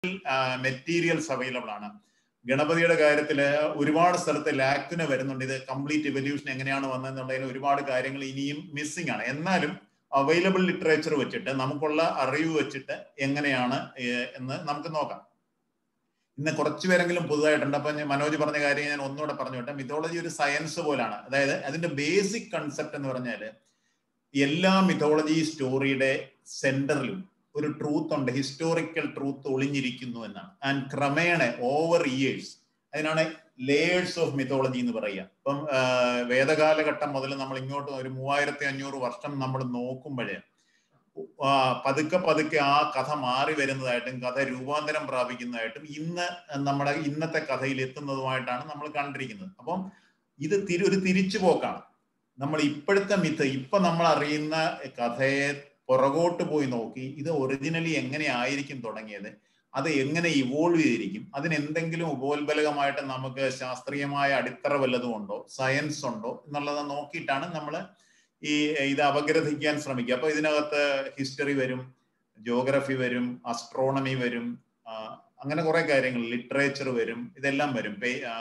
Materials available ആണ് ഗണപതിയുടെ കാര്യത്തിൽ ഒരുപാട് സ്ഥലത്ത് ലാക്കിന് വരുന്നുണ്ട് ഇത് കംപ്ലീറ്റ് ഇവല്യൂഷൻ എങ്ങനെയാണ് വന്നതെന്നുള്ളതിന് ഒരുപാട് കാര്യങ്ങൾ ഇനിയും മിസ്സിംഗ് ആണ് എന്നാലും അവൈലബിൾ ലിറ്ററേച്ചർ വെച്ചിട്ട് നമുക്കുള്ള അറിവ് വെച്ചിട്ട് എങ്ങനെയാണ് എന്ന് നമുക്ക് നോക്കാം ഇന്ന് കുറച്ചു പേരെങ്കിലും പുതുതായിട്ടുണ്ട് അപ്പൊ മനോജ് പറഞ്ഞ കാര്യം ഞാൻ ഒന്നുകൂടെ പറഞ്ഞോട്ടെ മിഥോളജി ഒരു സയൻസ് പോലാണ് അതായത് അതിന്റെ ബേസിക് കൺസെപ്റ്റ് എന്ന് പറഞ്ഞാൽ എല്ലാ മിഥോളജി സ്റ്റോറിയുടെ സെന്ററിലും ഒരു ട്രൂത്ത് ഉണ്ട് ഹിസ്റ്റോറിക്കൽ ട്രൂത്ത് ഒളിഞ്ഞിരിക്കുന്നു എന്നാണ് ആൻഡ് ക്രമേണ ഓവർ ഇയേഴ്സ് അതിനാണ് ലേയേഴ്സ് ഓഫ് മിഥോളജി എന്ന് പറയുക ഇപ്പം വേദകാലഘട്ടം മുതൽ നമ്മൾ ഇങ്ങോട്ട് ഒരു മൂവായിരത്തി അഞ്ഞൂറ് വർഷം നമ്മൾ നോക്കുമ്പോഴേ പതുക്കെ പതുക്കെ ആ കഥ മാറി വരുന്നതായിട്ടും കഥ രൂപാന്തരം പ്രാപിക്കുന്നതായിട്ടും ഇന്ന് നമ്മുടെ ഇന്നത്തെ കഥയിൽ എത്തുന്നതുമായിട്ടാണ് നമ്മൾ കണ്ടിരിക്കുന്നത് അപ്പം ഇത് തിരി ഒരു തിരിച്ചുപോക്കാണ് നമ്മൾ ഇപ്പോഴത്തെ മിത്ത് ഇപ്പൊ നമ്മൾ അറിയുന്ന കഥയെ പുറകോട്ട് പോയി നോക്കി ഇത് ഒറിജിനലി എങ്ങനെ ആയിരിക്കും തുടങ്ങിയത് അത് എങ്ങനെ ഇവോൾവ് ചെയ്തിരിക്കും അതിന് എന്തെങ്കിലും ഉപോത്ബലകമായിട്ട് നമുക്ക് ശാസ്ത്രീയമായ അടിത്തറ വല്ലതും ഉണ്ടോ സയൻസ് ഉണ്ടോ എന്നുള്ളത് നോക്കിയിട്ടാണ് നമ്മൾ ഈ ഇത് അപഗ്രഥിക്കാൻ ശ്രമിക്കുക അപ്പൊ ഇതിനകത്ത് ഹിസ്റ്ററി വരും ജോഗ്രഫി വരും അസ്ട്രോണമി വരും അങ്ങനെ കുറെ കാര്യങ്ങൾ ലിറ്ററേച്ചർ വരും ഇതെല്ലാം വരും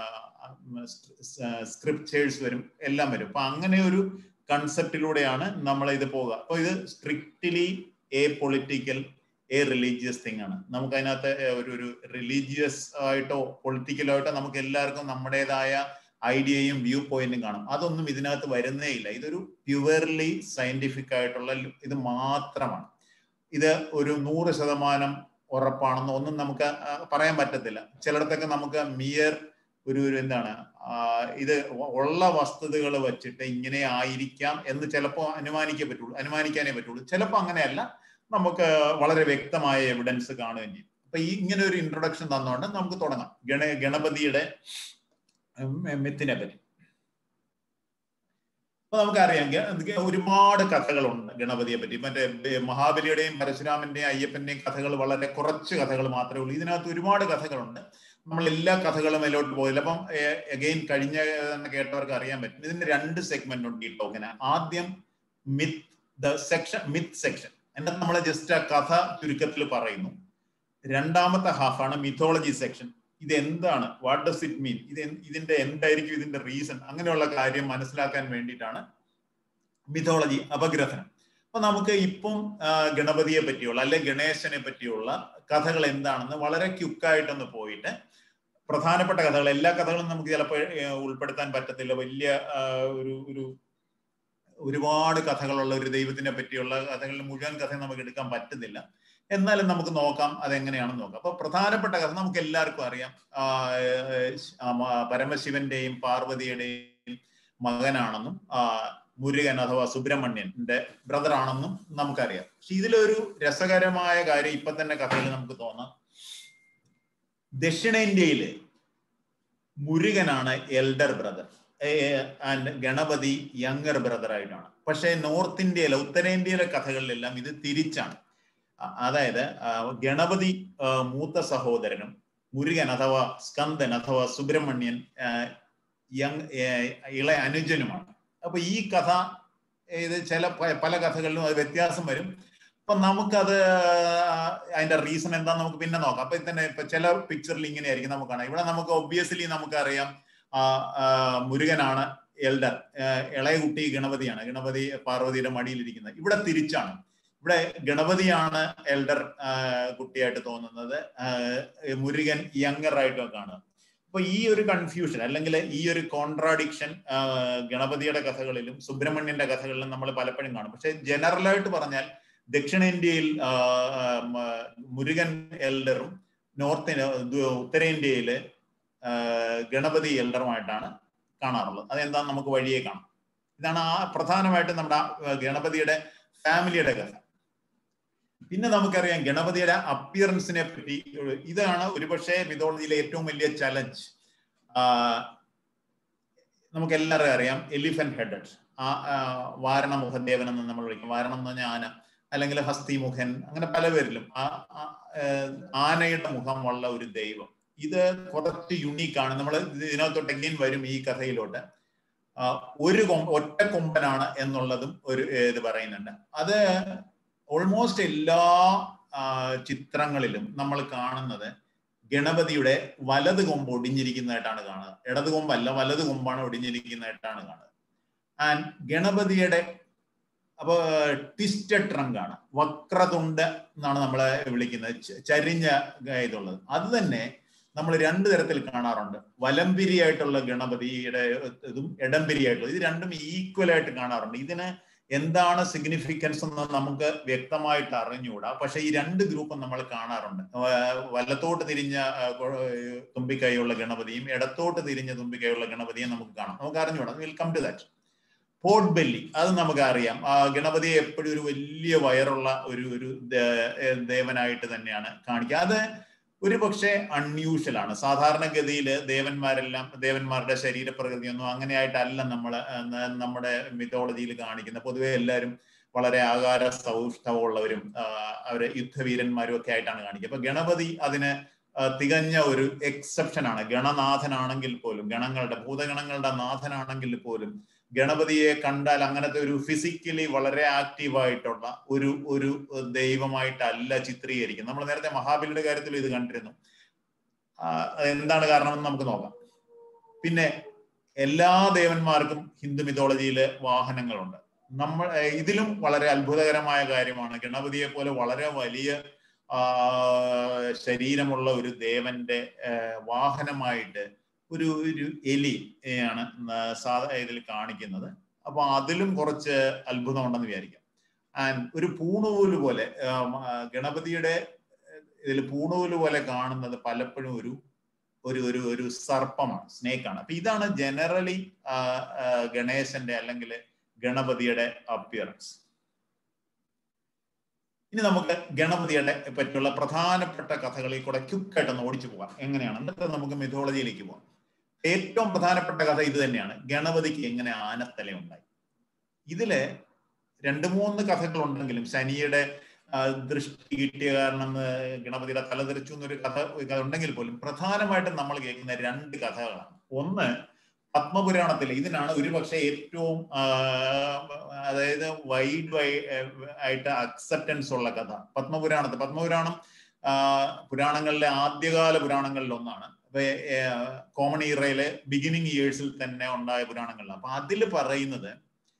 സ്ക്രിപ്റ്റേഴ്സ് വരും എല്ലാം വരും അപ്പൊ അങ്ങനെ ഒരു കൺസെപ്റ്റിലൂടെയാണ് നമ്മൾ ഇത് പോകുക അപ്പൊ ഇത് strictly a political a religious thing ആണ് നമുക്ക് അതിനകത്ത് ഒരു ഒരു റിലീജിയസ് ആയിട്ടോ പൊളിറ്റിക്കലോ ആയിട്ടോ നമുക്ക് എല്ലാവർക്കും നമ്മുടേതായ ഐഡിയയും വ്യൂ പോയിന്റും കാണും അതൊന്നും ഇതിനകത്ത് വരുന്നേ ഇല്ല ഇതൊരു പ്യുവർലി സയന്റിഫിക് ആയിട്ടുള്ള ഇത് മാത്രമാണ് ഇത് ഒരു നൂറ് ശതമാനം ഉറപ്പാണെന്ന് ഒന്നും നമുക്ക് പറയാൻ പറ്റത്തില്ല ചിലയിടത്തൊക്കെ നമുക്ക് മിയർ ഒരു ഒരു എന്താണ് ഇത് ഉള്ള വസ്തുതകൾ വെച്ചിട്ട് ഇങ്ങനെ ആയിരിക്കാം എന്ന് ചിലപ്പോൾ അനുമാനിക്കേ പറ്റുള്ളൂ അനുമാനിക്കാനേ പറ്റുള്ളൂ ചിലപ്പോൾ അങ്ങനെയല്ല നമുക്ക് വളരെ വ്യക്തമായ എവിഡൻസ് കാണുകയും ചെയ്യും അപ്പൊ ഈ ഇങ്ങനെ ഒരു ഇൻട്രൊഡക്ഷൻ തന്നുകൊണ്ട് നമുക്ക് തുടങ്ങാം ഗണ ഗണപതിയുടെ മിത്തിനെ പറ്റി അപ്പൊ നമുക്കറിയാം ഒരുപാട് കഥകളുണ്ട് ഗണപതിയെ പറ്റി മറ്റേ മഹാബലിയുടെയും പരശുരാമന്റെയും അയ്യപ്പന്റെയും കഥകൾ വളരെ കുറച്ച് കഥകൾ മാത്രമേ ഉള്ളൂ ഇതിനകത്ത് ഒരുപാട് കഥകളുണ്ട് നമ്മൾ എല്ലാ കഥകളും അതിലോട്ട് പോയില്ല അപ്പം അഗെയിൻ കഴിഞ്ഞ കേട്ടവർക്ക് അറിയാൻ പറ്റും ഇതിന്റെ രണ്ട് സെഗ്മെന്റ് ഉണ്ട് ഈ ടോക്കന് ആദ്യം myth the section myth section എന്നിട്ട് നമ്മൾ ജസ്റ്റ് ആ കഥ ചുരുക്കത്തിൽ പറയുന്നു രണ്ടാമത്തെ ഹാഫാണ് മിഥോളജി സെക്ഷൻ ഇത് എന്താണ് വാട്ട് ഡസ് ഇറ്റ് മീൻ ഇത് ഇതിന്റെ എന്തായിരിക്കും ഇതിന്റെ റീസൺ അങ്ങനെയുള്ള കാര്യം മനസ്സിലാക്കാൻ വേണ്ടിയിട്ടാണ് മിഥോളജി അപഗ്രഥനം അപ്പൊ നമുക്ക് ഇപ്പം ഗണപതിയെ പറ്റിയുള്ള അല്ലെ ഗണേശനെ പറ്റിയുള്ള കഥകൾ എന്താണെന്ന് വളരെ ക്യുക്കായിട്ടൊന്ന് പോയിട്ട് പ്രധാനപ്പെട്ട കഥകൾ എല്ലാ കഥകളും നമുക്ക് ചിലപ്പോൾ ഉൾപ്പെടുത്താൻ പറ്റത്തില്ല വലിയ ഒരു ഒരു ഒരുപാട് കഥകളുള്ള ഒരു ദൈവത്തിനെ പറ്റിയുള്ള കഥകളിൽ മുഴുവൻ കഥ നമുക്ക് എടുക്കാൻ പറ്റുന്നില്ല എന്നാലും നമുക്ക് നോക്കാം അതെങ്ങനെയാണെന്ന് നോക്കാം അപ്പൊ പ്രധാനപ്പെട്ട കഥ നമുക്ക് എല്ലാവർക്കും അറിയാം പരമശിവന്റെയും പാർവതിയുടെയും മകനാണെന്നും മുരുകൻ അഥവാ സുബ്രഹ്മണ്യന്റെ ബ്രദർ ആണെന്നും നമുക്കറിയാം പക്ഷെ ഇതിലൊരു രസകരമായ കാര്യം ഇപ്പൊ തന്നെ കഥയിൽ നമുക്ക് തോന്നാം ദക്ഷിണേന്ത്യയില് മുരുകനാണ് elder brother and Ganapathi younger brother ആയിട്ടാണ് പക്ഷേ നോർത്ത് ഇന്ത്യയിലെ ഉത്തരേന്ത്യയിലെ കഥകളിലെല്ലാം ഇത് തിരിച്ചാണ് അതായത് ഗണപതി മൂത്ത സഹോദരനും മുരുകൻ അഥവാ സ്കന്ദൻ അഥവാ സുബ്രഹ്മണ്യൻ യങ് ഇള അനുജനുമാണ് അപ്പൊ ഈ കഥ ഇത് ചില പല കഥകളിലും അത് വ്യത്യാസം വരും അപ്പൊ നമുക്കത് അതിന്റെ റീസൺ എന്താന്ന് നമുക്ക് പിന്നെ നോക്കാം അപ്പൊ തന്നെ ഇപ്പൊ ചില പിക്ചറിൽ ഇങ്ങനെ ആയിരിക്കും നമുക്ക് കാണാം ഇവിടെ നമുക്ക് ഒബ്വിയസ്ലി നമുക്കറിയാം മുരുകനാണ് എൽഡർ ഇളയ കുട്ടി ഗണപതിയാണ് ഗണപതി പാർവതിയുടെ മടിയിലിരിക്കുന്നത് ഇവിടെ തിരിച്ചാണ് ഇവിടെ ഗണപതിയാണ് എൽഡർ കുട്ടിയായിട്ട് തോന്നുന്നത് മുരുകൻ യങ്ങർ ആയിട്ടും കാണുക അപ്പൊ ഈ ഒരു കൺഫ്യൂഷൻ അല്ലെങ്കിൽ ഈ ഒരു കോൺട്രാഡിക്ഷൻ ഗണപതിയുടെ കഥകളിലും സുബ്രഹ്മണ്യന്റെ കഥകളിലും നമ്മൾ പലപ്പോഴും കാണും പക്ഷെ ജനറൽ ആയിട്ട് പറഞ്ഞാൽ ദക്ഷിണേന്ത്യയിൽ മുരുകൻ എൽഡറും നോർത്ത് ഉത്തരേന്ത്യയില് ഗണപതി എൽഡറുമായിട്ടാണ് കാണാറുള്ളത് അതെന്താന്ന് നമുക്ക് വഴിയെ കാണാം ഇതാണ് ആ പ്രധാനമായിട്ടും നമ്മുടെ ഗണപതിയുടെ ഫാമിലിയുടെ കഥ പിന്നെ നമുക്കറിയാം ഗണപതിയുടെ അപ്പിയറൻസിനെ പറ്റി ഇതാണ് ഒരുപക്ഷെ മിഥോളജിയിലെ ഏറ്റവും വലിയ ചലഞ്ച് നമുക്ക് എല്ലാവരും അറിയാം എലിഫന്റ് ഹെഡഡ് ആ വാരണമുഖദേവൻ എന്ന് നമ്മൾ വിളിക്കും വാരണം എന്ന് പറഞ്ഞാൽ ആന അല്ലെങ്കിൽ ഹസ്തിമുഖൻ അങ്ങനെ പല പേരിലും ആ ആനയുടെ മുഖമുള്ള ഒരു ദൈവം ഇത് കുറച്ച് യുണീക്കാണ് നമ്മൾ ഇതിനകത്തോട്ട് എങ്ങനെ വരും ഈ കഥയിലോട്ട് ഒരു കൊമ്പ ഒറ്റ കൊമ്പനാണ് എന്നുള്ളതും ഒരു ഇത് പറയുന്നുണ്ട് അത് ഓൾമോസ്റ്റ് എല്ലാ ചിത്രങ്ങളിലും നമ്മൾ കാണുന്നത് ഗണപതിയുടെ വലത് കൊമ്പ് ഒടിഞ്ഞിരിക്കുന്നതായിട്ടാണ് കാണുന്നത് ഇടത് കൊമ്പല്ല വലത് കൊമ്പാണ് ഒടിഞ്ഞിരിക്കുന്നതായിട്ടാണ് കാണുന്നത് ആൻഡ് ഗണപതിയുടെ അപ്പൊ ട്വിസ്റ്റഡ് ട്രങ്ക് ആണ് വക്രതുണ്ട് എന്നാണ് നമ്മളെ വിളിക്കുന്നത് ചരിഞ്ഞ ഇതുള്ളത് അത് തന്നെ നമ്മൾ രണ്ട് തരത്തിൽ കാണാറുണ്ട് വലംപിരി ആയിട്ടുള്ള ഗണപതിയുടെ ഇതും ഇടംപിരി ആയിട്ടുള്ള ഇത് രണ്ടും ഈക്വൽ ആയിട്ട് കാണാറുണ്ട് ഇതിന് എന്താണ് സിഗ്നിഫിക്കൻസ് എന്ന് നമുക്ക് വ്യക്തമായിട്ട് അറിഞ്ഞുകൂടാ പക്ഷെ ഈ രണ്ട് ഗ്രൂപ്പും നമ്മൾ കാണാറുണ്ട് വലത്തോട്ട് തിരിഞ്ഞ തുമ്പിക്കൈയുള്ള ഗണപതിയും ഇടത്തോട്ട് തിരിഞ്ഞ തുമ്പിക്കൈയുള്ള ഗണപതിയും നമുക്ക് കാണാം നമുക്ക് അറിഞ്ഞുകൂടാ will come to that pot belly അത് നമുക്ക് അറിയാം ഗണപതിയെ എപ്പോഴും ഒരു വലിയ വയറുള്ള ഒരു ഒരു ദേവനായിട്ട് തന്നെയാണ് കാണിക്കുക അത് ഒരു പക്ഷേ അൺയൂഷ്വൽ ആണ് സാധാരണഗതിയിൽ ദേവന്മാരെല്ലാം ദേവന്മാരുടെ ശരീരപ്രകൃതിയൊന്നും അങ്ങനെയായിട്ടല്ല നമ്മൾ നമ്മുടെ മിത്തോളജിയിൽ കാണിക്കുന്നത് പൊതുവെ എല്ലാവരും വളരെ ആകാര സൗഷ്ഠവമുള്ളവരും അവര് യുദ്ധവീരന്മാരും ഒക്കെ ആയിട്ടാണ് കാണിക്കുക അപ്പൊ ഗണപതി അതിന് തികഞ്ഞ ഒരു എക്സെപ്ഷൻ ആണ് ഗണനാഥനാണെങ്കിൽ പോലും ഗണങ്ങളുടെ ഭൂതഗണങ്ങളുടെ നാഥനാണെങ്കിൽ പോലും ഗണപതിയെ കണ്ടാൽ അങ്ങനത്തെ ഒരു ഫിസിക്കലി വളരെ ആക്റ്റീവ് ആയിട്ടുള്ള ഒരു ഒരു ദൈവമായിട്ടല്ല ചിത്രീകരിക്കുന്നത് നമ്മൾ നേരത്തെ മഹാബലിയുടെ കാര്യത്തിൽ ഇത് കണ്ടിരുന്നു എന്താണ് കാരണമെന്ന് നമുക്ക് നോക്കാം പിന്നെ എല്ലാ ദേവന്മാർക്കും ഹിന്ദു മിഥോളജിയിലെ വാഹനങ്ങളുണ്ട് നമ്മൾ ഇതിലും വളരെ അത്ഭുതകരമായ കാര്യമാണ് ഗണപതിയെ പോലെ വളരെ വലിയ ശരീരമുള്ള ഒരു ദേവന്റെ വാഹനമായിട്ട് ഒരു ഒരു എലി ആണ് സാധാ ഇതിൽ കാണിക്കുന്നത് അപ്പൊ അതിലും കുറച്ച് അത്ഭുതം ഉണ്ടെന്ന് വിചാരിക്കാം ആൻഡ് ഒരു പൂണൂല് പോലെ ഗണപതിയുടെ ഇതിൽ പൂണൂല് പോലെ കാണുന്നത് പലപ്പോഴും ഒരു ഒരു ഒരു ഒരു സർപ്പമാണ് സ്നേക്കാണ് അപ്പൊ ഇതാണ് ജനറലി ഗണേശന്റെ അല്ലെങ്കിൽ ഗണപതിയുടെ അപ്പിയറൻസ് ഇനി നമുക്ക് ഗണപതിയുടെ പറ്റിയുള്ള പ്രധാനപ്പെട്ട കഥകളിൽ കൂടെ ക്യുക്കായിട്ടൊന്ന് ഓടിച്ചു പോകാം എങ്ങനെയാണ് എന്നിട്ട് നമുക്ക് മിഥോളജിയിലേക്ക് പോകാം ഏറ്റവും പ്രധാനപ്പെട്ട കഥ ഇത് തന്നെയാണ് ഗണപതിക്ക് എങ്ങനെ ആനത്തല ഉണ്ടായി ഇതില് രണ്ട് മൂന്ന് കഥകൾ ഉണ്ടെങ്കിലും ശനിയുടെ ദൃഷ്ടി കിട്ടിയ കാരണം ഗണപതിയുടെ തല തെറിച്ചു എന്നൊരു കഥ ഉണ്ടെങ്കിൽ പോലും പ്രധാനമായിട്ടും നമ്മൾ കേൾക്കുന്ന രണ്ട് കഥകളാണ് ഒന്ന് പത്മപുരാണത്തിൽ ഇതിനാണ് ഒരുപക്ഷെ ഏറ്റവും അതായത് വൈഡ് വൈ ആയിട്ട് അക്സെപ്റ്റൻസ് ഉള്ള കഥ പത്മപുരാണത്തിൽ പത്മപുരാണം പുരാണങ്ങളിലെ ആദ്യകാല പുരാണങ്ങളിൽ ഒന്നാണ് കോമൺ ഇയറയിലെ ബിഗിനിങ് ഇയേഴ്സിൽ തന്നെ ഉണ്ടായ പുരാണങ്ങളിലാണ് അപ്പൊ അതിൽ പറയുന്നത്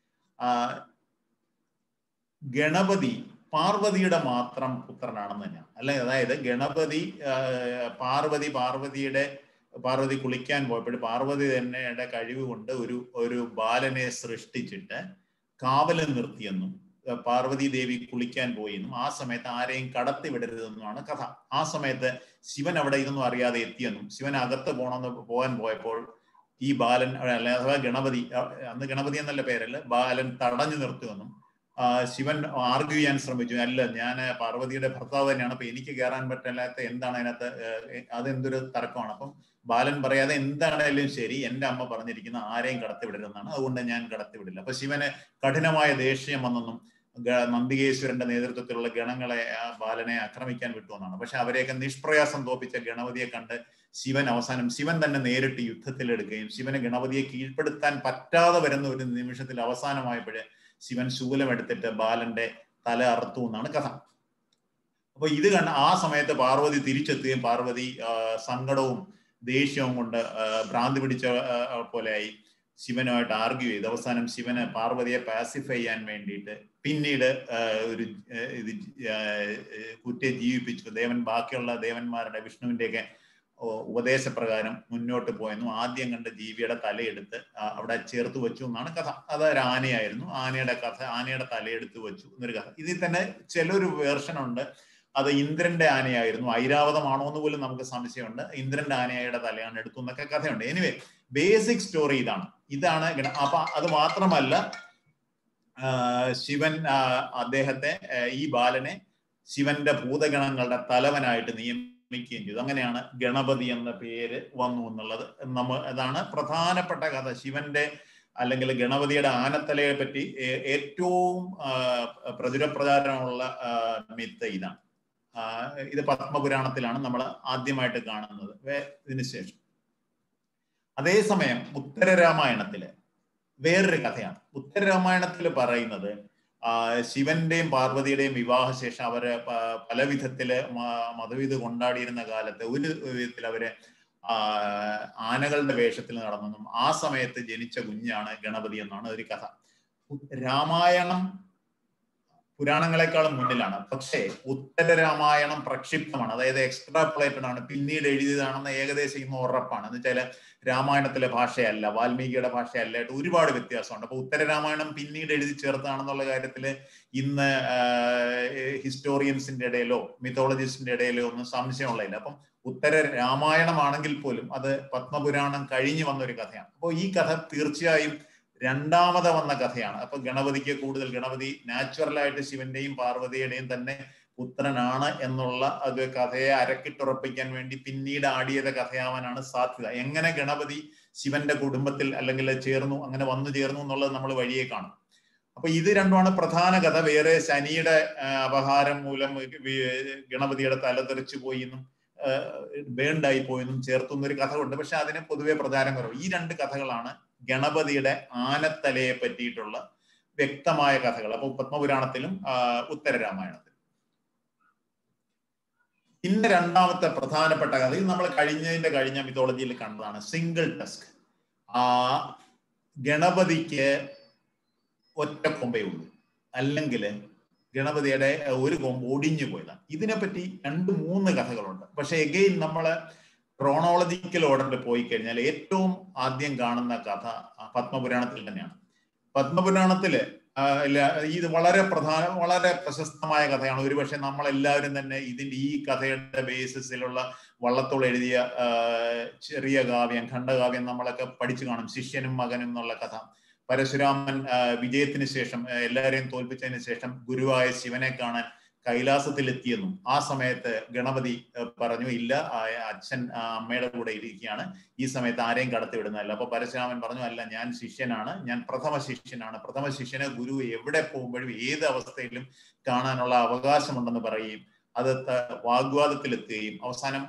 ഗണപതി പാർവതിയുടെ മാത്രം പുത്രനാണെന്ന് തന്നെയാണ് അല്ലെ അതായത് ഗണപതി പാർവതി പാർവതിയുടെ പാർവതി കുളിക്കാൻ പോയപ്പോൾ പാർവതി തന്നെയുടെ കഴിവ് കൊണ്ട് ഒരു ഒരു ബാലനെ സൃഷ്ടിച്ചിട്ട് കാവല് നിർത്തിയെന്നും പാർവതി ദേവി കുളിക്കാൻ പോയി എന്നും ആ സമയത്ത് ആരെയും കടത്തി വിടരുതെന്നുമാണ് കഥ ആ സമയത്ത് ശിവൻ അവിടെ ഇതൊന്നും അറിയാതെ എത്തിയെന്നും ശിവൻ അകത്ത് പോകണമെന്ന് പോകാൻ പോയപ്പോൾ ഈ ബാലൻ അല്ലെ അഥവാ ഗണപതി അന്ന് ഗണപതി എന്നല്ല പേരല്ല ബാലൻ തടഞ്ഞു നിർത്തുമെന്നും ശിവൻ ആർഗ്യൂ ചെയ്യാൻ ശ്രമിച്ചു അല്ല ഞാൻ പാർവതിയുടെ ഭർത്താവ് തന്നെയാണ് അപ്പൊ എനിക്ക് കയറാൻ പറ്റില്ലാത്ത എന്താണ് അതിനകത്ത് അതെന്തൊരു തർക്കമാണ് അപ്പം ബാലൻ പറയാതെ എന്താണേലും ശരി എന്റെ അമ്മ പറഞ്ഞിരിക്കുന്ന ആരെയും കടത്തിവിടരുതെന്നാണ് അതുകൊണ്ട് ഞാൻ കടത്തിവിടില്ല അപ്പൊ ശിവന് കഠിനമായ ദേഷ്യം വന്നെന്നും നന്ദികേശ്വരന്റെ നേതൃത്വത്തിലുള്ള ഗണങ്ങളെ ബാലനെ ആക്രമിക്കാൻ വിട്ടുവെന്നാണ് പക്ഷെ അവരെയൊക്കെ നിഷ്പ്രയാസം തോപ്പിച്ച ഗണപതിയെ കണ്ട് ശിവൻ അവസാനം ശിവൻ തന്നെ നേരിട്ട് യുദ്ധത്തിലെടുക്കുകയും ശിവന് ഗണപതിയെ കീഴ്പ്പെടുത്താൻ പറ്റാതെ വരുന്ന ഒരു നിമിഷത്തിൽ അവസാനമായപ്പോഴേ ശിവൻ ശൂലം എടുത്തിട്ട് ബാലന്റെ തല അറുത്തു എന്നാണ് കഥ അപ്പൊ ഇത് കണ്ട ആ സമയത്ത് പാർവതി തിരിച്ചെത്തുകയും പാർവതി സങ്കടവും ദേഷ്യവും കൊണ്ട് ഭ്രാന്തി പിടിച്ച പോലെയായി ശിവനുമായിട്ട് ആർഗ്യൂ ചെയ്ത് അവസാനം ശിവന് പാർവതിയെ പാസിഫൈ ചെയ്യാൻ വേണ്ടിയിട്ട് പിന്നീട് ഒരു ഇത് കുറ്റിയെ ജീവിപ്പിച്ചു ദേവൻ ബാക്കിയുള്ള ദേവന്മാരുടെ വിഷ്ണുവിന്റെയൊക്കെ ഉപദേശപ്രകാരം മുന്നോട്ട് പോയെന്നും ആദ്യം കണ്ട ജീവിയുടെ തലയെടുത്ത് അവിടെ ചേർത്ത് വെച്ചു എന്നാണ് കഥ അത് ഒരു ആനയായിരുന്നു ആനയുടെ കഥ ആനയുടെ തലയെടുത്ത് വെച്ചു എന്നൊരു കഥ ഇതിൽ തന്നെ ചിലൊരു വേർഷൻ ഉണ്ട് അത് ഇന്ദ്രന്റെ ആനയായിരുന്നു ഐരാവതമാണോ എന്ന് പോലും നമുക്ക് സംശയമുണ്ട് ഇന്ദ്രന്റെ ആനയുടെ തലയാണ് എടുത്തു എന്നൊക്കെ കഥയുണ്ട് എനിവേ ബേസിക് സ്റ്റോറി ഇതാണ് ഇതാണ് അപ്പൊ അത് മാത്രമല്ല ശിവൻ അദ്ദേഹത്തെ ഈ ബാലനെ ശിവന്റെ ഭൂതഗണങ്ങളുടെ തലവനായിട്ട് നിയമിക്കുകയും ചെയ്തു അങ്ങനെയാണ് ഗണപതി എന്ന പേര് വന്നു എന്നുള്ളത് നമ്മ അതാണ് പ്രധാനപ്പെട്ട കഥ ശിവന്റെ അല്ലെങ്കിൽ ഗണപതിയുടെ ആനത്തലയെ പറ്റി ഏറ്റവും പ്രചുരപ്രചാരമുള്ള മിത്ത് ഇതാണ് ഇത് പത്മപുരാണത്തിലാണ് നമ്മൾ ആദ്യമായിട്ട് കാണുന്നത് ഇതിനു ശേഷം അതേസമയം ഉത്തരരാമായണത്തില് വേറൊരു കഥയാണ് ഉത്തരരാമായണത്തിൽ പറയുന്നത് ശിവന്റെയും പാർവതിയുടെയും വിവാഹശേഷം അവര് പല വിധത്തില് മതവിധ കൊണ്ടാടിയിരുന്ന കാലത്ത് ഒരു വിധത്തിൽ അവര് ആനകളുടെ വേഷത്തിൽ നടന്നെന്നും ആ സമയത്ത് ജനിച്ച കുഞ്ഞാണ് ഗണപതി എന്നാണ് ഒരു കഥ രാമായണം പുരാണങ്ങളെക്കാളും മുന്നിലാണ് പക്ഷേ ഉത്തര രാമായണം പ്രക്ഷിപ്തമാണ് അതായത് എക്സ്ട്രാപ്ലേറ്റഡ് ആണ് പിന്നീട് എഴുതിയതാണെന്ന് ഏകദേശം ഇന്ന് ഉറപ്പാണ് എന്ന് വെച്ചാൽ രാമായണത്തിലെ ഭാഷയല്ല വാൽമീകിയുടെ ഭാഷയല്ല ആയിട്ട് ഒരുപാട് വ്യത്യാസമുണ്ട് അപ്പൊ ഉത്തര രാമായണം പിന്നീട് എഴുതി ചേർത്താണെന്നുള്ള കാര്യത്തിൽ ഇന്ന് ഹിസ്റ്റോറിയൻസിന്റെ ഇടയിലോ മിത്തോളജിസ്റ്റിന്റെ ഇടയിലോ ഒന്നും സംശയമുള്ളതില്ല അപ്പം ഉത്തര രാമായണമാണെങ്കിൽ പോലും അത് പത്മപുരാണം കഴിഞ്ഞു വന്ന ഒരു കഥയാണ് അപ്പോൾ ഈ കഥ തീർച്ചയായും രണ്ടാമത് വന്ന കഥയാണ് അപ്പൊ ഗണപതിക്ക് കൂടുതൽ ഗണപതി നാച്ചുറലായിട്ട് ശിവന്റെയും പാർവതിയുടെയും തന്നെ പുത്രനാണ് എന്നുള്ള അത് കഥയെ അരക്കിട്ടുറപ്പിക്കാൻ വേണ്ടി പിന്നീട് ആടിയത് കഥയാവാനാണ് സാധ്യത എങ്ങനെ ഗണപതി ശിവന്റെ കുടുംബത്തിൽ അല്ലെങ്കിൽ ചേർന്നു അങ്ങനെ വന്നു ചേർന്നു എന്നുള്ളത് നമ്മൾ വഴിയെ കാണും അപ്പൊ ഇത് രണ്ടുമാണ് പ്രധാന കഥ വേറെ ശനിയുടെ അപഹാരം മൂലം ഗണപതിയുടെ തല തെറിച്ചു പോയി എന്നും ബേണ്ടായി പോയെന്നും ചേർത്തുന്ന ഒരു കഥ ഉണ്ട് പക്ഷെ അതിന് പൊതുവെ പ്രചാരം കുറവ് ഈ രണ്ട് കഥകളാണ് ഗണപതിയുടെ ആനത്തലയെ പറ്റിയിട്ടുള്ള വ്യക്തമായ കഥകൾ അപ്പൊ പത്മപുരാണത്തിലും ഉത്തര രാമായണത്തിലും പിന്നെ രണ്ടാമത്തെ പ്രധാനപ്പെട്ട കഥ ഇത് നമ്മൾ കഴിഞ്ഞതിന്റെ കഴിഞ്ഞ മിത്തോളജിയിൽ കണ്ടതാണ് സിംഗിൾ ടസ്ക് ആ ഗണപതിക്ക് ഒറ്റ കൊമ്പേ ഉള്ളൂ അല്ലെങ്കിൽ ഗണപതിയുടെ ഒരു കൊമ്പ് ഒടിഞ്ഞു പോയതാണ് ഇതിനെപ്പറ്റി രണ്ട് മൂന്ന് കഥകളുണ്ട് പക്ഷെ എഗെയിൻ നമ്മള് ക്രോണോളജിക്കൽ ഓർഡറിൽ പോയി കഴിഞ്ഞാൽ ഏറ്റവും ആദ്യം കാണുന്ന കഥ പത്മപുരാണത്തിൽ തന്നെയാണ് പത്മപുരാണത്തില് ഇത് വളരെ പ്രധാന വളരെ പ്രശസ്തമായ കഥയാണ് ഒരുപക്ഷെ നമ്മളെല്ലാവരും തന്നെ ഇതിന്റെ ഈ കഥയുടെ ബേസിസിലുള്ള വള്ളത്തോൾ എഴുതിയ ചെറിയ കാവ്യം ഖണ്ഡകാവ്യം നമ്മളൊക്കെ പഠിച്ചു കാണും ശിഷ്യനും മകനും എന്നുള്ള കഥ പരശുരാമൻ വിജയത്തിന് ശേഷം എല്ലാവരെയും തോൽപ്പിച്ചതിന് ശേഷം ഗുരുവായ ശിവനെ കാണാൻ കൈലാസത്തിലെത്തിയെന്നും ആ സമയത്ത് ഗണപതി പറഞ്ഞു ഇല്ല അച്ഛൻ അമ്മയുടെ കൂടെ ഇരിക്കുകയാണ് ഈ സമയത്ത് ആരെയും കടത്തി വിടുന്നതല്ല അപ്പൊ പരശുരാമൻ പറഞ്ഞു അല്ല ഞാൻ ശിഷ്യനാണ് ഞാൻ പ്രഥമ ശിഷ്യനാണ് പ്രഥമ ശിഷ്യന് ഗുരു എവിടെ പോകുമ്പോഴും ഏത് അവസ്ഥയിലും കാണാനുള്ള അവകാശമുണ്ടെന്ന് പറയുകയും അത് വാഗ്വാദത്തിലെത്തുകയും അവസാനം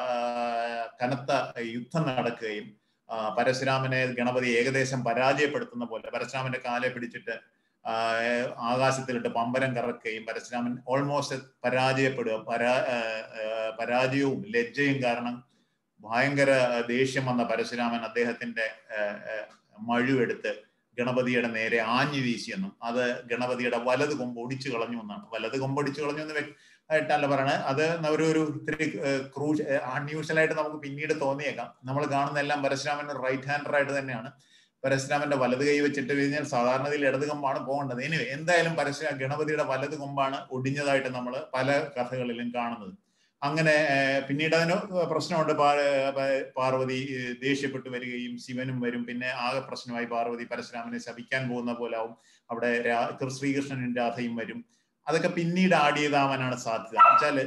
കനത്ത യുദ്ധം നടക്കുകയും പരശുരാമനെ ഗണപതി ഏകദേശം പരാജയപ്പെടുത്തുന്ന പോലെ പരശുരാമന്റെ കാലെ പിടിച്ചിട്ട് ആകാശത്തിലിട്ട് പമ്പരം കറക്കുകയും പരശുരാമൻ ഓൾമോസ്റ്റ് പരാജയപ്പെടുക പരാ പരാജയവും ലജ്ജയും കാരണം ഭയങ്കര ദേഷ്യം വന്ന പരശുരാമൻ അദ്ദേഹത്തിന്റെ മഴുവെടുത്ത് ഗണപതിയുടെ നേരെ ആഞ്ഞു വീശിയെന്നും അത് ഗണപതിയുടെ വലത് കൊമ്പ് ഒടിച്ചു കളഞ്ഞു എന്നാണ് വലത് കൊമ്പ് ഒടിച്ചു കളഞ്ഞു എന്ന് ആയിട്ടല്ല പറയണത് അത് ഒരു ഒരു ഇത്തിരി ക്രൂഷ് അൺയൂഷ്വൽ ആയിട്ട് നമുക്ക് പിന്നീട് തോന്നിയേക്കാം നമ്മൾ കാണുന്ന എല്ലാം പരശുരാമൻ റൈറ്റ് ഹാൻഡർ ആയിട്ട് തന്നെയാണ് പരശുരാമന്റെ വലത് കൈ വെച്ചിട്ട് കഴിഞ്ഞാൽ സാധാരണയിൽ ഇടത് കൊമ്പാണ് പോകേണ്ടത് ഇനി എന്തായാലും പരശുരാ ഗണപതിയുടെ വലത് കൊമ്പാണ് ഒടിഞ്ഞതായിട്ട് നമ്മൾ പല കഥകളിലും കാണുന്നത് അങ്ങനെ പിന്നീട് അതിന് പ്രശ്നമുണ്ട് പാർവതി ദേഷ്യപ്പെട്ടു വരികയും ശിവനും വരും പിന്നെ ആകെ പ്രശ്നമായി പാർവതി പരശുരാമനെ ശപിക്കാൻ പോകുന്ന പോലെ ആവും അവിടെ ശ്രീകൃഷ്ണനും രാധയും വരും അതൊക്കെ പിന്നീട് ആടിയതാവാനാണ് സാധ്യത വെച്ചാല്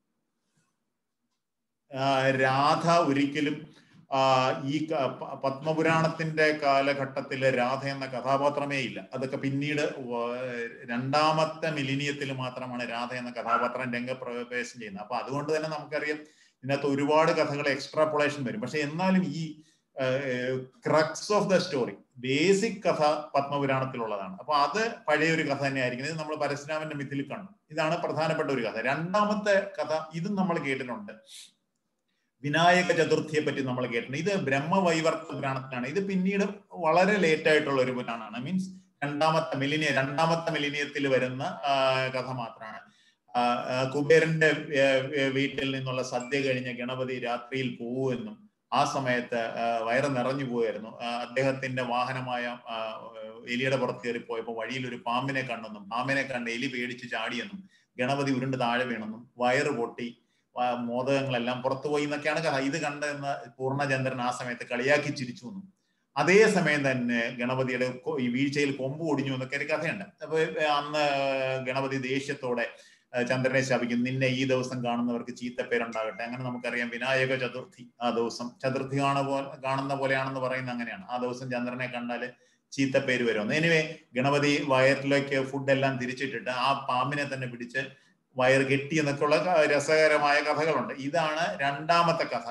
രാധ ഒരിക്കലും ഈ പത്മപുരാണത്തിന്റെ കാലഘട്ടത്തിലെ രാധ എന്ന കഥാപാത്രമേ ഇല്ല അതൊക്കെ പിന്നീട് രണ്ടാമത്തെ മിലിനിയത്തിൽ മാത്രമാണ് രാധ എന്ന കഥാപാത്രം രംഗപ്രവേശം ചെയ്യുന്നത് അപ്പൊ അതുകൊണ്ട് തന്നെ നമുക്കറിയാം ഇതിനകത്ത് ഒരുപാട് കഥകൾ എക്സ്ട്രാപ്പൊളേഷൻ വരും പക്ഷെ എന്നാലും ഈ crux of the story basic കഥ പത്മപുരാണത്തിലുള്ളതാണ് അപ്പൊ അത് പഴയ ഒരു കഥ തന്നെയായിരിക്കും ഇത് നമ്മൾ പരശുരാമന്റെ മിഥിൽ കണ്ടു ഇതാണ് പ്രധാനപ്പെട്ട ഒരു കഥ രണ്ടാമത്തെ കഥ ഇതും നമ്മൾ കേട്ടിട്ടുണ്ട് വിനായക ചതുർത്ഥിയെ പറ്റി നമ്മൾ കേട്ടിട്ടുണ്ട് ഇത് ബ്രഹ്മവൈവർത്ത പുരാണത്തിലാണ് ഇത് പിന്നീട് വളരെ ലേറ്റ് ആയിട്ടുള്ള ഒരു പുരാണമാണ് മീൻസ് രണ്ടാമത്തെ മിലിനിയ രണ്ടാമത്തെ മിലിനിയത്തിൽ വരുന്ന കഥ മാത്രമാണ് കുബേരന്റെ വീട്ടിൽ നിന്നുള്ള സദ്യ കഴിഞ്ഞ ഗണപതി രാത്രിയിൽ പോവുമെന്നും ആ സമയത്ത് വയറ് നിറഞ്ഞു പോയായിരുന്നു അദ്ദേഹത്തിന്റെ വാഹനമായ എലിയുടെ പുറത്ത് കയറി പോയപ്പോൾ വഴിയിൽ ഒരു പാമ്പിനെ കണ്ടെന്നും പാമ്പിനെ കണ്ട് എലി പേടിച്ച് ചാടിയെന്നും ഗണപതി ഉരുണ്ട് താഴെ വീണെന്നും വയറ് പൊട്ടി മോദകങ്ങളെല്ലാം പുറത്തുപോയി എന്നൊക്കെയാണ് കഥ ഇത് കണ്ടെന്ന് പൂർണ്ണചന്ദ്രൻ ആ സമയത്ത് കളിയാക്കി ചിരിച്ചു എന്നും അതേ സമയം തന്നെ ഗണപതിയുടെ ഈ വീഴ്ചയിൽ കൊമ്പ് ഒടിഞ്ഞു എന്നൊക്കെ ഒരു കഥയുണ്ട് അപ്പൊ അന്ന് ഗണപതി ദേഷ്യത്തോടെ ചന്ദ്രനെ ശപിക്കും നിന്നെ ഈ ദിവസം കാണുന്നവർക്ക് ചീത്തപ്പേരുണ്ടാകട്ടെ അങ്ങനെ നമുക്കറിയാം വിനായക ചതുർത്ഥി ആ ദിവസം ചതുർത്ഥി കാണ പോലെ കാണുന്ന പോലെയാണെന്ന് പറയുന്നത് അങ്ങനെയാണ് ആ ദിവസം ചന്ദ്രനെ കണ്ടാല് ചീത്തപ്പേര് വരുമെന്ന് എനിവേ ഗണപതി വയറിലേക്ക് ഫുഡ് എല്ലാം തിരിച്ചിട്ടിട്ട് ആ പാമ്പിനെ തന്നെ പിടിച്ച് വയർ കെട്ടി എന്നൊക്കെയുള്ള രസകരമായ കഥകളുണ്ട് ഇതാണ് രണ്ടാമത്തെ കഥ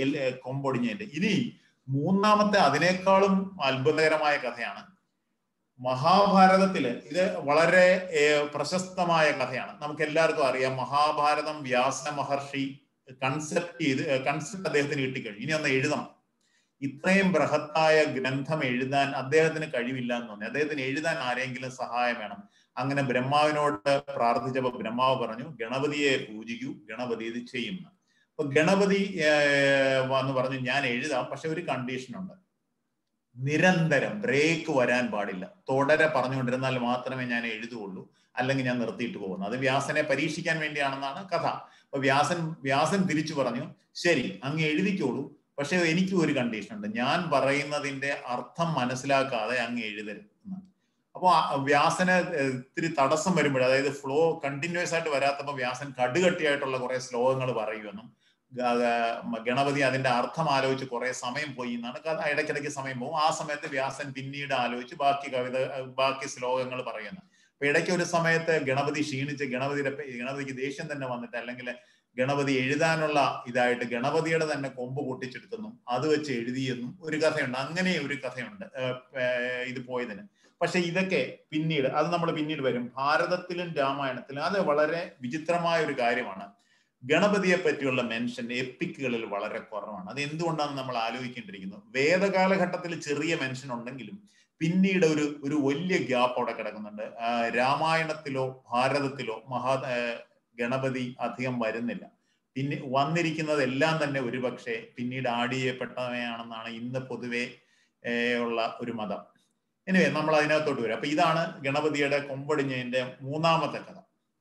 കൊമ്പൊടിഞ്ഞതിന്റെ ഇനി മൂന്നാമത്തെ അതിനേക്കാളും അത്ഭുതകരമായ കഥയാണ് മഹാഭാരതത്തില് ഇത് വളരെ പ്രശസ്തമായ കഥയാണ് നമുക്ക് എല്ലാവർക്കും അറിയാം മഹാഭാരതം വ്യാസ മഹർഷി കൺസെപ്റ്റ് ചെയ്ത് കൺസെപ്റ്റ് അദ്ദേഹത്തിന് കിട്ടിക്കഴിഞ്ഞു ഇനി ഒന്ന് എഴുതണം ഇത്രയും ബൃഹത്തായ ഗ്രന്ഥം എഴുതാൻ അദ്ദേഹത്തിന് കഴിവില്ല എന്ന് തോന്നി അദ്ദേഹത്തിന് എഴുതാൻ ആരെങ്കിലും സഹായം വേണം അങ്ങനെ ബ്രഹ്മാവിനോട് പ്രാർത്ഥിച്ചപ്പോൾ ബ്രഹ്മാവ് പറഞ്ഞു ഗണപതിയെ പൂജിക്കൂ ഗണപതി ഇത് ചെയ്യുന്നു അപ്പൊ ഗണപതി എന്ന് പറഞ്ഞു ഞാൻ എഴുതാം പക്ഷെ ഒരു കണ്ടീഷൻ ഉണ്ട് നിരന്തരം ബ്രേക്ക് വരാൻ പാടില്ല തുടരെ പറഞ്ഞുകൊണ്ടിരുന്നാൽ മാത്രമേ ഞാൻ എഴുതുകയുള്ളൂ അല്ലെങ്കിൽ ഞാൻ നിർത്തിയിട്ട് പോകുന്നു അത് വ്യാസനെ പരീക്ഷിക്കാൻ വേണ്ടിയാണെന്നാണ് കഥ അപ്പൊ വ്യാസൻ വ്യാസൻ തിരിച്ചു പറഞ്ഞു ശരി അങ്ങ് എഴുതിക്കോളൂ പക്ഷെ എനിക്ക് ഒരു കണ്ടീഷൻ ഉണ്ട് ഞാൻ പറയുന്നതിന്റെ അർത്ഥം മനസ്സിലാക്കാതെ അങ്ങ് എഴുതരുത് അപ്പോൾ വ്യാസന് ഇത്തിരി തടസ്സം വരുമ്പോൾ അതായത് ഫ്ലോ കണ്ടിന്യൂസ് ആയിട്ട് വരാത്തപ്പോൾ വ്യാസൻ കടുകട്ടിയായിട്ടുള്ള കുറെ ശ്ലോകങ്ങൾ പറയുമെന്നും ഗണപതി അതിന്റെ അർത്ഥം ആലോചിച്ച് കുറെ സമയം പോയി എന്നാണ് കഥ ഇടയ്ക്കിടയ്ക്ക് സമയം പോകും ആ സമയത്ത് വ്യാസൻ പിന്നീട് ആലോചിച്ച് ബാക്കി കവിത ബാക്കി ശ്ലോകങ്ങൾ പറയുന്നത് അപ്പൊ ഇടയ്ക്ക് ഒരു സമയത്ത് ഗണപതി ക്ഷീണിച്ച് ഗണപതിയുടെ ഗണപതിക്ക് ദേഷ്യം തന്നെ വന്നിട്ട് അല്ലെങ്കിൽ ഗണപതി എഴുതാനുള്ള ഇതായിട്ട് ഗണപതിയുടെ തന്നെ കൊമ്പ് പൊട്ടിച്ചെടുത്തെന്നും അത് വെച്ച് എഴുതിയെന്നും ഒരു കഥയുണ്ട് അങ്ങനെ ഒരു കഥയുണ്ട് ഇത് പോയതിന് പക്ഷെ ഇതൊക്കെ പിന്നീട് അത് നമ്മൾ പിന്നീട് വരും ഭാരതത്തിലും രാമായണത്തിലും അത് വളരെ വിചിത്രമായ ഒരു കാര്യമാണ് ഗണപതിയെ പറ്റിയുള്ള മെൻഷൻ എപ്പിക്കുകളിൽ വളരെ കുറവാണ് അത് എന്തുകൊണ്ടാണ് നമ്മൾ ആലോചിക്കേണ്ടിയിരിക്കുന്നത് വേദകാലഘട്ടത്തിൽ ചെറിയ മെൻഷൻ ഉണ്ടെങ്കിലും പിന്നീട് ഒരു ഒരു വലിയ ഗ്യാപ്പ് അവിടെ കിടക്കുന്നുണ്ട് രാമായണത്തിലോ ഭാരതത്തിലോ മഹാ ഗണപതി അധികം വരുന്നില്ല പിന്നെ വന്നിരിക്കുന്നത് എല്ലാം തന്നെ ഒരുപക്ഷെ പിന്നീട് ആഡ് ചെയ്യപ്പെട്ടവയാണെന്നാണ് ഇന്ന് പൊതുവെ ഉള്ള ഒരു മതം എനിവേ നമ്മൾ അതിനകത്തോട്ട് വരും അപ്പൊ ഇതാണ് ഗണപതിയുടെ കൊമ്പടിഞ്ഞതിന്റെ മൂന്നാമത്തെ കഥ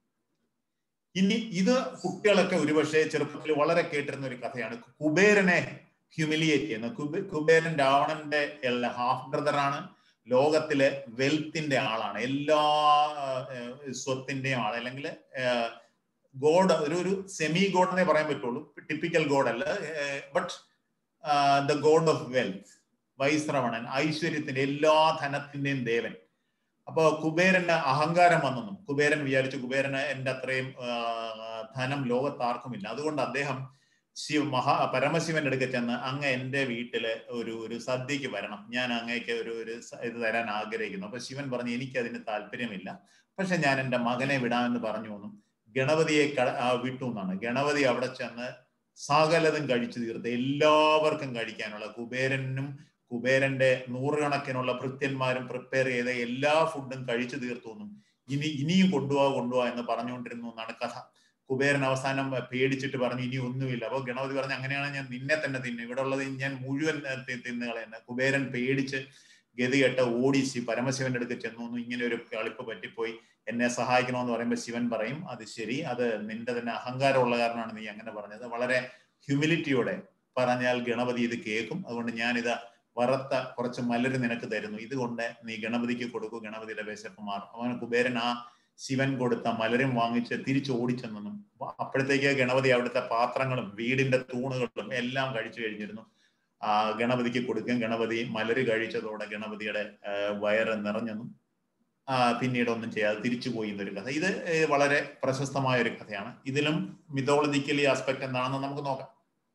ഇനി ഇത് കുട്ടികളൊക്കെ ഒരുപക്ഷെ ചെറുപ്പത്തിൽ വളരെ കേട്ടിരുന്ന ഒരു കഥയാണ് കുബേരനെ ഹ്യൂമിലിയേറ്റ് ചെയ്യുന്ന കുബേ കുബേരൻ രാവണന്റെ ഹാഫ് ബ്രദറാണ് ലോകത്തിലെ വെൽത്തിന്റെ ആളാണ് എല്ലാ സ്വത്തിന്റെയും ആൾ അല്ലെങ്കിൽ ഗോഡ് ഒരു ഒരു സെമി ഗോഡ് എന്നേ പറയാൻ പറ്റുള്ളൂ ടിപ്പിക്കൽ ഗോഡ് അല്ല but the god of wealth Vaishravanan ഐശ്വര്യത്തിന്റെ എല്ലാ ധനത്തിന്റെയും ദേവൻ അപ്പൊ കുബേരന് അഹങ്കാരം വന്നെന്നും കുബേരൻ വിചാരിച്ചു കുബേരന് എന്റെ അത്രയും ധനം ലോകത്താർക്കുമില്ല അതുകൊണ്ട് അദ്ദേഹം ശിവ മഹാ പരമശിവന്റെ അടുക്ക ചെന്ന് അങ്ങ് എന്റെ വീട്ടില് ഒരു ഒരു സദ്യക്ക് വരണം ഞാൻ അങ്ങേക്ക് ഒരു ഒരു ഇത് തരാൻ ആഗ്രഹിക്കുന്നു അപ്പൊ ശിവൻ പറഞ്ഞു എനിക്ക് അതിന് താല്പര്യമില്ല പക്ഷെ ഞാൻ എന്റെ മകനെ വിടാമെന്ന് പറഞ്ഞു എന്നും ഗണപതിയെ വിട്ടു എന്നാണ് ഗണപതി അവിടെ ചെന്ന് സകലതും കഴിച്ചു തീർത്ത് എല്ലാവർക്കും കഴിക്കാനുള്ള കുബേരനും കുബേരന്റെ നൂറുകണക്കിനുള്ള ഭൃത്യന്മാരും പ്രിപ്പയർ ചെയ്ത എല്ലാ ഫുഡും കഴിച്ചു തീർത്തു എന്നും ഇനി ഇനിയും കൊണ്ടുപോവാ കൊണ്ടുപോവാ എന്ന് പറഞ്ഞുകൊണ്ടിരുന്നു എന്നാണ് കഥ കുബേരൻ അവസാനം പേടിച്ചിട്ട് പറഞ്ഞു ഇനി ഒന്നുമില്ല അപ്പൊ ഗണപതി പറഞ്ഞു അങ്ങനെയാണ് ഞാൻ നിന്നെ തന്നെ തിന്നു ഇവിടെ ഉള്ളത് ഞാൻ മുഴുവൻ തിന്നുകളെന്ന് കുബേരൻ പേടിച്ച് ഗതികെട്ട ഓടിച്ച് പരമശിവന്റെ അടുത്ത് ചെന്നു ഇങ്ങനെ ഒരു കളിപ്പ് പറ്റിപ്പോയി എന്നെ സഹായിക്കണമെന്ന് പറയുമ്പോൾ ശിവൻ പറയും അത് ശരി അത് നിന്റെ തന്നെ അഹങ്കാരമുള്ള കാരണമാണ് നീ അങ്ങനെ പറഞ്ഞത് വളരെ ഹ്യൂമിലിറ്റിയോടെ പറഞ്ഞാൽ ഗണപതി ഇത് കേൾക്കും അതുകൊണ്ട് ഞാനിത് വറുത്ത കുറച്ച് മലര് നിനക്ക് തരുന്നു ഇതുകൊണ്ട് നീ ഗണപതിക്ക് കൊടുക്കൂ ഗണപതിയുടെ വിശപ്പ് മാറും അവന് കുബേരൻ ആ ശിവൻ കൊടുത്ത മലരും വാങ്ങിച്ച് തിരിച്ചു ഓടിച്ചെന്നും അപ്പോഴത്തേക്ക് ഗണപതി അവിടുത്തെ പാത്രങ്ങളും വീടിന്റെ തൂണുകളും എല്ലാം കഴിച്ചു കഴിഞ്ഞിരുന്നു ആ ഗണപതിക്ക് കൊടുക്കും ഗണപതി മലര് കഴിച്ചതോടെ ഗണപതിയുടെ വയറ് നിറഞ്ഞെന്നും പിന്നീട് ഒന്നും ചെയ്യാതെ തിരിച്ചു പോയി എന്നൊരു കഥ ഇത് വളരെ പ്രശസ്തമായ ഒരു കഥയാണ് ഇതിലും മിതോളജിക്കലി ആസ്പെക്ട് എന്താണെന്ന് നമുക്ക് നോക്കാം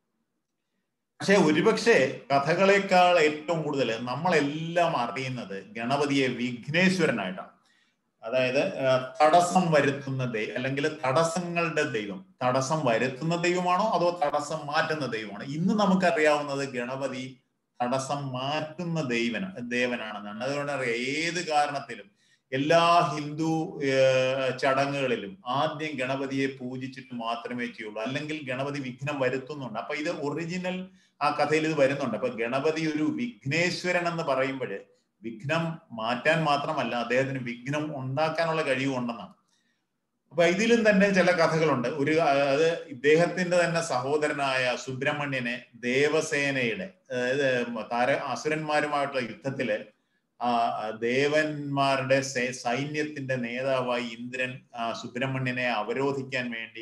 പക്ഷെ ഒരുപക്ഷെ കഥകളെക്കാൾ ഏറ്റവും കൂടുതൽ നമ്മളെല്ലാം അറിയുന്നത് ഗണപതിയെ വിഘ്നേശ്വരനായിട്ടാണ് അതായത് തടസ്സം വരുത്തുന്ന ദൈവം അല്ലെങ്കിൽ തടസ്സങ്ങളുടെ ദൈവം തടസ്സം വരുത്തുന്ന ദൈവമാണോ അതോ തടസ്സം മാറ്റുന്ന ദൈവമാണോ ഇന്ന് നമുക്കറിയാവുന്നത് ഗണപതി തടസ്സം മാറ്റുന്ന ദൈവന ദേവനാണെന്നാണ് അതുകൊണ്ട് അറിയാം ഏത് കാരണത്തിലും എല്ലാ ഹിന്ദു ചടങ്ങുകളിലും ആദ്യം ഗണപതിയെ പൂജിച്ചിട്ട് മാത്രമേ ചെയ്യുള്ളൂ അല്ലെങ്കിൽ ഗണപതി വിഘ്നം വരുത്തുന്നുണ്ട് അപ്പൊ ഇത് ഒറിജിനൽ ആ കഥയിൽ ഇത് വരുന്നുണ്ട് അപ്പൊ ഗണപതി ഒരു വിഘ്നേശ്വരൻ എന്ന് പറയുമ്പോൾ വിഘ്നം മാറ്റാൻ മാത്രമല്ല അദ്ദേഹത്തിന് വിഘ്നം ഉണ്ടാക്കാനുള്ള കഴിവുണ്ടെന്നാണ് അപ്പൊ ഇതിലും തന്നെ ചില കഥകളുണ്ട് ഒരു അത് ഇദ്ദേഹത്തിന്റെ തന്നെ സഹോദരനായ സുബ്രഹ്മണ്യനെ ദേവസേനയുടെ അതായത് താര അസുരന്മാരുമായിട്ടുള്ള യുദ്ധത്തില് ആ ദേവന്മാരുടെ സൈന്യത്തിന്റെ നേതാവായി ഇന്ദ്രൻ സുബ്രഹ്മണ്യനെ അവരോധിക്കാൻ വേണ്ടി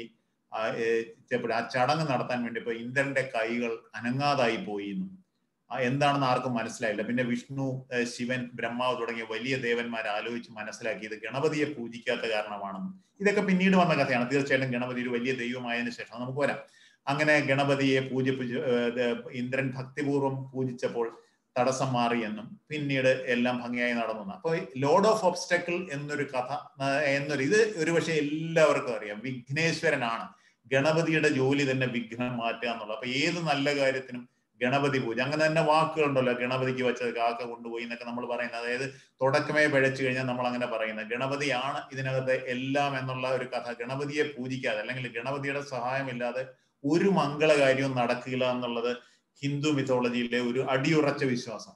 ആ ചടങ്ങ് നടത്താൻ വേണ്ടി ഇപ്പൊ ഇന്ദ്രന്റെ കൈകൾ അനങ്ങാതായി പോയി എന്താണെന്ന് ആർക്കും മനസ്സിലായില്ല പിന്നെ വിഷ്ണു ശിവൻ ബ്രഹ്മാവ് തുടങ്ങിയ വലിയ ദേവന്മാർ ആലോചിച്ച് മനസ്സിലാക്കി ഇത് ഗണപതിയെ പൂജിക്കാത്ത കാരണമാണെന്ന് ഇതൊക്കെ പിന്നീട് വന്ന കഥയാണ് തീർച്ചയായിട്ടും ഗണപതി ഒരു വലിയ ദൈവമായതിനു ശേഷം നമുക്ക് വരാം അങ്ങനെ ഗണപതിയെ പൂജിപ്പിച്ച് ഇന്ദ്രൻ ഭക്തിപൂർവ്വം പൂജിച്ചപ്പോൾ തടസ്സം മാറിയെന്നും പിന്നീട് എല്ലാം ഭംഗിയായി നടന്നു അപ്പൊ ലോഡ് ഓഫ് ഒബ്സ്റ്റക്കിൾ എന്നൊരു കഥ എന്നൊരു ഇത് ഒരുപക്ഷെ എല്ലാവർക്കും അറിയാം വിഘ്നേശ്വരനാണ് ഗണപതിയുടെ ജോലി തന്നെ വിഘ്നം മാറ്റുക എന്നുള്ളത് അപ്പൊ ഏത് നല്ല കാര്യത്തിനും ഗണപതി പൂജ അങ്ങനെ തന്നെ വാക്കുകളുണ്ടല്ലോ ഗണപതിക്ക് വെച്ചത് കാക്ക കൊണ്ടുപോയി എന്നൊക്കെ നമ്മൾ പറയുന്നത് അതായത് തുടക്കമേ പിഴച്ചു കഴിഞ്ഞാൽ നമ്മൾ അങ്ങനെ പറയുന്നത് ഗണപതിയാണ് ഇതിനകത്ത് എല്ലാം എന്നുള്ള ഒരു കഥ ഗണപതിയെ പൂജിക്കാതെ അല്ലെങ്കിൽ ഗണപതിയുടെ സഹായമില്ലാതെ ഒരു മംഗളകാര്യവും നടക്കില്ല എന്നുള്ളത് ഹിന്ദു മിത്തോളജിയിലെ ഒരു അടിയുറച്ച വിശ്വാസം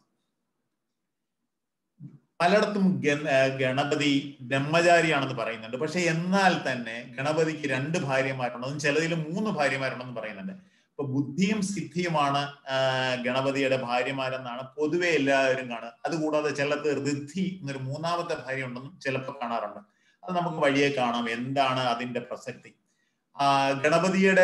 പലയിടത്തും ഗണപതി ബ്രഹ്മചാരിയാണെന്ന് പറയുന്നുണ്ട് പക്ഷെ എന്നാൽ തന്നെ ഗണപതിക്ക് രണ്ട് ഭാര്യമാരുണ്ടെന്നും ചിലതിൽ മൂന്ന് ഭാര്യമാരുണ്ടെന്ന് പറയുന്നുണ്ട് ഇപ്പൊ ബുദ്ധിയും സിദ്ധിയുമാണ് ഗണപതിയുടെ ഭാര്യമാരെന്നാണ് പൊതുവെ എല്ലാവരും കാണുക അതുകൂടാതെ ചിലത് ഋദ്ധി എന്നൊരു മൂന്നാമത്തെ ഭാര്യ ഉണ്ടെന്നും ചിലപ്പോൾ കാണാറുണ്ട് അത് നമുക്ക് വഴിയെ കാണാം എന്താണ് അതിന്റെ പ്രസക്തി ഗണപതിയുടെ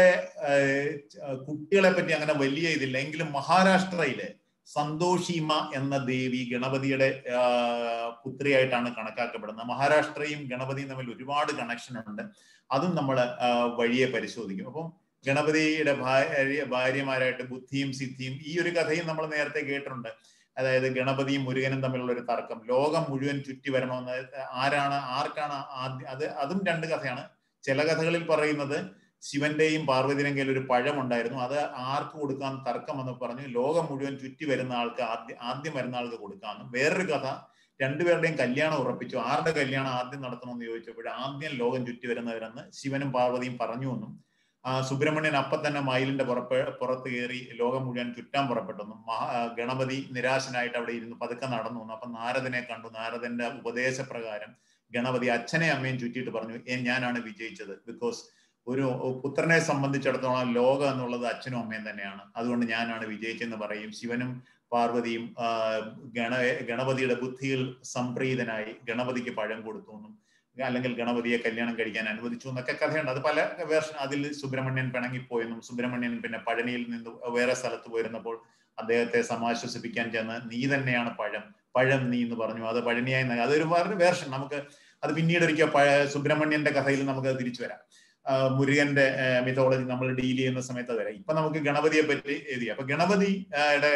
കുട്ടികളെ പറ്റി അങ്ങനെ വലിയ ഇതില്ല എങ്കിലും മഹാരാഷ്ട്രയിലെ സന്തോഷിമ എന്ന ദേവി ഗണപതിയുടെ പുത്രിയായിട്ടാണ് കണക്കാക്കപ്പെടുന്നത് മഹാരാഷ്ട്രയും ഗണപതിയും തമ്മിൽ ഒരുപാട് കണക്ഷൻ ഉണ്ട് അതും നമ്മൾ വഴിയെ പരിശോധിക്കും അപ്പം ഗണപതിയുടെ ഭാര്യ ഭാര്യമാരായിട്ട് ബുദ്ധിയും സിദ്ധിയും ഈ ഒരു കഥയും നമ്മൾ നേരത്തെ കേട്ടിട്ടുണ്ട് അതായത് ഗണപതിയും മുരുകനും തമ്മിലുള്ള ഒരു തർക്കം ലോകം മുഴുവൻ ചുറ്റി വരണമെന്ന് ആരാണ് ആർക്കാണ് ആദ്യം അത് അതും രണ്ട് കഥയാണ് ചില കഥകളിൽ പറയുന്നത് ശിവന്റെയും പാർവതിയുടെയും കയ്യിൽ ഒരു പഴമുണ്ടായിരുന്നു അത് ആർക്ക് കൊടുക്കാൻ തർക്കം എന്ന് പറഞ്ഞു ലോകം മുഴുവൻ ചുറ്റി വരുന്ന ആൾക്ക് ആദ്യം ആദ്യം വരുന്ന ആൾക്ക് കൊടുക്കാമെന്നും വേറൊരു കഥ രണ്ടുപേരുടെയും കല്യാണം ഉറപ്പിച്ചു ആരുടെ കല്യാണം ആദ്യം നടത്തണമെന്ന് ചോദിച്ചപ്പോൾ ആദ്യം ലോകം ചുറ്റി വരുന്നവരെന്ന് ശിവനും പാർവതിയും പറഞ്ഞു എന്നും സുബ്രഹ്മണ്യൻ അപ്പം തന്നെ മയിലിന്റെ പുറപ്പ് പുറത്ത് കയറി ലോകം മുഴുവൻ ചുറ്റാൻ പുറപ്പെട്ടെന്നും മഹാ ഗണപതി നിരാശനായിട്ട് അവിടെ ഇരുന്ന് പതുക്കെ നടന്നു വന്നു അപ്പൊ നാരദനെ കണ്ടു നാരദന്റെ ഉപദേശപ്രകാരം ഗണപതി അച്ഛനെ അമ്മയും ചുറ്റിയിട്ട് പറഞ്ഞു ഏ ഞാനാണ് വിജയിച്ചത് ബിക്കോസ് ഒരു പുത്രനെ സംബന്ധിച്ചിടത്തോളം ലോകം എന്നുള്ളത് അച്ഛനും അമ്മയും തന്നെയാണ് അതുകൊണ്ട് ഞാനാണ് വിജയിച്ചെന്ന് പറയും ശിവനും പാർവതിയും ഗണ ഗണപതിയുടെ ബുദ്ധിയിൽ സംപ്രീതനായി ഗണപതിക്ക് പഴം കൊടുത്തു എന്നും അല്ലെങ്കിൽ ഗണപതിയെ കല്യാണം കഴിക്കാൻ അനുവദിച്ചു എന്നൊക്കെ കഥയുണ്ട് അത് പല വേർഷൻ അതിൽ സുബ്രഹ്മണ്യൻ പിണങ്ങിപ്പോയെന്നും സുബ്രഹ്മണ്യൻ പിന്നെ പഴനിയിൽ നിന്ന് വേറെ സ്ഥലത്ത് പോയിരുന്നപ്പോൾ അദ്ദേഹത്തെ സമാശ്വസിപ്പിക്കാൻ ചെന്ന് നീ തന്നെയാണ് പഴം പഴം നീ എന്ന് പറഞ്ഞു അത് പഴനിയായി അതൊരു വേറെ വേർഷൻ നമുക്ക് അത് പിന്നീട് ഒരിക്കൽ പഴ സുബ്രഹ്മണ്യന്റെ കഥയിൽ നമുക്ക് അത് തിരിച്ചു വരാം മുരുകന്റെ മിഥോളജി നമ്മൾ ഡീൽ ചെയ്യുന്ന സമയത്ത് വരാം ഇപ്പൊ നമുക്ക് ഗണപതിയെ പറ്റി എഴുതി അപ്പൊ ഗണപതിയുടെ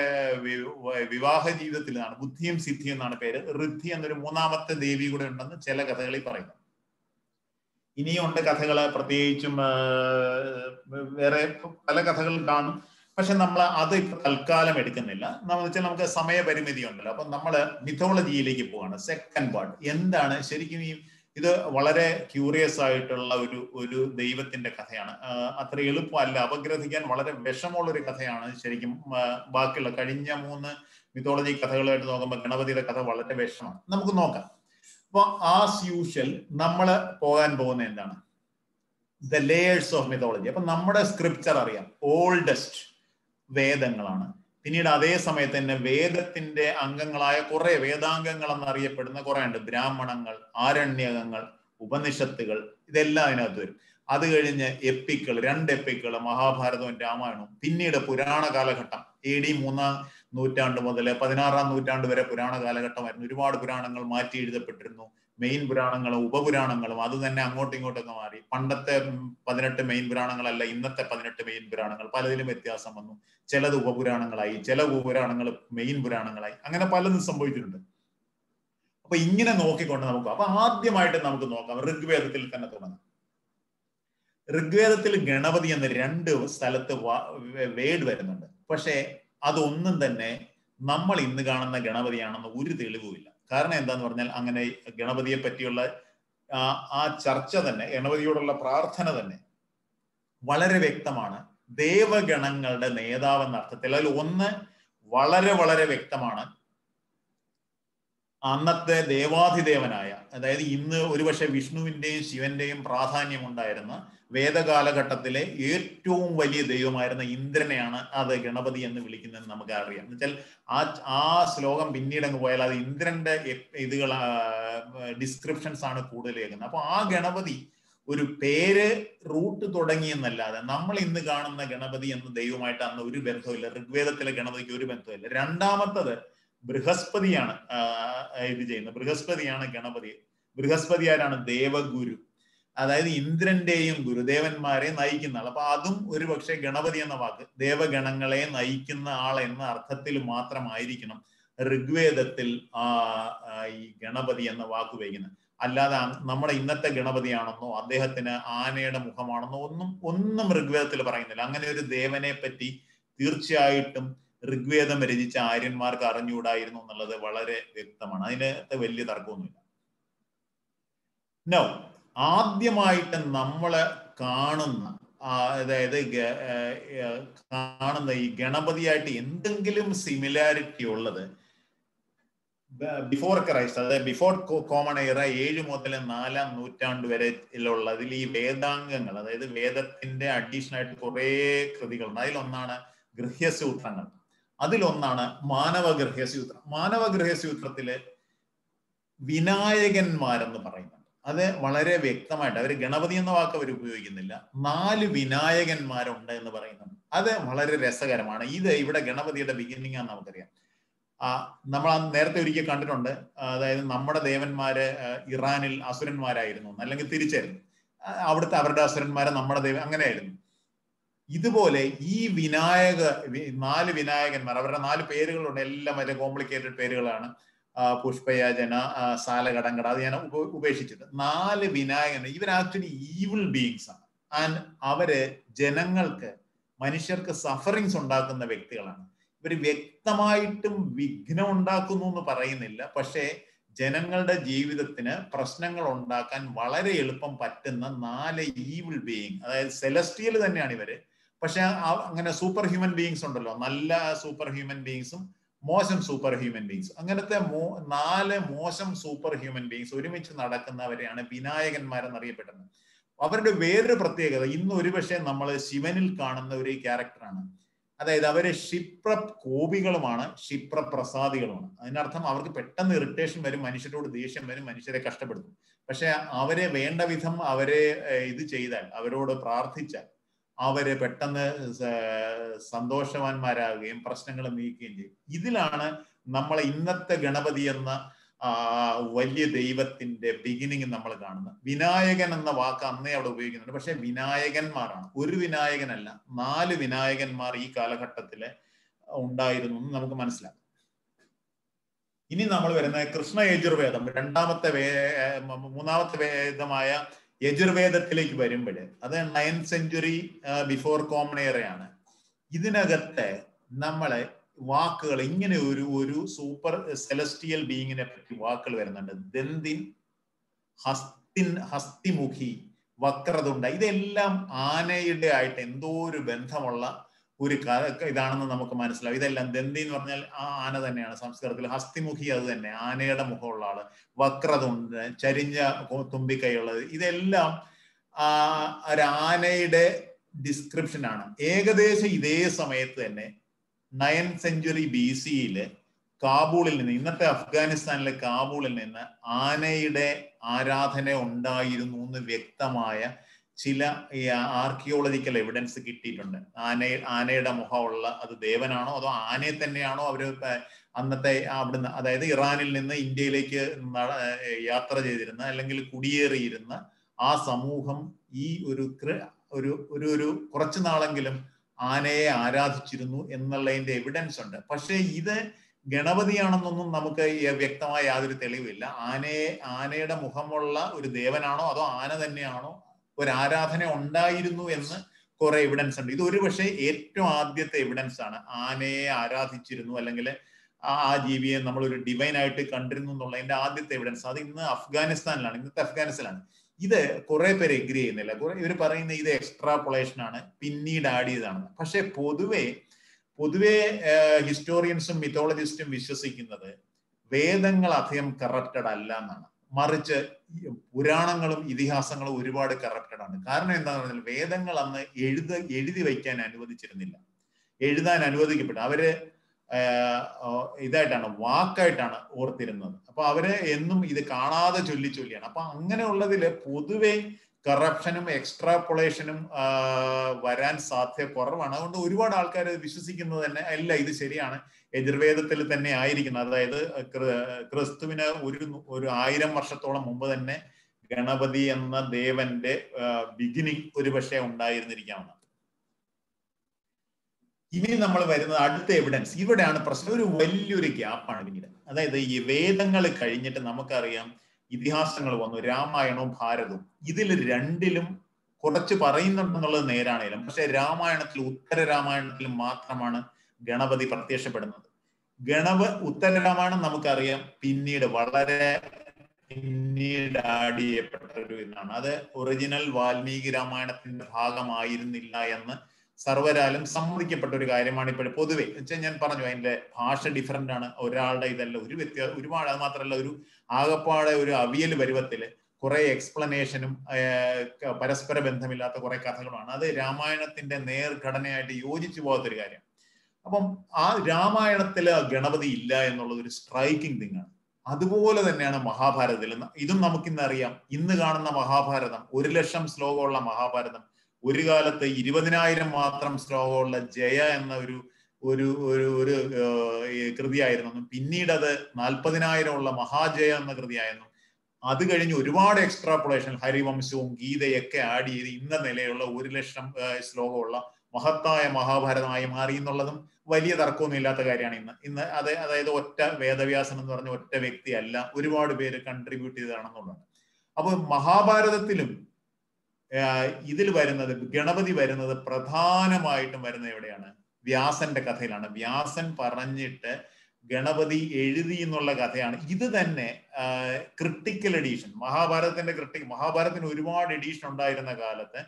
വിവാഹ ജീവിതത്തിലാണ് ബുദ്ധിയും സിദ്ധിയും എന്നാണ് പേര് ഋദ്ധി എന്നൊരു മൂന്നാമത്തെ ദേവി കൂടെ ഉണ്ടെന്ന് ചില കഥകളിൽ പറയുന്നു ഇനിയും ഉണ്ട് കഥകള് പ്രത്യേകിച്ചും വേറെ പല കഥകളും കാണും പക്ഷെ നമ്മൾ അത് ഇപ്പൊ തൽക്കാലം എടുക്കുന്നില്ല എന്ന് വെച്ചാൽ നമുക്ക് സമയപരിമിതി ഉണ്ടല്ലോ അപ്പൊ നമ്മൾ മിഥോളജിയിലേക്ക് പോവാണ് സെക്കൻഡ് പാർട്ട് എന്താണ് ശരിക്കും ഈ ഇത് വളരെ ക്യൂറിയസ് ആയിട്ടുള്ള ഒരു ഒരു ദൈവത്തിന്റെ കഥയാണ് അത്ര എളുപ്പമല്ല അപഗ്രഥിക്കാൻ വളരെ വിഷമുള്ള ഒരു കഥയാണ് ശരിക്കും ബാക്കിയുള്ള കഴിഞ്ഞ മൂന്ന് മിത്തോളജി കഥകളായിട്ട് നോക്കുമ്പോൾ ഗണപതിയുടെ കഥ വളരെ വിഷമാണ് നമുക്ക് നോക്കാം അപ്പൊ ആസ് യൂഷ്വൽ നമ്മൾ പോകാൻ പോകുന്ന എന്താണ് ദ ലേയേഴ്സ് ഓഫ് മിത്തോളജി അപ്പൊ നമ്മുടെ സ്ക്രിപ്ചർ അറിയാം ഓൾഡസ്റ്റ് വേദങ്ങളാണ് പിന്നീട് അതേ സമയത്ത് തന്നെ വേദത്തിന്റെ അംഗങ്ങളായ കുറെ വേദാംഗങ്ങൾ എന്നറിയപ്പെടുന്ന കുറെ ഉണ്ട് ബ്രാഹ്മണങ്ങൾ ആരണ്യകങ്ങൾ ഉപനിഷത്തുകൾ ഇതെല്ലാം അതിനകത്ത് വരും അത് കഴിഞ്ഞ് എപ്പിക്കൾ രണ്ട് എപ്പിക്കൾ മഹാഭാരതവും രാമായണവും പിന്നീട് പുരാണ കാലഘട്ടം എ ഡി മൂന്നാം നൂറ്റാണ്ട് മുതൽ പതിനാറാം നൂറ്റാണ്ട് വരെ പുരാണ കാലഘട്ടമായിരുന്നു ഒരുപാട് പുരാണങ്ങൾ മാറ്റി എഴുതപ്പെട്ടിരുന്നു മെയിൻ പുരാണങ്ങളും ഉപപുരാണങ്ങളും അത് തന്നെ അങ്ങോട്ടും ഇങ്ങോട്ടൊക്കെ മാറി പണ്ടത്തെ പതിനെട്ട് മെയിൻ പുരാണങ്ങളല്ല ഇന്നത്തെ പതിനെട്ട് മെയിൻ പുരാണങ്ങൾ പലതിലും വ്യത്യാസം വന്നു ചിലത് ഉപപുരാണങ്ങളായി ചില ഉപപുരാണങ്ങൾ മെയിൻ പുരാണങ്ങളായി അങ്ങനെ പലതും സംഭവിച്ചിട്ടുണ്ട് അപ്പൊ ഇങ്ങനെ നോക്കിക്കൊണ്ട് നമുക്ക് അപ്പൊ ആദ്യമായിട്ട് നമുക്ക് നോക്കാം ഋഗ്വേദത്തിൽ തന്നെ തുടങ്ങാം ഋഗ്വേദത്തിൽ ഗണപതി എന്ന രണ്ട് സ്ഥലത്ത് വേഡ് വരുന്നുണ്ട് പക്ഷേ അതൊന്നും തന്നെ നമ്മൾ ഇന്ന് കാണുന്ന ഗണപതിയാണെന്ന് ഒരു തെളിവുമില്ല കാരണം എന്താന്ന് പറഞ്ഞാൽ അങ്ങനെ ഗണപതിയെ പറ്റിയുള്ള ആ ചർച്ച തന്നെ ഗണപതിയോടുള്ള പ്രാർത്ഥന തന്നെ വളരെ വ്യക്തമാണ് ദേവഗണങ്ങളുടെ നേതാവ് എന്ന അർത്ഥത്തിൽ അതിൽ ഒന്ന് വളരെ വളരെ വ്യക്തമാണ് അന്നത്തെ ദേവാധിദേവനായ അതായത് ഇന്ന് ഒരുപക്ഷെ വിഷ്ണുവിന്റെയും ശിവന്റെയും പ്രാധാന്യം ഉണ്ടായിരുന്ന വേദകാലഘട്ടത്തിലെ ഏറ്റവും വലിയ ദൈവമായിരുന്ന ഇന്ദ്രനെയാണ് അത് ഗണപതി എന്ന് വിളിക്കുന്നത് നമുക്ക് അറിയാം എന്നുവെച്ചാൽ ആ ആ ശ്ലോകം പിന്നീട് അങ്ങ് പോയാൽ അത് ഇന്ദ്രന്റെ ഇതുകൾ ഡിസ്ക്രിപ്ഷൻസ് ആണ് കൂടുതൽ കേൾക്കുന്നത് അപ്പൊ ആ ഗണപതി ഒരു പേര് റൂട്ട് തുടങ്ങിയെന്നല്ലാതെ നമ്മൾ ഇന്ന് കാണുന്ന ഗണപതി എന്ന ദൈവമായിട്ട് അന്ന് ഒരു ബന്ധവുമില്ല ഋഗ്വേദത്തിലെ ഗണപതിക്ക് ഒരു ബന്ധവുമില്ല രണ്ടാമത്തത് ബൃഹസ്പതിയാണ് ഇത് ചെയ്യുന്നത് ബൃഹസ്പതിയാണ് ഗണപതി ബൃഹസ്പതി ആരാണ് ദേവഗുരു അതായത് ഇന്ദ്രന്റെയും ഗുരുദേവന്മാരെയും നയിക്കുന്ന ആൾ അപ്പൊ അതും ഒരു പക്ഷേ ഗണപതി എന്ന വാക്ക് ദേവഗണങ്ങളെ നയിക്കുന്ന ആൾ എന്ന അർത്ഥത്തിൽ മാത്രമായിരിക്കണം ഋഗ്വേദത്തിൽ ആ ഈ ഗണപതി എന്ന വാക്ക് ഉപയോഗിക്കുന്നത് അല്ലാതെ നമ്മുടെ ഇന്നത്തെ ഗണപതിയാണെന്നോ അദ്ദേഹത്തിന് ആനയുടെ മുഖമാണെന്നോ ഒന്നും ഒന്നും ഋഗ്വേദത്തിൽ പറയുന്നില്ല അങ്ങനെ ഒരു ദേവനെ പറ്റി തീർച്ചയായിട്ടും ഋഗ്വേദം രചിച്ച ആര്യന്മാർക്ക് അറിഞ്ഞുകൂടായിരുന്നു എന്നുള്ളത് വളരെ വ്യക്തമാണ് അതിനകത്ത് വലിയ തർക്കമൊന്നുമില്ല നോ ആദ്യമായിട്ട് നമ്മളെ കാണുന്ന അതായത് കാണുന്ന ഈ ഗണപതിയായിട്ട് എന്തെങ്കിലും സിമിലാരിറ്റി ഉള്ളത് ബിഫോർ ക്രൈസ്റ്റ് അതായത് ബിഫോർ കോമൺ ഇറ ഏഴ് മുതൽ നാലാം നൂറ്റാണ്ട് വരെ ഉള്ളതിൽ ഈ വേദാംഗങ്ങൾ അതായത് വേദത്തിന്റെ അഡീഷണൽ ആയിട്ട് കുറെ കൃതികളുണ്ട് അതിലൊന്നാണ് ഗൃഹ്യസൂത്രങ്ങൾ അതിലൊന്നാണ് മാനവ ഗൃഹ്യസൂത്രം മാനവ ഗൃഹ്യസൂത്രത്തില് വിനായകന്മാരെന്ന് പറയുന്നുണ്ട് അത് വളരെ വ്യക്തമായിട്ട് അവർ ഗണപതി എന്ന വാക്ക് അവർ ഉപയോഗിക്കുന്നില്ല നാല് വിനായകന്മാരുണ്ട് എന്ന് പറയുന്നുണ്ട് അത് വളരെ രസകരമാണ് ഇത് ഇവിടെ ഗണപതിയുടെ ബിഗിനിങ് ആണെന്ന് നമുക്കറിയാം ആ നമ്മൾ നേരത്തെ ഒരിക്കൽ കണ്ടിട്ടുണ്ട് അതായത് നമ്മുടെ ദേവന്മാര് ഇറാനിൽ അസുരന്മാരായിരുന്നു അല്ലെങ്കിൽ തിരിച്ചായിരുന്നു അവിടുത്തെ അവരുടെ അസുരന്മാരെ നമ്മുടെ ദേവൻ അങ്ങനെയായിരുന്നു ഇതുപോലെ ഈ വിനായക നാല് വിനായകന്മാർ അവരുടെ നാല് പേരുകളുണ്ട് എല്ലാം വളരെ കോംപ്ലിക്കേറ്റഡ് പേരുകളാണ് പുഷ്പയാജന സാലകടങ്കട അത് ഞാൻ ഉപേക്ഷിച്ചിട്ട് നാല് വിനായകൻ ഇവർ ആക്ച്വലി ഈവിൾ ബീയിങ്സ് ആണ് ആൻഡ് അവര് ജനങ്ങൾക്ക് മനുഷ്യർക്ക് സഫറിങ്സ് ഉണ്ടാക്കുന്ന വ്യക്തികളാണ് ഇവർ വ്യക്തമായിട്ടും വിഘ്നം ഉണ്ടാക്കുന്നു എന്ന് പറയുന്നില്ല പക്ഷേ ജനങ്ങളുടെ ജീവിതത്തിന് പ്രശ്നങ്ങൾ ഉണ്ടാക്കാൻ വളരെ എളുപ്പം പറ്റുന്ന നാല് ഈവിൾ ബീയിങ് അതായത് സെലസ്റ്റിയൽ തന്നെയാണ് ഇവര് പക്ഷെ അങ്ങനെ സൂപ്പർ ഹ്യൂമൻ ബീയിങ്സ് ഉണ്ടല്ലോ നല്ല സൂപ്പർ ഹ്യൂമൻ ബീയിങ്സും മോശം സൂപ്പർ ഹ്യൂമൻ ബീങ്സ് അങ്ങനത്തെ മോ നാല് മോശം സൂപ്പർ ഹ്യൂമൻ ബീങ്സ് ഒരുമിച്ച് നടക്കുന്നവരെയാണ് വിനായകന്മാരെന്നറിയപ്പെടുന്നത് അവരുടെ വേറൊരു പ്രത്യേകത ഇന്ന് ഒരുപക്ഷെ നമ്മൾ ശിവനിൽ കാണുന്ന ഒരു ക്യാരക്ടറാണ് അതായത് അവര് ക്ഷിപ്ര കോപികളുമാണ് ക്ഷിപ്ര പ്രസാദികളുമാണ് അതിനർത്ഥം അവർക്ക് പെട്ടെന്ന് ഇറിറ്റേഷൻ വരും മനുഷ്യരോട് ദേഷ്യം വരും മനുഷ്യരെ കഷ്ടപ്പെടുത്തും പക്ഷെ അവരെ വേണ്ട വിധം അവരെ ഇത് ചെയ്താൽ അവരോട് പ്രാർത്ഥിച്ചാൽ അവര് പെട്ടെന്ന് സന്തോഷവാന്മാരാകുകയും പ്രശ്നങ്ങൾ നീക്കുകയും ചെയ്യും ഇതിലാണ് നമ്മളെ ഇന്നത്തെ ഗണപതി എന്ന വലിയ ദൈവത്തിന്റെ ബിഗിനിങ് നമ്മൾ കാണുന്നത് വിനായകൻ എന്ന വാക്ക് അന്നേ അവിടെ ഉപയോഗിക്കുന്നുണ്ട് പക്ഷെ വിനായകന്മാരാണ് ഒരു വിനായകനല്ല നാല് വിനായകന്മാർ ഈ കാലഘട്ടത്തില് ഉണ്ടായിരുന്നു എന്ന് നമുക്ക് മനസ്സിലാക്കാം ഇനി നമ്മൾ വരുന്നത് കൃഷ്ണ യജുർവേദം രണ്ടാമത്തെ വേ മൂന്നാമത്തെ വേദമായ യജുർവേദത്തിലേക്ക് വരുമ്പോൾ അത് നയൻത് സെഞ്ചുറി ബിഫോർ കോമൺ എയറയാണ് ഇതിനകത്ത് നമ്മളെ വാക്കുകൾ ഇങ്ങനെ ഒരു ഒരു സൂപ്പർ സെലസ്റ്റിയൽ ബീയിങ്ങിനെ പറ്റി വാക്കുകൾ വരുന്നുണ്ട് ദന്തിൻ ഹസ്തിൻ ഹസ്തിമുഖി വക്രതുണ്ട ഇതെല്ലാം ആനയുടെ ആയിട്ട് എന്തോ ഒരു ബന്ധമുള്ള ഒരു ഇതാണെന്ന് നമുക്ക് മനസ്സിലാവും ഇതെല്ലാം ദന്തി എന്ന് പറഞ്ഞാൽ ആ ആന തന്നെയാണ് സംസ്കൃതത്തിൽ ഹസ്തിമുഖി അത് തന്നെ ആനയുടെ മുഖമുള്ള ആള് വക്രതുണ്ട് ചരിഞ്ഞ തുമ്പിക്കൈയുള്ളത് ഇതെല്ലാം ആ ഒരു ആനയുടെ ഡിസ്ക്രിപ്ഷൻ ആണ് ഏകദേശം ഇതേ സമയത്ത് തന്നെ നയൻത് സെഞ്ചുറി ബി സിയില് കാബൂളിൽ നിന്ന് ഇന്നത്തെ അഫ്ഗാനിസ്ഥാനിലെ കാബൂളിൽ നിന്ന് ആനയുടെ ആരാധന ഉണ്ടായിരുന്നു എന്ന് വ്യക്തമായ ചില ആർക്കിയോളജിക്കൽ എവിഡൻസ് കിട്ടിയിട്ടുണ്ട് ആന ആനയുടെ മുഖമുള്ള അത് ദേവനാണോ അതോ ആനയെ തന്നെയാണോ അവര് അന്നത്തെ അവിടുന്ന് അതായത് ഇറാനിൽ നിന്ന് ഇന്ത്യയിലേക്ക് യാത്ര ചെയ്തിരുന്ന അല്ലെങ്കിൽ കുടിയേറിയിരുന്ന ആ സമൂഹം ഈ ഒരു ഒരു ഒരു ഒരു കുറച്ചു നാളെങ്കിലും ആനയെ ആരാധിച്ചിരുന്നു എന്നുള്ളതിന്റെ എവിഡൻസ് ഉണ്ട് പക്ഷേ ഇത് ഗണപതിയാണെന്നൊന്നും നമുക്ക് വ്യക്തമായ യാതൊരു തെളിവില്ല ആനയെ ആനയുടെ മുഖമുള്ള ഒരു ദേവനാണോ അതോ ആന തന്നെയാണോ ഒരു ആരാധന ഉണ്ടായിരുന്നു എന്ന് കുറെ എവിഡൻസ് ഉണ്ട് ഇത് ഒരു പക്ഷേ ഏറ്റവും ആദ്യത്തെ എവിഡൻസ് ആണ് ആനയെ ആരാധിച്ചിരുന്നു അല്ലെങ്കിൽ ആ ജീവിയെ നമ്മൾ ഒരു ഡിവൈൻ ആയിട്ട് കണ്ടിരുന്നു എന്നുള്ളതിന്റെ ആദ്യത്തെ എവിഡൻസ് അത് ഇന്ന് അഫ്ഗാനിസ്ഥാനിലാണ് ഇന്നത്തെ അഫ്ഗാനിസ്ഥാനിലാണ് ഇത് കുറെ പേര് എഗ്രി ചെയ്യുന്നില്ല ഇവർ പറയുന്ന ഇത് എക്സ്ട്രാപൊളേഷൻ ആണ് പിന്നീട് ആഡ് ചെയ്തതാണ് പക്ഷെ പൊതുവെ പൊതുവെ ഹിസ്റ്റോറിയൻസും മിത്തോളജിസ്റ്റും വിശ്വസിക്കുന്നത് വേദങ്ങൾ അധികം കറപ്റ്റഡ് അല്ല എന്നാണ് മറിച്ച് പുരാണങ്ങളും ഇതിഹാസങ്ങളും ഒരുപാട് കറപ്റ്റഡ് ആണ് കാരണം എന്താണെന്ന് പറഞ്ഞാൽ വേദങ്ങൾ അന്ന് എഴുത എഴുതി വയ്ക്കാൻ അനുവദിച്ചിരുന്നില്ല എഴുതാൻ അനുവദിക്കപ്പെട്ടു അവര് ഇതായിട്ടാണ് വാക്കായിട്ടാണ് ഓർത്തിരുന്നത് അപ്പൊ അവര് എന്നും ഇത് കാണാതെ ചൊല്ലി ചൊല്ലിയാണ് അപ്പൊ അങ്ങനെയുള്ളതില് പൊതുവെ കറപ്ഷനും എക്സ്ട്രാപ്പൊളേഷനും വരാൻ സാധ്യത കുറവാണ് അതുകൊണ്ട് ഒരുപാട് ആൾക്കാർ വിശ്വസിക്കുന്നത് തന്നെ അല്ല ഇത് ശരിയാണ് യജുർവേദത്തിൽ തന്നെ ആയിരിക്കുന്നത് അതായത് ക്രിസ്തുവിന് ഒരു ഒരു ആയിരം വർഷത്തോളം മുമ്പ് തന്നെ ഗണപതി എന്ന ദേവന്റെ ബിഗിനിങ് ഒരുപക്ഷെ ഉണ്ടായിരുന്നിരിക്കാവുന്ന ഇനി നമ്മൾ വരുന്നത് അടുത്ത എവിഡൻസ് ഇവിടെയാണ് പ്രശ്നം ഒരു വലിയൊരു ഗ്യാപ്പാണ് പിന്നീട് അതായത് ഈ വേദങ്ങൾ കഴിഞ്ഞിട്ട് നമുക്കറിയാം ഇതിഹാസങ്ങൾ വന്നു രാമായണവും ഭാരതവും ഇതിൽ രണ്ടിലും കുറച്ച് പറയുന്നുണ്ടെന്നുള്ളത് നേരാണേലും പക്ഷെ രാമായണത്തിൽ ഉത്തര രാമായണത്തിൽ മാത്രമാണ് ഗണപതി പ്രത്യക്ഷപ്പെടുന്നത് ഗണപ ഉത്തര രാമായണം നമുക്കറിയാം പിന്നീട് വളരെ പിന്നീട് ആഡ് ചെയ്യപ്പെട്ട ഒരു ഇതാണ് അത് ഒറിജിനൽ വാൽമീകി രാമായണത്തിന്റെ ഭാഗമായിരുന്നില്ല എന്ന് സർവരാലും സമ്മതിക്കപ്പെട്ട ഒരു കാര്യമാണ് ഇപ്പോഴും പൊതുവെ വെച്ചാൽ ഞാൻ പറഞ്ഞു അതിന്റെ ഭാഷ ഡിഫറെന്റ് ആണ് ഒരാളുടെ ഇതല്ല ഒരു വ്യത്യാസം ഒരുപാട് അത് മാത്രമല്ല ഒരു ആകപ്പാടെ ഒരു അവിയൽ പരുവത്തില് കുറെ എക്സ്പ്ലനേഷനും പരസ്പര ബന്ധമില്ലാത്ത കുറെ കഥകളുമാണ് അത് രാമായണത്തിന്റെ നേർഘടനയായിട്ട് യോജിച്ചു പോകാത്തൊരു കാര്യം അപ്പം ആ രാമായണത്തില് ഗണപതി ഇല്ല എന്നുള്ളത് ഒരു സ്ട്രൈക്കിംഗ് തിങ് ആണ് അതുപോലെ തന്നെയാണ് മഹാഭാരതത്തിൽ ഇതും നമുക്കിന്ന് അറിയാം ഇന്ന് കാണുന്ന മഹാഭാരതം ഒരു ലക്ഷം ശ്ലോകമുള്ള മഹാഭാരതം ഒരു കാലത്ത് ഇരുപതിനായിരം മാത്രം ശ്ലോകമുള്ള ജയ എന്ന ഒരു ഒരു ഒരു ഒരു കൃതിയായിരുന്നു പിന്നീട് അത് നാൽപ്പതിനായിരം ഉള്ള മഹാജയ എന്ന കൃതിയായിരുന്നു അത് കഴിഞ്ഞ് ഒരുപാട് എക്സ്ട്രാപ്പുളേഷൻ ഹരിവംശവും ഗീതയൊക്കെ ആഡ് ചെയ്ത് ഇന്ന നിലയുള്ള ഒരു ലക്ഷം ശ്ലോകമുള്ള മഹത്തായ മഹാഭാരതമായി മാറി എന്നുള്ളതും വലിയ തർക്കമൊന്നും ഇല്ലാത്ത കാര്യമാണ് ഇന്ന് ഇന്ന് അത് അതായത് ഒറ്റ വേദവ്യാസൻ എന്ന് പറഞ്ഞ ഒറ്റ വ്യക്തിയല്ല ഒരുപാട് പേര് കൺട്രിബ്യൂട്ട് ചെയ്തതാണെന്നുള്ളത് അപ്പൊ മഹാഭാരതത്തിലും ഇതിൽ വരുന്നത് ഗണപതി വരുന്നത് പ്രധാനമായിട്ടും വരുന്നത് എവിടെയാണ് വ്യാസന്റെ കഥയിലാണ് വ്യാസൻ പറഞ്ഞിട്ട് ഗണപതി എഴുതി എന്നുള്ള കഥയാണ് ഇത് തന്നെ ക്രിട്ടിക്കൽ എഡീഷൻ മഹാഭാരതത്തിന്റെ ക്രിട്ടിക് മഹാഭാരതത്തിന് ഒരുപാട് എഡീഷൻ ഉണ്ടായിരുന്ന കാലത്ത്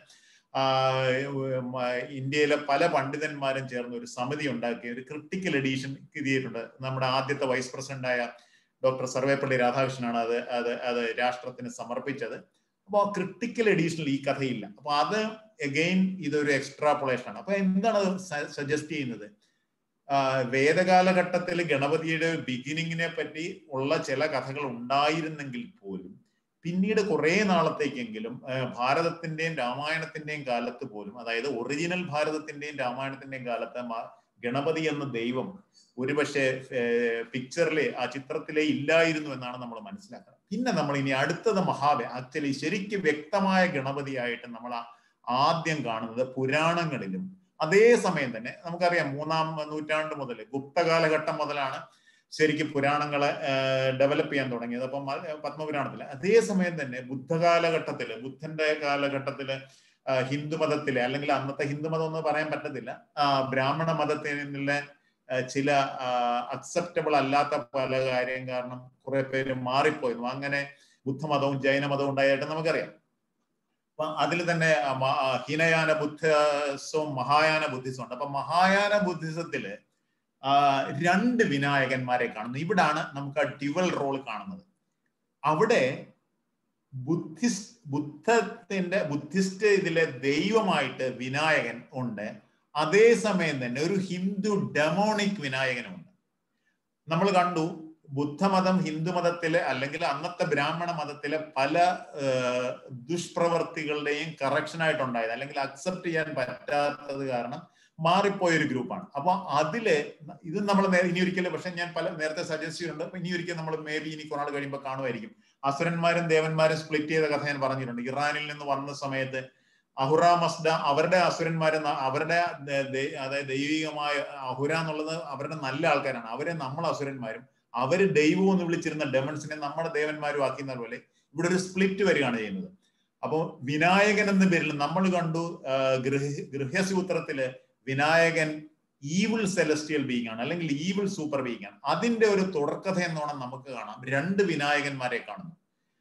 ഇന്ത്യയിലെ പല പണ്ഡിതന്മാരും ചേർന്ന് ഒരു സമിതി ഉണ്ടാക്കി ഒരു ക്രിട്ടിക്കൽ എഡീഷൻ ചെയ്തിട്ടുണ്ട് നമ്മുടെ ആദ്യത്തെ വൈസ് പ്രസിഡന്റായ ഡോക്ടർ സർവേപ്പള്ളി രാധാകൃഷ്ണനാണ് അത് അത് അത് രാഷ്ട്രത്തിന് സമർപ്പിച്ചത് അപ്പോൾ ആ ക്രിട്ടിക്കൽ എഡീഷനിൽ ഈ കഥയില്ല അപ്പൊ അത് എഗെയിൻ ഇതൊരു എക്സ്ട്രാപൊളേഷൻ ആണ് അപ്പൊ എന്താണ് സജസ്റ്റ് ചെയ്യുന്നത് വേദകാലഘട്ടത്തിൽ ഗണപതിയുടെ ബിഗിനിങ്ങിനെ പറ്റി ഉള്ള ചില കഥകൾ ഉണ്ടായിരുന്നെങ്കിൽ പോലും പിന്നീട് കുറെ നാളത്തേക്കെങ്കിലും ഭാരതത്തിന്റെയും രാമായണത്തിന്റെയും കാലത്ത് പോലും അതായത് ഒറിജിനൽ ഭാരതത്തിന്റെയും രാമായണത്തിന്റെയും കാലത്ത് ഗണപതി എന്ന ദൈവം ഒരുപക്ഷെ പിക്ചറിലെ ആ ചിത്രത്തിലെ ഇല്ലായിരുന്നു എന്നാണ് നമ്മൾ മനസ്സിലാക്കുന്നത് പിന്നെ നമ്മൾ ഇനി അടുത്തത് മഹാബെ ആക്ച്വലി ശരിക്കും വ്യക്തമായ ഗണപതിയായിട്ട് നമ്മൾ ആദ്യം കാണുന്നത് പുരാണങ്ങളിലും അതേ സമയം തന്നെ നമുക്കറിയാം മൂന്നാം നൂറ്റാണ്ട് മുതൽ ഗുപ്ത കാലഘട്ടം മുതലാണ് ശരിക്കും പുരാണങ്ങളെ ഡെവലപ്പ് ചെയ്യാൻ തുടങ്ങിയത് അപ്പം പത്മപുരാണത്തില് അതേ സമയം തന്നെ ബുദ്ധകാലഘട്ടത്തില് ബുദ്ധന്റെ കാലഘട്ടത്തില് ഹിന്ദു മതത്തിലെ അല്ലെങ്കിൽ അന്നത്തെ ഹിന്ദു മതം എന്ന് പറയാൻ പറ്റത്തില്ല ബ്രാഹ്മണ മതത്തിലെ ചില അക്സെപ്റ്റബിൾ അല്ലാത്ത പല കാര്യം കാരണം കുറെ പേര് മാറിപ്പോയിരുന്നു അങ്ങനെ ബുദ്ധമതവും ജൈനമതവും ഉണ്ടായിട്ട് നമുക്കറിയാം അപ്പൊ അതിൽ തന്നെ ഹീനയാന ബുദ്ധിസവും മഹായാന ബുദ്ധിസവും ഉണ്ട് അപ്പൊ മഹായാന ബുദ്ധിസത്തില് രണ്ട് വിനായകന്മാരെ കാണുന്നു ഇവിടാണ് നമുക്ക് ആ ഡിവൽ റോൾ കാണുന്നത് അവിടെ ബുദ്ധിസ്റ്റ് ബുദ്ധത്തിന്റെ ബുദ്ധിസ്റ്റ് ഇതിലെ ദൈവമായിട്ട് വിനായകൻ ഉണ്ട് അതേസമയം തന്നെ ഒരു ഹിന്ദു ഡെമോണിക് വിനായകനുമുണ്ട് നമ്മൾ കണ്ടു ബുദ്ധമതം ഹിന്ദുമതത്തിലെ അല്ലെങ്കിൽ അന്നത്തെ ബ്രാഹ്മണ മതത്തിലെ പല ദുഷ്പ്രവർത്തികളുടെയും കറക്ഷനായിട്ടുണ്ടായത് അല്ലെങ്കിൽ അക്സെപ്റ്റ് ചെയ്യാൻ പറ്റാത്തത് കാരണം മാറിപ്പോയ ഒരു ഗ്രൂപ്പാണ് അപ്പൊ അതില് ഇത് നമ്മൾ ഇനി ഒരിക്കലും പക്ഷെ ഞാൻ പല നേരത്തെ സജസ്റ്റ് ചെയ്തിട്ടുണ്ട് ഇനി ഒരിക്കൽ നമ്മൾ മേ ബി ഇനി കുറേ കഴിയുമ്പോൾ കാണുമായിരിക്കും അസുരന്മാരും ദേവന്മാരും സ്പ്ലിറ്റ് ചെയ്ത കഥ ഞാൻ പറഞ്ഞിട്ടുണ്ട് ഇറാനിൽ നിന്ന് വന്ന സമയത്ത് അഹുറ മസ്ഡ അവരുടെ അസുരന്മാരെ അവരുടെ അതായത് ദൈവികമായ അഹുര എന്നുള്ളത് അവരുടെ നല്ല ആൾക്കാരാണ് അവരെ നമ്മൾ അസുരന്മാരും അവര് ദൈവം എന്ന് വിളിച്ചിരുന്ന ഡെമൺസിനെ നമ്മുടെ ദേവന്മാരും ആക്കുന്ന പോലെ ഇവിടെ ഒരു സ്പ്ലിറ്റ് വരികയാണ് ചെയ്യുന്നത് അപ്പോൾ വിനായകൻ എന്ന പേരിൽ നമ്മൾ കണ്ടു ഗൃഹ ഗൃഹസൂത്രത്തില് വിനായകൻ ഈവിൾ സെലസ്റ്റിയൽ ബീങ് ആണ് അല്ലെങ്കിൽ ഈവിൾ സൂപ്പർ ബീങ് ആണ് അതിന്റെ ഒരു തുടർക്കഥ എന്നോണം നമുക്ക് കാണാം രണ്ട് വിനായകന്മാരെ കാണുന്നു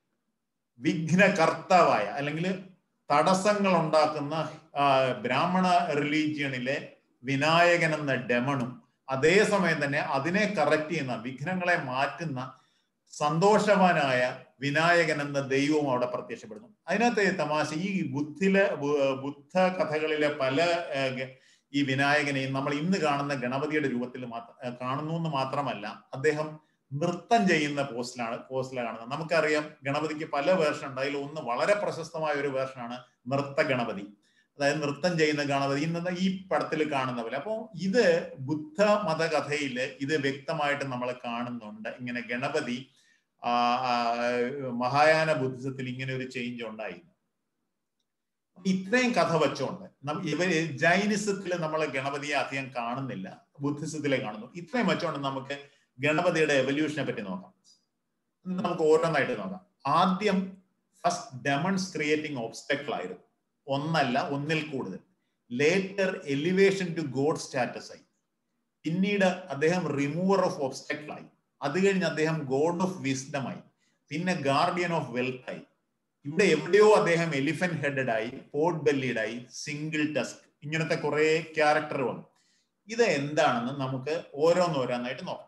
വിഘ്നകർത്താവായ അല്ലെങ്കിൽ തടസ്സങ്ങൾ ഉണ്ടാക്കുന്ന ബ്രാഹ്മണ റിലീജിയണിലെ വിനായകൻ എന്ന ഡെമണും അതേസമയം തന്നെ അതിനെ കറക്റ്റ് ചെയ്യുന്ന വിഘ്നങ്ങളെ മാറ്റുന്ന സന്തോഷവാനായ വിനായകൻ എന്ന ദൈവവും അവിടെ പ്രത്യക്ഷപ്പെടുന്നു അതിനകത്ത് തമാശ ഈ ബുദ്ധിലെ ബുദ്ധ കഥകളിലെ പല ഈ വിനായകനെയും നമ്മൾ ഇന്ന് കാണുന്ന ഗണപതിയുടെ രൂപത്തിൽ മാത്രം കാണുന്നു എന്ന് മാത്രമല്ല അദ്ദേഹം നൃത്തം ചെയ്യുന്ന പോസ്റ്റിലാണ് പോസ്റ്റിലാണ് കാണുന്നത് നമുക്കറിയാം ഗണപതിക്ക് പല വേർഷൻ ഉണ്ട് അതിൽ ഒന്ന് വളരെ പ്രശസ്തമായ ഒരു വേർഷനാണ് നൃത്ത ഗണപതി അതായത് നൃത്തം ചെയ്യുന്ന ഗണപതി ഇന്ന് ഈ പടത്തിൽ കാണുന്ന പോലെ അപ്പോൾ ഇത് ബുദ്ധ മതകഥയിൽ ഇത് വ്യക്തമായിട്ട് നമ്മൾ കാണുന്നുണ്ട് ഇങ്ങനെ ഗണപതി മഹായാന ബുദ്ധിസത്തിൽ ഇങ്ങനെ ഒരു ചേഞ്ച് ഉണ്ടായി ഇത്രയും കഥ വെച്ചോണ്ട് ഇവര് ജൈനിസത്തിൽ നമ്മൾ ഗണപതിയെ അധികം കാണുന്നില്ല ബുദ്ധിസത്തിലെ കാണുന്നു ഇത്രയും വെച്ചോണ്ട് നമുക്ക് ഗണപതിയുടെ എവല്യൂഷനെ പറ്റി നോക്കാം നമുക്ക് ഓരോന്നായിട്ട് നോക്കാം ആദ്യം ഫസ്റ്റ് ഡെമൺസ്ട്രേറ്റിംഗ് ഓബ്സ്റ്റക്കിൾ ആയിരുന്നു ഒന്നല്ല ഒന്നിൽ കൂടുതൽ later elevation to god status ആയി പിന്നീട് അദ്ദേഹം റിമൂവർ ഓഫ് ഓബ്സ്റ്റക്കിൾ ആയി അത് കഴിഞ്ഞ് അദ്ദേഹം ഗോഡ് ഓഫ് വിസ്ഡം ആയി പിന്നെ ഗാർഡിയൻ ഓഫ് വെൽത്ത് ആയി ഇവിടെ എവിടെയോ അദ്ദേഹം എലിഫന്റ് ഹെഡഡ് ആയി പോർട്ട് ബെല്ലിഡ് ആയി സിംഗിൾ ടസ്ക് ഇങ്ങനത്തെ കുറെ ക്യാരക്ടർ വന്നു ഇത് എന്താണെന്ന് നമുക്ക് ഓരോന്നോരോന്നായിട്ട് നോക്കാം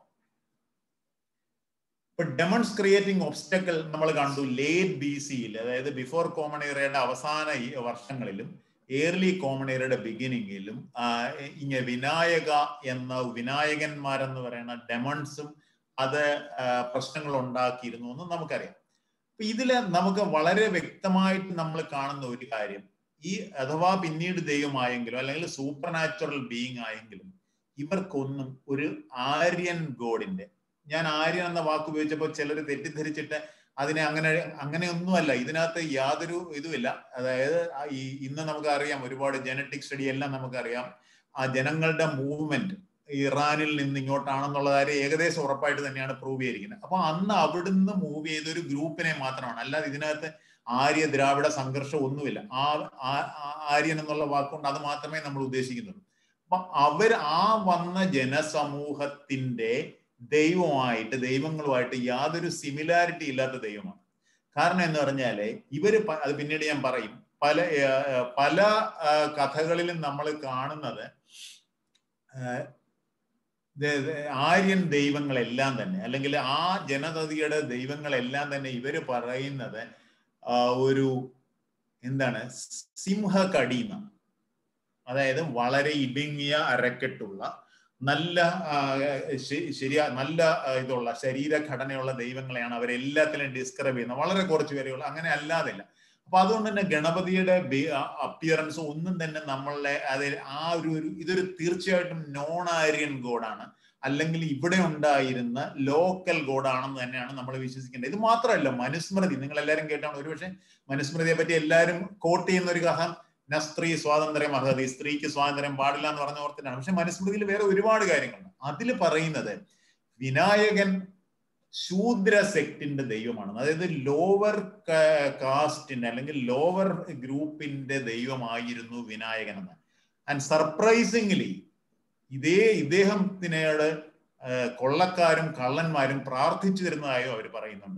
ഇപ്പൊ ഡെമൺസ്ട്രേറ്റിംഗ് ഒബ്സ്റ്റക്കിൾ നമ്മൾ കണ്ടു ലേറ്റ് ബി സിയിൽ അതായത് ബിഫോർ കോമൺ ഏറയുടെ അവസാന വർഷങ്ങളിലും ഏർലി കോമൺ ഏറയുടെ ബിഗിനിങ്ങിലും ഇങ്ങനെ വിനായക എന്ന വിനായകന്മാരെന്ന് പറയുന്ന ഡെമൺസും അത് പ്രശ്നങ്ങൾ ഉണ്ടാക്കിയിരുന്നു എന്ന് നമുക്കറിയാം അപ്പൊ ഇതില് നമുക്ക് വളരെ വ്യക്തമായിട്ട് നമ്മൾ കാണുന്ന ഒരു കാര്യം ഈ അഥവാ പിന്നീട് ദൈവമായെങ്കിലും അല്ലെങ്കിൽ സൂപ്പർ നാച്ചുറൽ ബീയിങ് ആയെങ്കിലും ഇവർക്കൊന്നും ഒരു ആര്യൻ ഗോഡിന്റെ ഞാൻ ആര്യൻ എന്ന വാക്ക് ഉപയോഗിച്ചപ്പോൾ ചിലർ തെറ്റിദ്ധരിച്ചിട്ട് അതിനെ അങ്ങനെ അങ്ങനെയൊന്നുമല്ല ഇതിനകത്ത് യാതൊരു ഇതുമില്ല അതായത് ഈ ഇന്ന് നമുക്ക് അറിയാം ഒരുപാട് ജനറ്റിക് സ്റ്റഡി എല്ലാം നമുക്കറിയാം ആ ജനങ്ങളുടെ മൂവ്മെന്റ് ഇറാനിൽ നിന്ന് ഇങ്ങോട്ടാണെന്നുള്ള കാര്യം ഏകദേശം ഉറപ്പായിട്ട് തന്നെയാണ് പ്രൂവ് ചെയ്തിരിക്കുന്നത് അപ്പൊ അന്ന് അവിടുന്ന് മൂവ് ചെയ്ത ഒരു ഗ്രൂപ്പിനെ മാത്രമാണ് അല്ലാതെ ഇതിനകത്ത് ആര്യ ദ്രാവിഡ സംഘർഷം ഒന്നുമില്ല ആ ആര്യൻ എന്നുള്ള വാക്കുകൊണ്ട് അത് മാത്രമേ നമ്മൾ ഉദ്ദേശിക്കുന്നുള്ളൂ അപ്പൊ അവർ ആ വന്ന ജനസമൂഹത്തിന്റെ ദൈവമായിട്ട് ദൈവങ്ങളുമായിട്ട് യാതൊരു സിമിലാരിറ്റി ഇല്ലാത്ത ദൈവമാണ് കാരണം എന്ന് പറഞ്ഞാല് ഇവര് അത് പിന്നീട് ഞാൻ പറയും പല പല കഥകളിലും നമ്മൾ കാണുന്നത് ആര്യൻ ദൈവങ്ങളെല്ലാം തന്നെ അല്ലെങ്കിൽ ആ ജനതയുടെ ദൈവങ്ങളെല്ലാം തന്നെ ഇവര് പറയുന്നത് ഒരു എന്താണ് സിംഹകടി എന്നാണ് അതായത് വളരെ ഇടുങ്ങിയ അരക്കെട്ടുള്ള നല്ല ശരിയാ നല്ല ഇതുള്ള ശരീരഘടനയുള്ള ദൈവങ്ങളെയാണ് അവരെല്ലാത്തിലും ഡിസ്ക്രൈബ് ചെയ്യുന്നത് വളരെ കുറച്ച് പേരെയുള്ള അങ്ങനെ അല്ലാതില്ല അപ്പൊ അതുകൊണ്ട് തന്നെ ഗണപതിയുടെ അപ്പിയറൻസ് ഒന്നും തന്നെ നമ്മളെ അതിൽ ആ ഒരു ഒരു ഇതൊരു തീർച്ചയായിട്ടും നോൺ ആര്യൻ ഗോഡാണ് അല്ലെങ്കിൽ ഇവിടെ ഉണ്ടായിരുന്ന ലോക്കൽ ഗോഡാണെന്ന് തന്നെയാണ് നമ്മൾ വിശ്വസിക്കേണ്ടത് ഇത് മാത്രമല്ല മനുസ്മൃതി നിങ്ങൾ എല്ലാവരും കേട്ടാണ് ഒരുപക്ഷെ മനുസ്മൃതിയെ പറ്റി എല്ലാവരും കോട്ട് ചെയ്യുന്ന ഒരു കഥ ന സ്ത്രീ സ്വാതന്ത്ര്യം അർഹത സ്ത്രീക്ക് സ്വാതന്ത്ര്യം പാടില്ല എന്ന് പറഞ്ഞ ഓർത്തിട്ടാണ് പക്ഷെ മനുസ്മൃതിയിൽ വേറെ ഒരുപാട് കാര്യങ്ങളുണ്ട് അതിൽ പറയുന്നത് വിനായകൻ ശൂദ്ര സെക്ടിന്റെ ദൈവമാണ് അതായത് ലോവർ കാസ്റ്റിന്റെ അല്ലെങ്കിൽ ലോവർ ഗ്രൂപ്പിന്റെ ദൈവമായിരുന്നു വിനായകൻ എന്ന് ആൻഡ് സർപ്രൈസിംഗ്ലി ഇതേ ഇദ്ദേഹത്തിനോട് കൊള്ളക്കാരും കള്ളന്മാരും പ്രാർത്ഥിച്ചു തരുന്നതായോ അവർ പറയുന്നുണ്ട്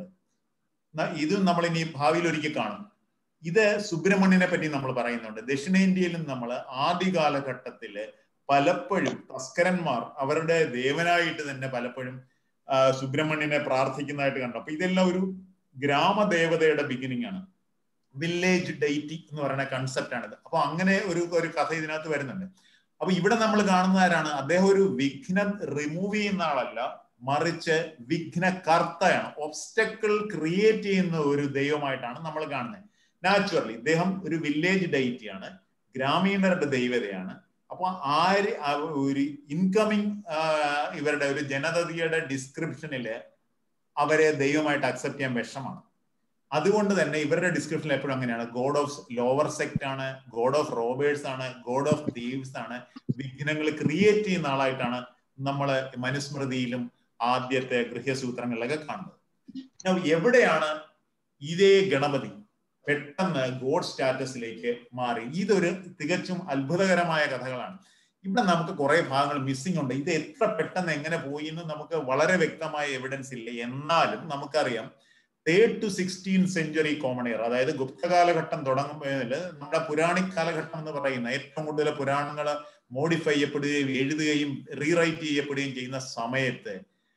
ഇത് നമ്മൾ ഇനി ഭാവിയിൽ ഒരിക്കൽ കാണും ഇത് സുബ്രഹ്മണ്യനെ പറ്റി നമ്മൾ പറയുന്നുണ്ട് ദക്ഷിണേന്ത്യയിലും നമ്മൾ ആദ്യ കാലഘട്ടത്തില് പലപ്പോഴും തസ്കരന്മാർ അവരുടെ ദേവനായിട്ട് തന്നെ പലപ്പോഴും സുബ്രഹ്മണ്യനെ പ്രാർത്ഥിക്കുന്നതായിട്ട് കണ്ടു അപ്പൊ ഇതെല്ലാം ഒരു ഗ്രാമദേവതയുടെ ബിഗിനിങ് ആണ് വില്ലേജ് ഡൈറ്റി എന്ന് പറയുന്ന കൺസെപ്റ്റ് ആണിത് അപ്പൊ അങ്ങനെ ഒരു ഒരു കഥ ഇതിനകത്ത് വരുന്നുണ്ട് അപ്പൊ ഇവിടെ നമ്മൾ കാണുന്ന ആരാണ് അദ്ദേഹം ഒരു വിഘ്നം റിമൂവ് ചെയ്യുന്ന ആളല്ല മറിച്ച് വിഘ്നകർത്തയാണ് ഒബ്സ്റ്റക്കിൾ ക്രിയേറ്റ് ചെയ്യുന്ന ഒരു ദൈവമായിട്ടാണ് നമ്മൾ കാണുന്നത് നാച്ചുറലി ഇദ്ദേഹം ഒരു വില്ലേജ് ഡൈറ്റിയാണ് ഗ്രാമീണരുടെ ദൈവതയാണ് അപ്പൊ ആര് ഒരു ഇൻകമിങ് ഇവരുടെ ഒരു ജനതയുടെ ഡിസ്ക്രിപ്ഷനില് അവരെ ദൈവമായിട്ട് അക്സെപ്റ്റ് ചെയ്യാൻ വിഷമാണ് അതുകൊണ്ട് തന്നെ ഇവരുടെ ഡിസ്ക്രിപ്ഷനിൽ എപ്പോഴും അങ്ങനെയാണ് ഗോഡ് ഓഫ് ലോവർ സെക്ട് ആണ് ഗോഡ് ഓഫ് റോബേഴ്സ് ആണ് ഗോഡ് ഓഫ് തീവ്സ് ആണ് വിഘ്നങ്ങൾ ക്രിയേറ്റ് ചെയ്യുന്ന ആളായിട്ടാണ് നമ്മൾ മനുസ്മൃതിയിലും ആദ്യത്തെ ഗൃഹ്യസൂത്രങ്ങളിലൊക്കെ കാണുന്നത് എവിടെയാണ് ഇതേ ഗണപതി പെട്ടെന്ന് ഗോഡ് സ്റ്റാറ്റസിലേക്ക് മാറി ഇതൊരു തികച്ചും അത്ഭുതകരമായ കഥകളാണ് ഇവിടെ നമുക്ക് കുറെ ഭാഗങ്ങൾ മിസ്സിംഗ് ഉണ്ട് ഇത് എത്ര പെട്ടെന്ന് എങ്ങനെ പോയി എന്ന് നമുക്ക് വളരെ വ്യക്തമായ എവിഡൻസ് ഇല്ല എന്നാലും നമുക്കറിയാം third to sixteen century common year അതായത് ഗുപ്ത കാലഘട്ടം തുടങ്ങുമ്പോൾ നമ്മുടെ പുരാണിക് കാലഘട്ടം എന്ന് പറയുന്ന ഏറ്റവും കൂടുതൽ പുരാണങ്ങൾ മോഡിഫൈ ചെയ്യപ്പെടുകയും എഴുതുകയും റീറൈറ്റ് ചെയ്യപ്പെടുകയും ചെയ്യുന്ന സമയത്ത്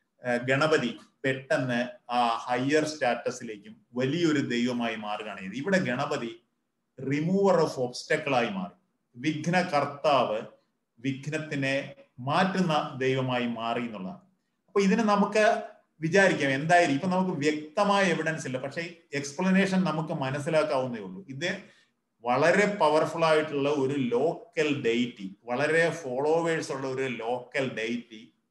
ഗണപതി പെട്ടെന്ന് ആ ഹയർ സ്റ്റാറ്റസിലേക്കും വലിയൊരു ദൈവമായി മാറുകയാണ് ചെയ്തത് ഇവിടെ ഗണപതി റിമൂവർ ഓഫ് ഒബ്സ്റ്റക്കിളായി മാറി വിഘ്നകർത്താവ് വിഘ്നത്തിനെ മാറ്റുന്ന ദൈവമായി മാറി എന്നുള്ളതാണ് അപ്പൊ ഇതിന് നമുക്ക് വിചാരിക്കാം എന്തായാലും ഇപ്പൊ നമുക്ക് വ്യക്തമായ എവിഡൻസ് ഇല്ല പക്ഷേ എക്സ്പ്ലനേഷൻ നമുക്ക് മനസ്സിലാക്കാവുന്നേ ഉള്ളൂ ഇത് വളരെ പവർഫുൾ ആയിട്ടുള്ള ഒരു ലോക്കൽ ഡെയിറ്റി വളരെ ഫോളോവേഴ്സ് ഉള്ള ഒരു ലോക്കൽ ഡെയിറ്റി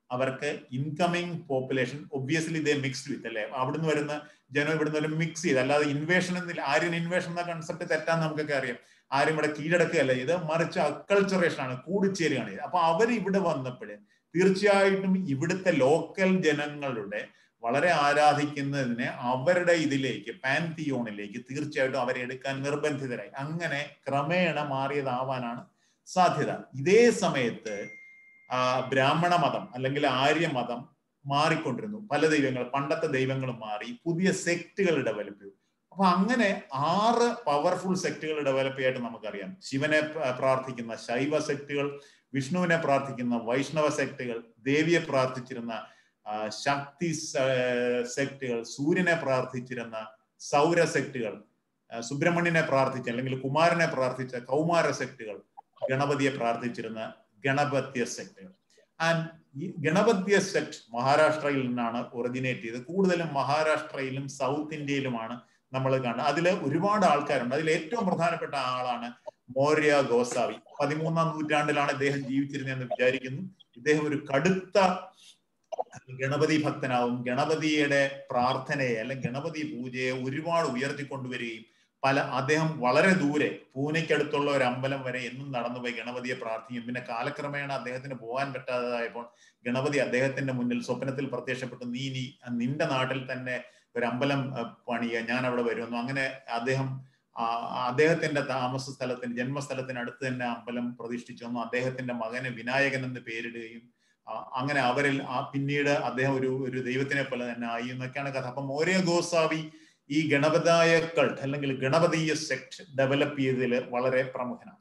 അവർക്ക് ഇൻകമിങ് പോപ്പുലേഷൻ ഒബ്വിയസ്ലി ഇതേ മിക്സ്ഡ് വിത്ത് അല്ലെ അവിടുന്ന് വരുന്ന ജനം ഇവിടുന്ന് ഒരു മിക്സ് ചെയ്ത് അല്ലാതെ ഇൻവേഷൻ എന്നില്ല ആര്യൻ ഇൻവേഷൻ എന്ന കൺസെപ്റ്റ് തെറ്റാന്ന് നമുക്കൊക്കെ അറിയാം ആരും ഇവിടെ കീഴടക്കുകയല്ല ഇത് മറിച്ച് അക്കൾച്ചറേഷൻ ആണ് കൂടിച്ചേരുകയാണ് ഇത് അപ്പൊ അവർ ഇവിടെ വന്നപ്പോഴേ തീർച്ചയായിട്ടും ഇവിടുത്തെ ലോക്കൽ ജനങ്ങളുടെ വളരെ ആരാധിക്കുന്നതിനെ അവരുടെ ഇതിലേക്ക് പാൻതിയോണിലേക്ക് തീർച്ചയായിട്ടും അവരെ എടുക്കാൻ നിർബന്ധിതരായി അങ്ങനെ ക്രമേണ മാറിയതാവാനാണ് സാധ്യത ഇതേ സമയത്ത് ആ ബ്രാഹ്മണ മതം അല്ലെങ്കിൽ ആര്യമതം മാറിക്കൊണ്ടിരുന്നു പല ദൈവങ്ങൾ പണ്ടത്തെ ദൈവങ്ങൾ മാറി പുതിയ സെക്റ്റുകൾ ഡെവലപ്പ് ചെയ്തു അപ്പൊ അങ്ങനെ ആറ് പവർഫുൾ സെക്റ്റുകൾ ഡെവലപ്പ് ചെയ്യായിട്ട് നമുക്കറിയാം ശിവനെ പ്രാർത്ഥിക്കുന്ന ശൈവ സെക്റ്റുകൾ വിഷ്ണുവിനെ പ്രാർത്ഥിക്കുന്ന വൈഷ്ണവ സെക്റ്റുകൾ ദേവിയെ പ്രാർത്ഥിച്ചിരുന്ന ശക്തി സെക്റ്റുകൾ സൂര്യനെ പ്രാർത്ഥിച്ചിരുന്ന സൗര സെക്റ്റുകൾ സുബ്രഹ്മണ്യനെ പ്രാർത്ഥിച്ച അല്ലെങ്കിൽ കുമാരനെ പ്രാർത്ഥിച്ച കൗമാര സെക്റ്റുകൾ ഗണപതിയെ പ്രാർത്ഥിച്ചിരുന്ന ഗണപത്യ സെക്റ്റുകൾ ആൻഡ് ഈ ഗണപത്യ സെക്ട് മഹാരാഷ്ട്രയിൽ നിന്നാണ് ഒറിജിനേറ്റ് ചെയ്തത് കൂടുതലും മഹാരാഷ്ട്രയിലും സൗത്ത് ഇന്ത്യയിലുമാണ് നമ്മൾ കാണുന്നത് അതിൽ ഒരുപാട് ആൾക്കാരുണ്ട് അതിൽ ഏറ്റവും പ്രധാനപ്പെട്ട ആളാണ് മൗര്യ ഗോസാവി പതിമൂന്നാം നൂറ്റാണ്ടിലാണ് ഇദ്ദേഹം ജീവിച്ചിരുന്നതെന്ന് വിചാരിക്കുന്നു ഇദ്ദേഹം ഒരു കടുത്ത ഗണപതി ഭക്തനാവും ഗണപതിയുടെ പ്രാർത്ഥനയെ അല്ലെങ്കിൽ ഗണപതി പൂജയെ ഒരുപാട് ഉയർത്തിക്കൊണ്ടുവരികയും പല അദ്ദേഹം വളരെ ദൂരെ പൂനെക്കടുത്തുള്ള ഒരു അമ്പലം വരെ എന്നും നടന്നുപോയി ഗണപതിയെ പ്രാർത്ഥിക്കും പിന്നെ കാലക്രമേണ അദ്ദേഹത്തിന് പോകാൻ പറ്റാതായപ്പോൾ ഗണപതി അദ്ദേഹത്തിന്റെ മുന്നിൽ സ്വപ്നത്തിൽ പ്രത്യക്ഷപ്പെട്ടു നീ നീ നിന്റെ നാട്ടിൽ തന്നെ ഒരു അമ്പലം പണിയുക ഞാൻ അവിടെ വരുമെന്നു അങ്ങനെ അദ്ദേഹം അദ്ദേഹത്തിന്റെ താമസ സ്ഥലത്തിന് ജന്മസ്ഥലത്തിന് അടുത്ത് തന്നെ അമ്പലം പ്രതിഷ്ഠിച്ചു വന്നു അദ്ദേഹത്തിന്റെ മകന് വിനായകൻ എന്ന് പേരിടുകയും അങ്ങനെ അവരിൽ ആ പിന്നീട് അദ്ദേഹം ഒരു ഒരു ദൈവത്തിനെ പോലെ തന്നെ ആയി എന്നൊക്കെയാണ് കഥ അപ്പം ഓരോ ഗോസാവി ഈ ഗണപതായ കൾട്ട് അല്ലെങ്കിൽ ഗണപതീയ സെക്ട് ഡെവലപ്പ് ചെയ്തതിൽ വളരെ പ്രമുഖനാണ്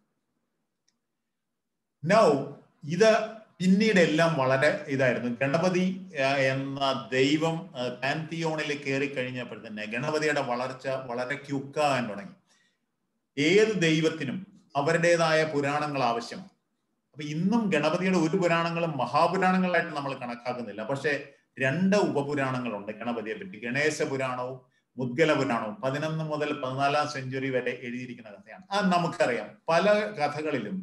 നൗ ഇത് പിന്നീട് എല്ലാം വളരെ ഇതായിരുന്നു ഗണപതി എന്ന ദൈവം പാൻതിയോണിൽ കയറി കഴിഞ്ഞപ്പോൾ തന്നെ ഗണപതിയുടെ വളർച്ച വളരെ ക്യുക്കാകാൻ തുടങ്ങി ഏത് ദൈവത്തിനും അവരുടേതായ പുരാണങ്ങൾ ആവശ്യമാണ് അപ്പൊ ഇന്നും ഗണപതിയുടെ ഒരു പുരാണങ്ങളും മഹാപുരാണങ്ങളായിട്ട് നമ്മൾ കണക്കാക്കുന്നില്ല പക്ഷെ രണ്ട് ഉപപുരാണങ്ങളുണ്ട് ഗണപതിയെ പറ്റി ഗണേശ പുരാണവും മുദ്ഗല പുരാണവും പതിനൊന്ന് മുതൽ പതിനാലാം സെഞ്ചുറി വരെ എഴുതിയിരിക്കുന്ന കഥയാണ് അത് നമുക്കറിയാം പല കഥകളിലും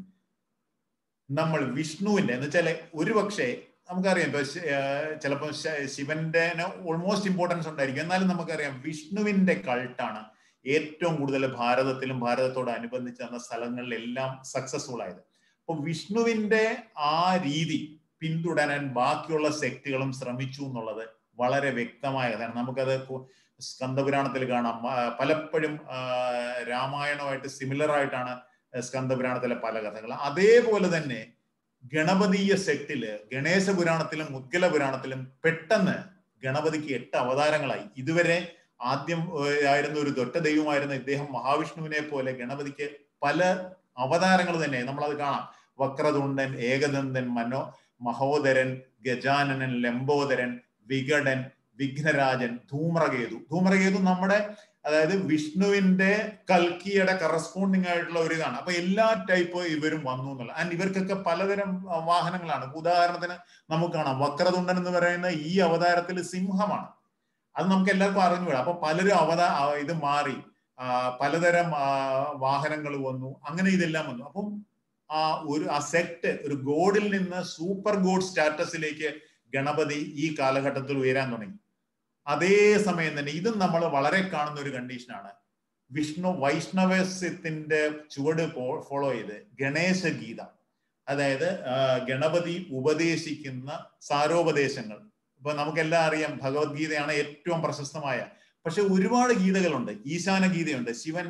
നമ്മൾ വിഷ്ണുവിന്റെ എന്ന് വെച്ചാൽ ഒരുപക്ഷെ നമുക്കറിയാം ഇപ്പൊ ചിലപ്പോൾ ശിവന്റെ ഓൾമോസ്റ്റ് ഇമ്പോർട്ടൻസ് ഉണ്ടായിരിക്കും എന്നാലും നമുക്കറിയാം വിഷ്ണുവിന്റെ കൾട്ടാണ് ഏറ്റവും കൂടുതൽ ഭാരതത്തിലും ഭാരതത്തോട് അനുബന്ധിച്ച് എന്ന സ്ഥലങ്ങളിലെല്ലാം സക്സസ്ഫുൾ ആയത് അപ്പൊ വിഷ്ണുവിന്റെ ആ രീതി പിന്തുടരാൻ ബാക്കിയുള്ള സെക്റ്റുകളും ശ്രമിച്ചു എന്നുള്ളത് വളരെ വ്യക്തമായ കഥയാണ് നമുക്കത് സ്കന്ദപുരാണത്തിൽ കാണാം പലപ്പോഴും രാമായണമായിട്ട് സിമിലർ ആയിട്ടാണ് സ്കന്ദപുരാണത്തിലെ പല കഥകൾ അതേപോലെ തന്നെ ഗണപതീയ സെക്റ്റില് ഗണേശ പുരാണത്തിലും മുദ്ഗല പുരാണത്തിലും പെട്ടെന്ന് ഗണപതിക്ക് എട്ട് അവതാരങ്ങളായി ഇതുവരെ ആദ്യം ആയിരുന്ന ഒരു ദൊറ്റ ദൈവമായിരുന്ന ഇദ്ദേഹം മഹാവിഷ്ണുവിനെ പോലെ ഗണപതിക്ക് പല അവതാരങ്ങൾ തന്നെ നമ്മളത് കാണാം വക്രതുണ്ടൻ ഏകദന്തൻ മനോ മഹോദരൻ ഗജാനനൻ ലംബോദരൻ വികടൻ വിഘ്നരാജൻ ധൂമ്രകേതു ധൂമ്രകേതു നമ്മുടെ അതായത് വിഷ്ണുവിന്റെ കൽക്കിയുടെ കറസ്പോണ്ടിങ് ആയിട്ടുള്ള ഒരു ഇതാണ് അപ്പൊ എല്ലാ ടൈപ്പ് ഇവരും വന്നു എന്നുള്ള ആൻഡ് ഇവർക്കൊക്കെ പലതരം വാഹനങ്ങളാണ് ഉദാഹരണത്തിന് നമുക്ക് കാണാം വക്രതുണ്ടൻ എന്ന് പറയുന്ന ഈ അവതാരത്തിൽ സിംഹമാണ് അത് നമുക്ക് എല്ലാവർക്കും അറിഞ്ഞു വിടാം അപ്പൊ പലരും അവതാ ഇത് മാറി പലതരം വാഹനങ്ങൾ വന്നു അങ്ങനെ ഇതെല്ലാം വന്നു അപ്പം ആ ഒരു ആ സെക്ട് ഒരു ഗോഡിൽ നിന്ന് സൂപ്പർ ഗോഡ് സ്റ്റാറ്റസിലേക്ക് ഗണപതി ഈ കാലഘട്ടത്തിൽ ഉയരാൻ തുടങ്ങി അതേ സമയം തന്നെ ഇതും നമ്മൾ വളരെ കാണുന്ന ഒരു കണ്ടീഷനാണ് വിഷ്ണു വൈഷ്ണവസ്യത്തിന്റെ ചുവട് ഫോളോ ചെയ്ത് ഗണേശ ഗീത അതായത് ഗണപതി ഉപദേശിക്കുന്ന സാരോപദേശങ്ങൾ ഇപ്പൊ നമുക്കെല്ലാം അറിയാം ഭഗവത്ഗീതയാണ് ഏറ്റവും പ്രശസ്തമായ പക്ഷെ ഒരുപാട് ഗീതകളുണ്ട് ഈശാന ഗീതയുണ്ട് ശിവൻ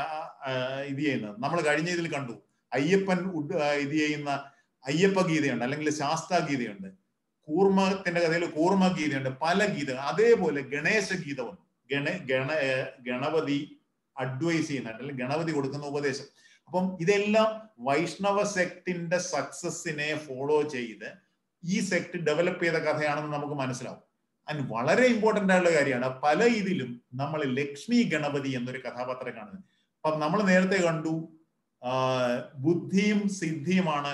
ഇത് ചെയ്യുന്നത് നമ്മൾ കഴിഞ്ഞ ഇതിൽ കണ്ടു അയ്യപ്പൻ ഇത് ചെയ്യുന്ന അയ്യപ്പ ഗീതയുണ്ട് അല്ലെങ്കിൽ ശാസ്ത്ര ഗീതയുണ്ട് കൂർമ്മത്തിന്റെ കഥയിൽ കൂർമ്മ ഗീതയുണ്ട് പല ഗീതകൾ അതേപോലെ ഗണേശ ഗീത വന്നു ഗണ ഗണ ഗണപതി അഡ്വൈസ് ചെയ്യുന്ന അല്ലെങ്കിൽ ഗണപതി കൊടുക്കുന്ന ഉപദേശം അപ്പം ഇതെല്ലാം വൈഷ്ണവ സെക്ടിന്റെ സക്സസിനെ ഫോളോ ചെയ്ത് ഈ സെക്ട് ഡെവലപ്പ് ചെയ്ത കഥയാണെന്ന് നമുക്ക് മനസ്സിലാവും ആൻഡ് വളരെ ഇമ്പോർട്ടന്റ് ആയിട്ടുള്ള കാര്യമാണ് പല ഇതിലും നമ്മൾ ലക്ഷ്മി ഗണപതി എന്നൊരു കഥാപാത്രം കാണുന്നത് അപ്പം നമ്മൾ നേരത്തെ കണ്ടു ബുദ്ധിയും സിദ്ധിയുമാണ്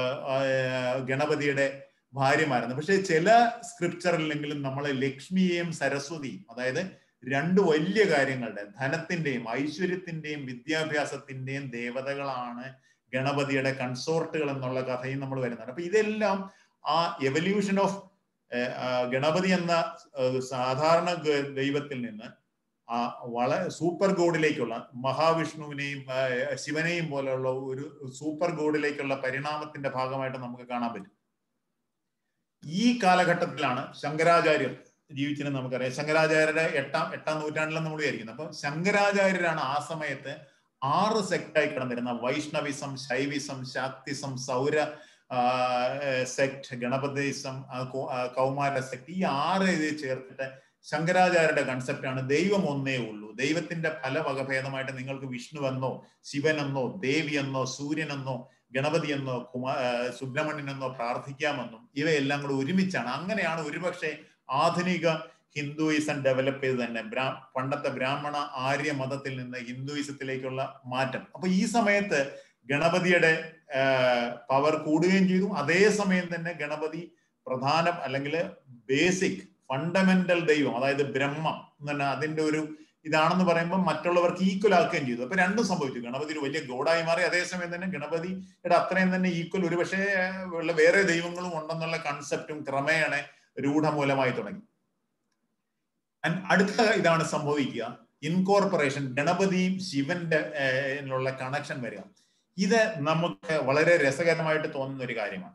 ഗണപതിയുടെ ഭാര്യമാരുന്നത് പക്ഷെ ചില സ്ക്രിപ്ചറിലെങ്കിലും നമ്മൾ ലക്ഷ്മിയെയും സരസ്വതിയും അതായത് രണ്ട് വലിയ കാര്യങ്ങളുടെ ധനത്തിന്റെയും ഐശ്വര്യത്തിന്റെയും വിദ്യാഭ്യാസത്തിന്റെയും ദേവതകളാണ് ഗണപതിയുടെ കൺസോർട്ടുകൾ എന്നുള്ള കഥയും നമ്മൾ വരുന്നുണ്ട് അപ്പൊ ഇതെല്ലാം ആ എവല്യൂഷൻ ഓഫ് ഗണപതി എന്ന സാധാരണ ദൈവത്തിൽ നിന്ന് ആ വളരെ സൂപ്പർ ഗോഡിലേക്കുള്ള മഹാവിഷ്ണുവിനെയും ശിവനെയും പോലെയുള്ള ഒരു സൂപ്പർ ഗോഡിലേക്കുള്ള പരിണാമത്തിന്റെ ഭാഗമായിട്ട് നമുക്ക് കാണാൻ പറ്റും ഈ കാലഘട്ടത്തിലാണ് ശങ്കരാചാര്യർ ജീവിച്ചത് നമുക്കറിയാം ശങ്കരാചാര്യരുടെ എട്ടാം എട്ടാം നൂറ്റാണ്ടിലാണ് നമ്മൾ വിചാരിക്കുന്നത് അപ്പൊ ശങ്കരാചാര്യരാണ് ആ സമയത്ത് ആറ് സെക്ടായി കിടന്നിരുന്ന വൈഷ്ണവിസം ശൈവിസം ശാക്തിസം സൗര സെക്ട് ഗണപതിസം കൗമാര സെക്ട് ഈ ആറ് ഇത് ചേർത്തിട്ട് ശങ്കരാചാര്യരുടെ കൺസെപ്റ്റാണ് ദൈവം ഒന്നേ ഉള്ളൂ ദൈവത്തിന്റെ പല വകഭേദമായിട്ട് നിങ്ങൾക്ക് വിഷ്ണുവെന്നോ ശിവനെന്നോ ദേവിയെന്നോ സൂര്യനെന്നോ ഗണപതി എന്നോ കുമാ സുബ്രഹ്മണ്യനെന്നോ പ്രാർത്ഥിക്കാമെന്നും ഇവയെല്ലാം കൂടെ ഒരുമിച്ചാണ് അങ്ങനെയാണ് ഒരുപക്ഷെ ആധുനിക ഹിന്ദുയിസം ഡെവലപ്പ് ചെയ്ത് തന്നെ ബ്രാ പണ്ടത്തെ ബ്രാഹ്മണ ആര്യ മതത്തിൽ നിന്ന് ഹിന്ദുയിസത്തിലേക്കുള്ള മാറ്റം അപ്പൊ ഈ സമയത്ത് ഗണപതിയുടെ പവർ കൂടുകയും ചെയ്തു അതേസമയം തന്നെ ഗണപതി പ്രധാന അല്ലെങ്കിൽ ബേസിക് ഫണ്ടമെന്റൽ ദൈവം അതായത് ബ്രഹ്മം എന്ന് അതിന്റെ ഒരു ഇതാണെന്ന് പറയുമ്പോൾ മറ്റുള്ളവർക്ക് ഈക്വൽ ആക്കുകയും ചെയ്തു അപ്പൊ രണ്ടും സംഭവിച്ചു ഗണപതി ഒരു വലിയ ഗോഡായി മാറി അതേസമയം തന്നെ ഗണപതിയുടെ അത്രയും തന്നെ ഈക്വൽ ഒരു പക്ഷേ ഉള്ള വേറെ ദൈവങ്ങളും ഉണ്ടെന്നുള്ള കൺസെപ്റ്റും ക്രമേണ രൂഢമൂലമായി തുടങ്ങി അടുത്ത ഇതാണ് സംഭവിക്കുക ഇൻകോർപ്പറേഷൻ ഗണപതിയും ശിവന്റെ ഉള്ള കണക്ഷൻ വരിക ഇത് നമുക്ക് വളരെ രസകരമായിട്ട് തോന്നുന്ന ഒരു കാര്യമാണ്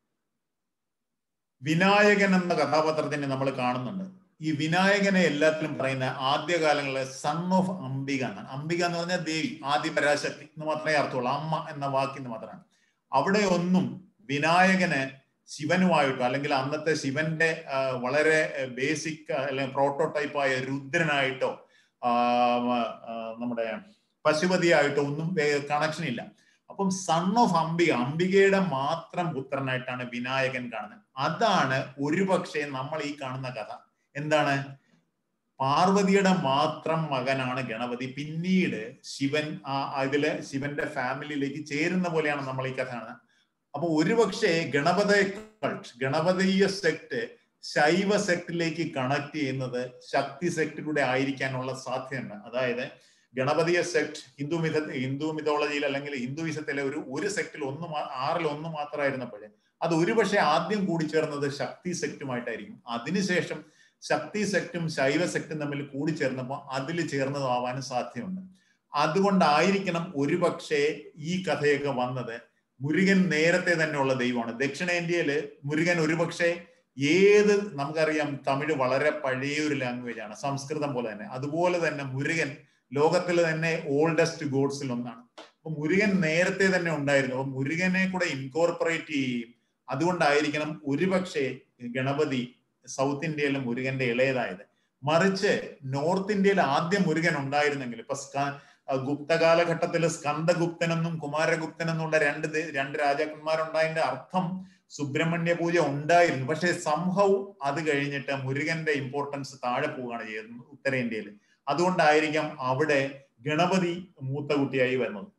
വിനായകൻ എന്ന കഥാപാത്രത്തിനെ നമ്മൾ കാണുന്നുണ്ട് ഈ വിനായകനെ എല്ലാത്തിലും പറയുന്ന ആദ്യകാലങ്ങളിലെ സൺ ഓഫ് അംബിക എന്നാണ് അംബിക എന്ന് പറഞ്ഞാൽ ദേവി ആദ്യ പരാശക്തി എന്ന് മാത്രമേ അർത്ഥമുള്ളൂ അമ്മ എന്ന വാക്കിന് മാത്രമാണ് അവിടെ ഒന്നും വിനായകന് ശിവനുമായിട്ടോ അല്ലെങ്കിൽ അന്നത്തെ ശിവന്റെ വളരെ ബേസിക് അല്ലെങ്കിൽ പ്രോട്ടോടൈപ്പായ രുദ്രനായിട്ടോ നമ്മുടെ പശുപതിയായിട്ടോ ഒന്നും കണക്ഷൻ ഇല്ല അപ്പം സൺ ഓഫ് അംബിക അംബികയുടെ മാത്രം പുത്രനായിട്ടാണ് വിനായകൻ കാണുന്നത് അതാണ് ഒരുപക്ഷെ നമ്മൾ ഈ കാണുന്ന കഥ എന്താണ് പാർവതിയുടെ മാത്രം മകനാണ് ഗണപതി പിന്നീട് ശിവൻ ആ ഇതില് ശിവന്റെ ഫാമിലിയിലേക്ക് ചേരുന്ന പോലെയാണ് നമ്മൾ ഈ കഥ കാണുന്നത് അപ്പൊ ഒരുപക്ഷെ ഗണപത കൾട്ട് ഗണപതീയ സെക്ട് ശൈവ സെക്ടിലേക്ക് കണക്ട് ചെയ്യുന്നത് ശക്തി സെക്ടിലൂടെ ആയിരിക്കാനുള്ള സാധ്യതയുണ്ട് അതായത് ഗണപതിയ സെക്ട് ഹിന്ദു മിഥ ഹിന്ദു മിഥോളജിയിൽ അല്ലെങ്കിൽ ഹിന്ദുവിസത്തിലെ ഒരു ഒരു സെക്ടിൽ ഒന്ന് ആറിൽ ഒന്ന് മാത്രമായിരുന്നപ്പോഴേ അത് ഒരുപക്ഷെ ആദ്യം കൂടിച്ചേർന്നത് ശക്തി സെക്റ്റുമായിട്ടായിരിക്കും അതിനുശേഷം ശക്തി സെക്റ്റും ശൈവ സെക്റ്റും തമ്മിൽ കൂടിച്ചേർന്നപ്പോൾ അതിൽ ചേർന്നതാവാനും സാധ്യതയുണ്ട് അതുകൊണ്ടായിരിക്കണം ഒരുപക്ഷെ ഈ കഥയൊക്കെ വന്നത് മുരുകൻ നേരത്തെ തന്നെ ഉള്ള ദൈവമാണ് ദക്ഷിണേന്ത്യയില് മുരുകൻ ഒരുപക്ഷെ ഏത് നമുക്കറിയാം തമിഴ് വളരെ പഴയ ഒരു ലാംഗ്വേജ് ആണ് സംസ്കൃതം പോലെ തന്നെ അതുപോലെ തന്നെ മുരുകൻ ലോകത്തിലെ തന്നെ ഓൾഡസ്റ്റ് ഗോഡ്സിൽ ഒന്നാണ് അപ്പൊ മുരുകൻ നേരത്തെ തന്നെ ഉണ്ടായിരുന്നു അപ്പൊ മുരുകനെ കൂടെ ഇൻകോർപ്പറേറ്റ് ചെയ്യും അതുകൊണ്ടായിരിക്കണം ഒരുപക്ഷെ ഗണപതി സൗത്ത് ഇന്ത്യയിലെ മുരുകന്റെ ഇളയതായത് മറിച്ച് നോർത്ത് ഇന്ത്യയിൽ ആദ്യം മുരുകൻ ഉണ്ടായിരുന്നെങ്കിൽ ഇപ്പൊ ഗുപ്ത കാലഘട്ടത്തിൽ സ്കന്ദഗുപ്തൻ എന്നും കുമാരഗുപ്തൻ എന്നുള്ള രണ്ട് രണ്ട് രാജാക്കന്മാരുണ്ടായതിന്റെ അർത്ഥം സുബ്രഹ്മണ്യ പൂജ ഉണ്ടായിരുന്നു പക്ഷെ സംഭവം അത് കഴിഞ്ഞിട്ട് മുരുകന്റെ ഇമ്പോർട്ടൻസ് താഴെ പോവുകയാണ് ചെയ്യുന്നത് ഉത്തരേന്ത്യയിൽ അതുകൊണ്ടായിരിക്കാം അവിടെ ഗണപതി മൂത്ത കുട്ടിയായി വരുന്നത്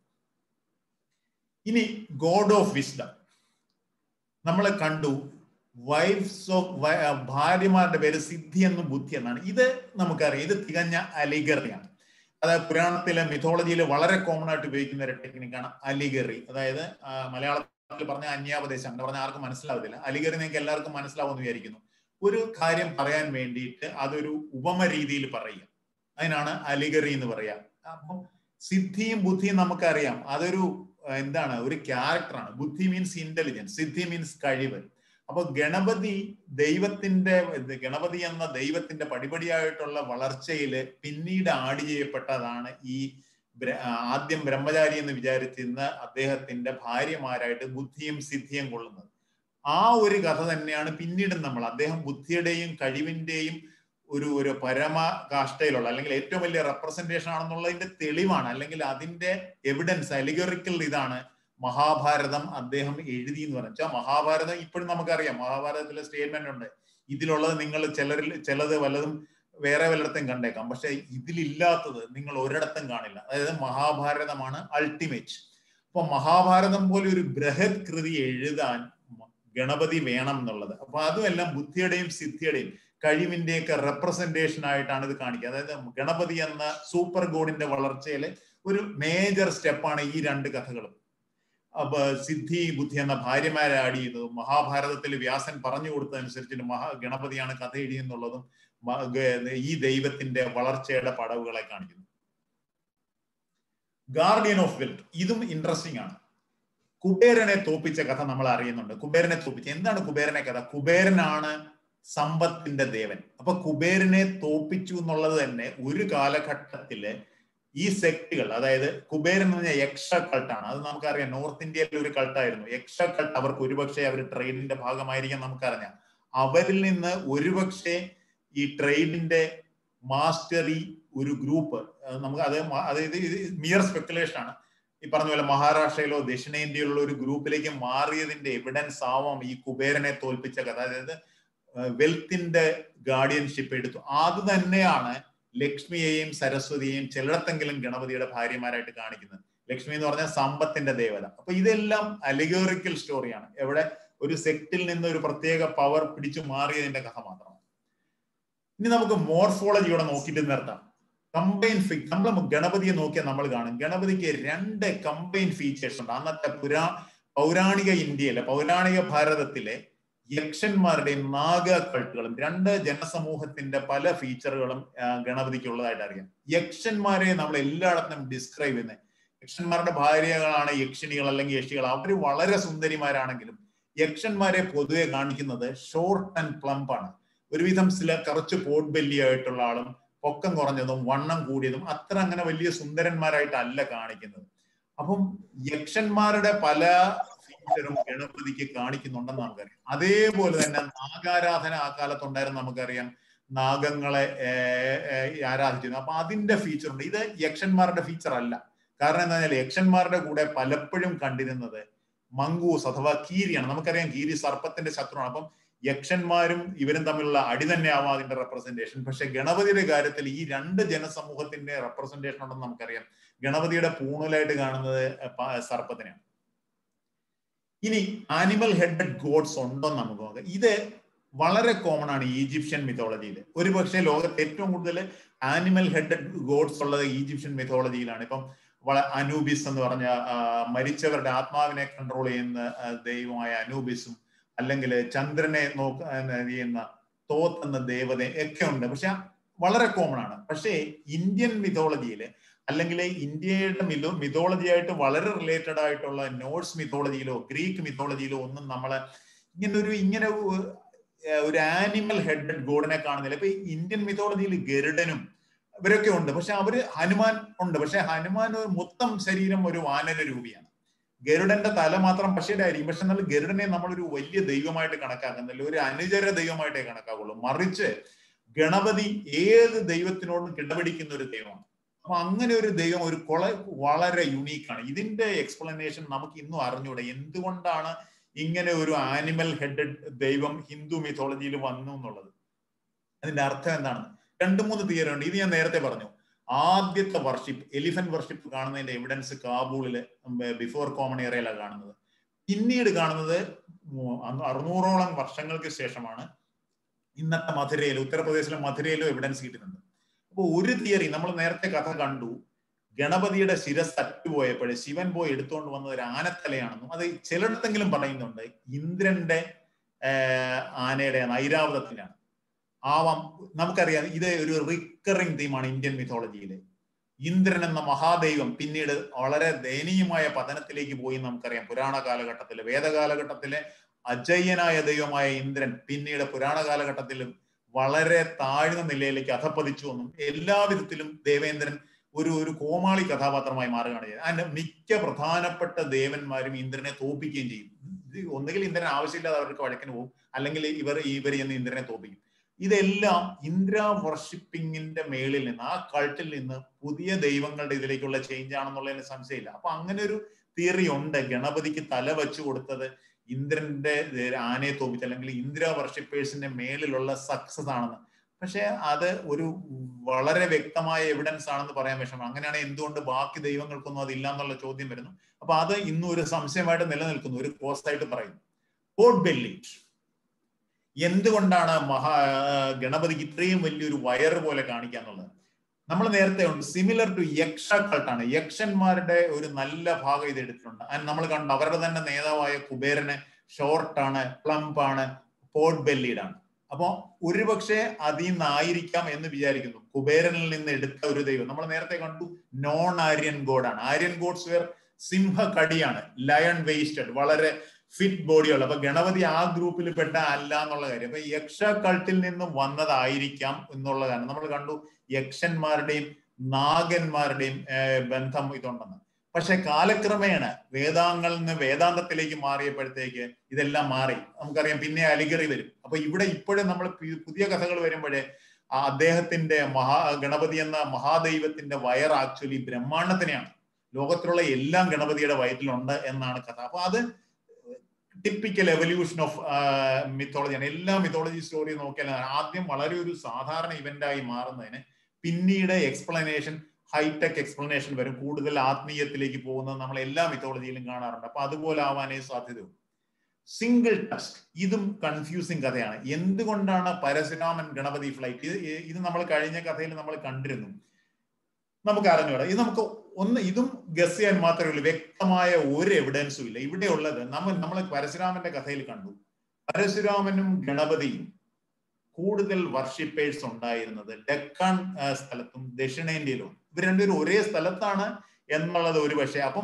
ഇനി ഗോഡ് ഓഫ് വിസ്ഡം നമ്മൾ കണ്ടു വൈഫ്സ് ഓഫ് ഭാര്യമാരുടെ പേര് സിദ്ധി എന്നും ബുദ്ധി എന്നാണ് ഇത് നമുക്കറിയാം ഇത് തികഞ്ഞ അലിഗറിയാണ് അതായത് പുരാണത്തിലെ മിഥോളജിയിൽ വളരെ കോമൺ ആയിട്ട് ഉപയോഗിക്കുന്ന ഒരു ടെക്നിക്കാണ് അലിഗറി അതായത് മലയാളത്തിൽ പറഞ്ഞ അന്യാപദേശം അങ്ങനെ പറഞ്ഞാൽ ആർക്കും മനസ്സിലാവത്തില്ല അലിഗറി നിങ്ങൾക്ക് എല്ലാവർക്കും മനസ്സിലാവുമെന്ന് വിചാരിക്കുന്നു ഒരു കാര്യം പറയാൻ വേണ്ടിയിട്ട് അതൊരു ഉപമ രീതിയിൽ പറയുക അതിനാണ് അലിഗറി എന്ന് പറയാം അപ്പം സിദ്ധിയും ബുദ്ധിയും നമുക്കറിയാം അതൊരു എന്താണ് ഒരു ക്യാരക്ടറാണ് ബുദ്ധി മീൻസ് ഇന്റലിജൻസ് സിദ്ധി മീൻസ് കഴിവ് അപ്പൊ ഗണപതി ദൈവത്തിന്റെ ഗണപതി എന്ന ദൈവത്തിന്റെ പടിപടിയായിട്ടുള്ള വളർച്ചയില് പിന്നീട് ആഡ് ചെയ്യപ്പെട്ടതാണ് ഈ ആദ്യം ബ്രഹ്മചാരി എന്ന് വിചാരിച്ചിരുന്ന അദ്ദേഹത്തിന്റെ ഭാര്യമാരായിട്ട് ബുദ്ധിയും സിദ്ധിയും കൊള്ളുന്നത് ആ ഒരു കഥ തന്നെയാണ് പിന്നീട് നമ്മൾ അദ്ദേഹം ബുദ്ധിയുടെയും കഴിവിന്റെയും ഒരു ഒരു പരമകാഷ്ഠയിലുള്ള അല്ലെങ്കിൽ ഏറ്റവും വലിയ റെപ്രസെന്റേഷൻ ആണെന്നുള്ളതിന്റെ തെളിവാണ് അല്ലെങ്കിൽ അതിന്റെ എവിഡൻസ് അലിഗറിക്കൽ ഇതാണ് മഹാഭാരതം അദ്ദേഹം എഴുതി എന്ന് പറഞ്ഞാൽ മഹാഭാരതം ഇപ്പോഴും നമുക്കറിയാം മഹാഭാരതത്തിലെ സ്റ്റേറ്റ്മെന്റ് ഉണ്ട് ഇതിലുള്ളത് നിങ്ങൾ ചിലരിൽ ചിലത് വല്ലതും വേറെ വല്ലയിടത്തും കണ്ടേക്കാം പക്ഷെ ഇതിലില്ലാത്തത് നിങ്ങൾ ഒരിടത്തും കാണില്ല അതായത് മഹാഭാരതമാണ് അൾട്ടിമേറ്റ് അപ്പൊ മഹാഭാരതം പോലെ ഒരു ബൃഹത് കൃതി എഴുതാൻ ഗണപതി വേണം എന്നുള്ളത് അപ്പൊ അതുമെല്ലാം ബുദ്ധിയുടെയും സിദ്ധിയുടെയും കഴിവിന്റെയൊക്കെ റെപ്രസെന്റേഷൻ ആയിട്ടാണ് ഇത് കാണിക്കുക അതായത് ഗണപതി എന്ന സൂപ്പർ ഗോഡിന്റെ വളർച്ചയിലെ ഒരു മേജർ സ്റ്റെപ്പാണ് ഈ രണ്ട് കഥകളും സിദ്ധി ബുദ്ധി എന്ന ഭാര്യമാരെ ആഡ് ചെയ്തതും മഹാഭാരതത്തിൽ വ്യാസൻ പറഞ്ഞു കൊടുത്തതനുസരിച്ച് മഹാ ഗണപതിയാണ് കഥ എഴുതിയെന്നുള്ളതും ഈ ദൈവത്തിന്റെ വളർച്ചയുടെ പടവുകളെ കാണിക്കുന്നു ഗാർഡിയൻ ഓഫ് വെൽത്ത് ഇതും ഇൻട്രസ്റ്റിംഗ് ആണ് കുബേരനെ തോപ്പിച്ച കഥ നമ്മൾ അറിയുന്നുണ്ട് കുബേരനെ തോപ്പിച്ച എന്താണ് കുബേരനെ കഥ കുബേരനാണ് സമ്പത്തിന്റെ ദേവൻ അപ്പൊ കുബേരനെ തോപ്പിച്ചു എന്നുള്ളത് തന്നെ ഒരു കാലഘട്ടത്തില് ഈ സെക്ടുകൾ അതായത് കുബേരൻ എന്ന് പറഞ്ഞാൽ യക്ഷ കൾട്ടാണ് അത് നമുക്കറിയാം നോർത്ത് ഇന്ത്യയിൽ ഒരു കൾട്ടായിരുന്നു യക്ഷ കൾട്ട് അവർക്ക് ഒരുപക്ഷെ അവർ ട്രേഡിന്റെ ഭാഗമായിരിക്കാം നമുക്കറിയാം അവരിൽ നിന്ന് ഒരുപക്ഷെ ഈ ട്രേഡിന്റെ മാസ്റ്ററി ഒരു ഗ്രൂപ്പ് നമുക്ക് അത് അതായത് ഇത് മിയർ സ്പെക്കുലേഷൻ ആണ് ഈ പറഞ്ഞ പോലെ മഹാരാഷ്ട്രയിലോ ദക്ഷിണേന്ത്യയിലുള്ള ഒരു ഗ്രൂപ്പിലേക്ക് മാറിയതിന്റെ എവിഡൻസ് ആവാം ഈ കുബേരനെ തോൽപ്പിച്ച കഥ അതായത് വെൽത്തിന്റെ ഗാർഡിയൻഷിപ്പ് എടുത്തു അത് തന്നെയാണ് ലക്ഷ്മിയെയും സരസ്വതിയെയും ചിലയിടത്തെങ്കിലും ഗണപതിയുടെ ഭാര്യമാരായിട്ട് കാണിക്കുന്നത് ലക്ഷ്മി എന്ന് പറഞ്ഞാൽ സമ്പത്തിന്റെ ദേവത അപ്പൊ ഇതെല്ലാം അലിഗോറിക്കൽ സ്റ്റോറിയാണ് എവിടെ ഒരു സെക്റ്റിൽ നിന്ന് ഒരു പ്രത്യേക പവർ പിടിച്ചു മാറിയതിന്റെ കഥ മാത്രമാണ് ഇനി നമുക്ക് മോർഫോളജിയോടെ നോക്കിയിട്ട് നിർത്താം കമ്പൈൻ ഫി നമ്മൾ ഗണപതിയെ നോക്കിയാൽ നമ്മൾ കാണും ഗണപതിക്ക് രണ്ട് കമ്പൈൻ ഫീച്ചേഴ്സ് ഉണ്ട് അന്നത്തെ പുരാ പൗരാണിക ഇന്ത്യയിലെ പൗരാണിക ഭാരതത്തിലെ യക്ഷന്മാരുടെയും നാഗ കൾട്ടുകളും രണ്ട് ജനസമൂഹത്തിന്റെ പല ഫീച്ചറുകളും ഗണപതിക്ക് ഉള്ളതായിട്ട് അറിയാം യക്ഷന്മാരെ നമ്മൾ എല്ലായിടത്തും ഡിസ്ക്രൈബ് ചെയ്യുന്നത് യക്ഷന്മാരുടെ ഭാര്യകളാണ് യക്ഷിണികൾ അല്ലെങ്കിൽ യക്ഷികൾ അവർ വളരെ സുന്ദരിമാരാണെങ്കിലും യക്ഷന്മാരെ പൊതുവെ കാണിക്കുന്നത് ഷോർട്ട് ആൻഡ് പ്ലംപ് ആണ് ഒരുവിധം ചില കുറച്ച് പോട്ട് ബെല്ലിയായിട്ടുള്ള ആളും പൊക്കം കുറഞ്ഞതും വണ്ണം കൂടിയതും അത്ര അങ്ങനെ വലിയ സുന്ദരന്മാരായിട്ടല്ല കാണിക്കുന്നത് അപ്പം യക്ഷന്മാരുടെ പല ഫീച്ചറും ഗണപതിക്ക് കാണിക്കുന്നുണ്ടെന്ന് നമുക്കറിയാം അതേപോലെ തന്നെ നാഗാരാധന ആ കാലത്തുണ്ടായിരുന്നു നമുക്കറിയാം നാഗങ്ങളെ ആരാധിച്ചിരുന്നു അപ്പൊ അതിന്റെ ഫീച്ചർ ഉണ്ട് ഇത് യക്ഷന്മാരുടെ ഫീച്ചർ അല്ല കാരണം എന്താ പറഞ്ഞാൽ യക്ഷന്മാരുടെ കൂടെ പലപ്പോഴും കണ്ടിരുന്നത് മങ്കൂസ് അഥവാ കീരിയാണ് നമുക്കറിയാം കീരി സർപ്പത്തിന്റെ ശത്രുവാണ് അപ്പം യക്ഷന്മാരും ഇവരും തമ്മിലുള്ള അടി തന്നെ ആവാം അതിന്റെ റെപ്രസെന്റേഷൻ പക്ഷെ ഗണപതിയുടെ കാര്യത്തിൽ ഈ രണ്ട് ജനസമൂഹത്തിന്റെ റെപ്രസെന്റേഷൻ ഉണ്ടെന്ന് നമുക്കറിയാം ഗണപതിയുടെ പൂണലായിട്ട് കാണുന്നത് സർപ്പത്തിനെയാണ് ഇനി ആനിമൽ ഹെഡഡ് ഗോഡ്സ് ഉണ്ടോ എന്ന് നമുക്ക് നോക്കാം ഇത് വളരെ കോമൺ ആണ് ഈജിപ്ഷ്യൻ മിത്തോളജിയിൽ ഒരുപക്ഷെ ലോകത്ത് ഏറ്റവും കൂടുതൽ ആനിമൽ ഹെഡഡ് ഗോഡ്സ് ഉള്ളത് ഈജിപ്ഷ്യൻ മിത്തോളജിയിലാണ് ഇപ്പം അനൂബിസ് എന്ന് പറഞ്ഞ മരിച്ചവരുടെ ആത്മാവിനെ കൺട്രോൾ ചെയ്യുന്ന ദൈവമായ അനൂബിസും അല്ലെങ്കിൽ ചന്ദ്രനെ നോക്ക ചെയ്യുന്ന തോത്ത് എന്ന ദേവത ഒക്കെ ഉണ്ട് പക്ഷെ വളരെ കോമൺ ആണ് പക്ഷേ ഇന്ത്യൻ മിഥോളജിയിൽ അല്ലെങ്കിൽ ഇന്ത്യയുടെ മിതോ മിഥോളജിയായിട്ട് വളരെ റിലേറ്റഡ് ആയിട്ടുള്ള നോർസ് മിഥോളജിയിലോ ഗ്രീക്ക് മിഥോളജിയിലോ ഒന്നും നമ്മളെ ഇങ്ങനെ ഒരു ഇങ്ങനെ ഒരു ആനിമൽ ഹെഡഡ് ഗോഡിനെ കാണുന്നില്ല ഇപ്പൊ ഇന്ത്യൻ മിഥോളജിയിൽ ഗരുഡനും ഇവരൊക്കെ ഉണ്ട് പക്ഷെ അവര് ഹനുമാൻ ഉണ്ട് പക്ഷെ ഹനുമാൻ മൊത്തം ശരീരം ഒരു വാനര രൂപിയാണ് ഗരുഡന്റെ തല മാത്രം പക്ഷയുടെ ആയിരിക്കും പക്ഷെ എന്നാൽ ഗരുഡനെ നമ്മളൊരു വലിയ ദൈവമായിട്ട് കണക്കാക്കുന്നില്ല ഒരു അനുചര ദൈവമായിട്ടേ കണക്കാക്കുള്ളൂ മറിച്ച് ഗണപതി ഏത് ദൈവത്തിനോടും കിടപിടിക്കുന്ന ഒരു ദൈവമാണ് അപ്പൊ അങ്ങനെ ഒരു ദൈവം ഒരു കൊള വളരെ യുണീക്കാണ് ഇതിന്റെ എക്സ്പ്ലനേഷൻ നമുക്ക് ഇന്നും അറിഞ്ഞൂടെ എന്തുകൊണ്ടാണ് ഇങ്ങനെ ഒരു ആനിമൽ ഹെഡഡ് ദൈവം ഹിന്ദു മിഥോളജിയിൽ വന്നു എന്നുള്ളത് അതിന്റെ അർത്ഥം എന്താണ് രണ്ടു മൂന്ന് തിയറി ഉണ്ട് ഇത് ഞാൻ നേരത്തെ പറഞ്ഞു ആദ്യത്തെ വർഷിപ്പ് എലിഫന്റ് വർഷിപ്പ് കാണുന്നതിന്റെ എവിഡൻസ് കാബൂളില് ബിഫോർ കോമൺ ഏറിയയിലാണ് കാണുന്നത് പിന്നീട് കാണുന്നത് അറുന്നൂറോളം വർഷങ്ങൾക്ക് ശേഷമാണ് ഇന്നത്തെ മധുരയിൽ ഉത്തർപ്രദേശിലെ മധുരയിലും എവിഡൻസ് കിട്ടുന്നുണ്ട് അപ്പൊ ഒരു തിയറി നമ്മൾ നേരത്തെ കഥ കണ്ടു ഗണപതിയുടെ ശിരസ് അറ്റുപോയപ്പോഴേ ശിവൻ പോയി എടുത്തുകൊണ്ട് വന്നത് ഒരു ആനത്തലയാണെന്നും അത് ചിലയിടത്തെങ്കിലും പറയുന്നുണ്ട് ഇന്ദ്രന്റെ ആനയുടെ ഐരാവതത്തിലാണ് ആവാം നമുക്കറിയാം ഇത് ഒരു റിക്കറിംഗ് തീമാണ് ഇന്ത്യൻ മിഥോളജിയിലെ ഇന്ദ്രൻ എന്ന മഹാദൈവം പിന്നീട് വളരെ ദയനീയമായ പതനത്തിലേക്ക് പോയി നമുക്കറിയാം പുരാണ കാലഘട്ടത്തിലെ വേദകാലഘട്ടത്തിലെ അജയ്യനായ ദൈവമായ ഇന്ദ്രൻ പിന്നീട് പുരാണ കാലഘട്ടത്തിലും വളരെ താഴ്ന്ന നിലയിലേക്ക് അധപ്പതിച്ചു എന്നും എല്ലാവിധത്തിലും ദേവേന്ദ്രൻ ഒരു ഒരു കോമാളി കഥാപാത്രമായി മാറുകയാണ് ചെയ്തത് അതിന്റെ മിക്ക പ്രധാനപ്പെട്ട ദേവന്മാരും ഇന്ദ്രനെ തോപ്പിക്കുകയും ചെയ്യും ഒന്നുകിൽ ഇന്ദ്രൻ ആവശ്യമില്ലാതെ അവർക്ക് വഴക്കിന് പോകും അല്ലെങ്കിൽ ഇവർ ഇവർ എന്ന് ഇന്ദ്രനെ തോപ്പിക്കും ഇതെല്ലാം ഇന്ദ്ര വർഷിപ്പിങ്ങിന്റെ മേളിൽ നിന്ന് ആ കൾട്ടിൽ നിന്ന് പുതിയ ദൈവങ്ങളുടെ ഇതിലേക്കുള്ള ചേഞ്ച് ആണെന്നുള്ളതിന് സംശയമില്ല അപ്പൊ അങ്ങനെ ഒരു തിയറി ഉണ്ട് ഗണപതിക്ക് തല വെച്ചു കൊടുത്തത് ഇന്ദ്രന്റെ ആനയെ തോപ്പിച്ച് അല്ലെങ്കിൽ ഇന്ദ്ര വർഷിപ്പേഴ്സിന്റെ മേളിലുള്ള സക്സസ് ആണെന്ന് പക്ഷെ അത് ഒരു വളരെ വ്യക്തമായ എവിഡൻസ് ആണെന്ന് പറയാൻ വിഷമം അങ്ങനെയാണെങ്കിൽ എന്തുകൊണ്ട് ബാക്കി ദൈവങ്ങൾക്കൊന്നും അതില്ല എന്നുള്ള ചോദ്യം വരുന്നു അപ്പൊ അത് ഇന്നും ഒരു സംശയമായിട്ട് നിലനിൽക്കുന്നു ഒരു കോസ്റ്റ് ആയിട്ട് പറയുന്നു പോട്ട് ബെല്ലി എന്തുകൊണ്ടാണ് മഹാ ഗണപതിക്ക് ഇത്രയും വലിയൊരു വയറ് പോലെ കാണിക്കാന്നുള്ളത് നമ്മൾ നേരത്തെ ഉണ്ട് സിമിലർ ടു യക്ഷ കൾട്ടാണ് യക്ഷന്മാരുടെ ഒരു നല്ല ഭാഗം ഇത് എടുത്തിട്ടുണ്ട് ആൻഡ് നമ്മൾ കണ്ടു അവരുടെ തന്നെ നേതാവായ കുബേരന് ഷോർട്ടാണ് പ്ലംപാണ് പോട്ട് ബെല്ലീഡാണ് അപ്പോ ഒരുപക്ഷെ അതിൽ നിന്നായിരിക്കാം എന്ന് വിചാരിക്കുന്നു കുബേരനിൽ നിന്ന് എടുത്ത ഒരു ദൈവം നമ്മൾ നേരത്തെ കണ്ടു നോൺ ആര്യൻ ഗോഡാണ് ആര്യൻ ഗോഡ്സ് വേർ സിംഹകടിയാണ് ലയൺ വേസ്റ്റഡ് വളരെ ഫിറ്റ് ബോഡിയുള്ള അപ്പൊ ഗണപതി ആ ഗ്രൂപ്പിൽ പെട്ട അല്ല എന്നുള്ള കാര്യം അപ്പൊ യക്ഷ കൾട്ടിൽ നിന്നും വന്നതായിരിക്കാം എന്നുള്ളതാണ് നമ്മൾ കണ്ടു യക്ഷന്മാരുടെയും നാഗന്മാരുടെയും ബന്ധം ഇതുണ്ടെന്ന് പക്ഷെ കാലക്രമേണ വേദാങ്ങളിൽ നിന്ന് വേദാന്തത്തിലേക്ക് മാറിയപ്പോഴത്തേക്ക് ഇതെല്ലാം മാറി നമുക്കറിയാം പിന്നെ അലിഗറി വരും അപ്പൊ ഇവിടെ ഇപ്പോഴും നമ്മൾ പുതിയ കഥകൾ വരുമ്പോഴേ അദ്ദേഹത്തിന്റെ മഹാ ഗണപതി എന്ന മഹാദൈവത്തിന്റെ വയർ ആക്ച്വലി ബ്രഹ്മാണ്ടത്തിനെയാണ് ലോകത്തിലുള്ള എല്ലാം ഗണപതിയുടെ വയറ്റിലുണ്ട് എന്നാണ് കഥ അപ്പൊ അത് ടിപ്പിക്കൽ എവല്യൂഷൻ ഓഫ് മിത്തോളജിയാണ് എല്ലാ മിത്തോളജി സ്റ്റോറി നോക്കിയാൽ ആദ്യം വളരെ ഒരു സാധാരണ ഇവന്റായി മാറുന്നതിന് പിന്നീട് എക്സ്പ്ലനേഷൻ ഹൈടെക് എക്സ്പ്ലനേഷൻ വരും കൂടുതൽ ആത്മീയത്തിലേക്ക് പോകുന്നത് നമ്മൾ എല്ലാ മിത്തോളജിയിലും കാണാറുണ്ട് അപ്പൊ അതുപോലെ ആവാനേ സാധ്യതയുള്ളൂ സിംഗിൾ ടസ്ക് ഇതും കൺഫ്യൂസിങ് കഥയാണ് എന്തുകൊണ്ടാണ് പരശുരാമൻ ഗണപതി ഫ്ലൈറ്റ് ഇത് ഇത് നമ്മൾ കഴിഞ്ഞ കഥയിൽ നമ്മൾ കണ്ടിരുന്നു നമുക്ക് അറിഞ്ഞൂടാ ഇത് നമുക്ക് ഒന്ന് ഇതും ഗസ് ചെയ്യാൻ മാത്രമേ ഉള്ളൂ വ്യക്തമായ ഒരു എവിഡൻസും ഇല്ല ഇവിടെ ഉള്ളത് നമ്മൾ നമ്മൾ പരശുരാമന്റെ കഥയിൽ കണ്ടു പരശുരാമനും ഗണപതിയും കൂടുതൽ വർഷിപ്പേഴ്സ് ഉണ്ടായിരുന്നത് ഡെക്കാൻ സ്ഥലത്തും ദക്ഷിണേന്ത്യയിലും ഇവർ രണ്ടുപേരും ഒരേ സ്ഥലത്താണ് എന്നുള്ളത് ഒരു പക്ഷേ അപ്പം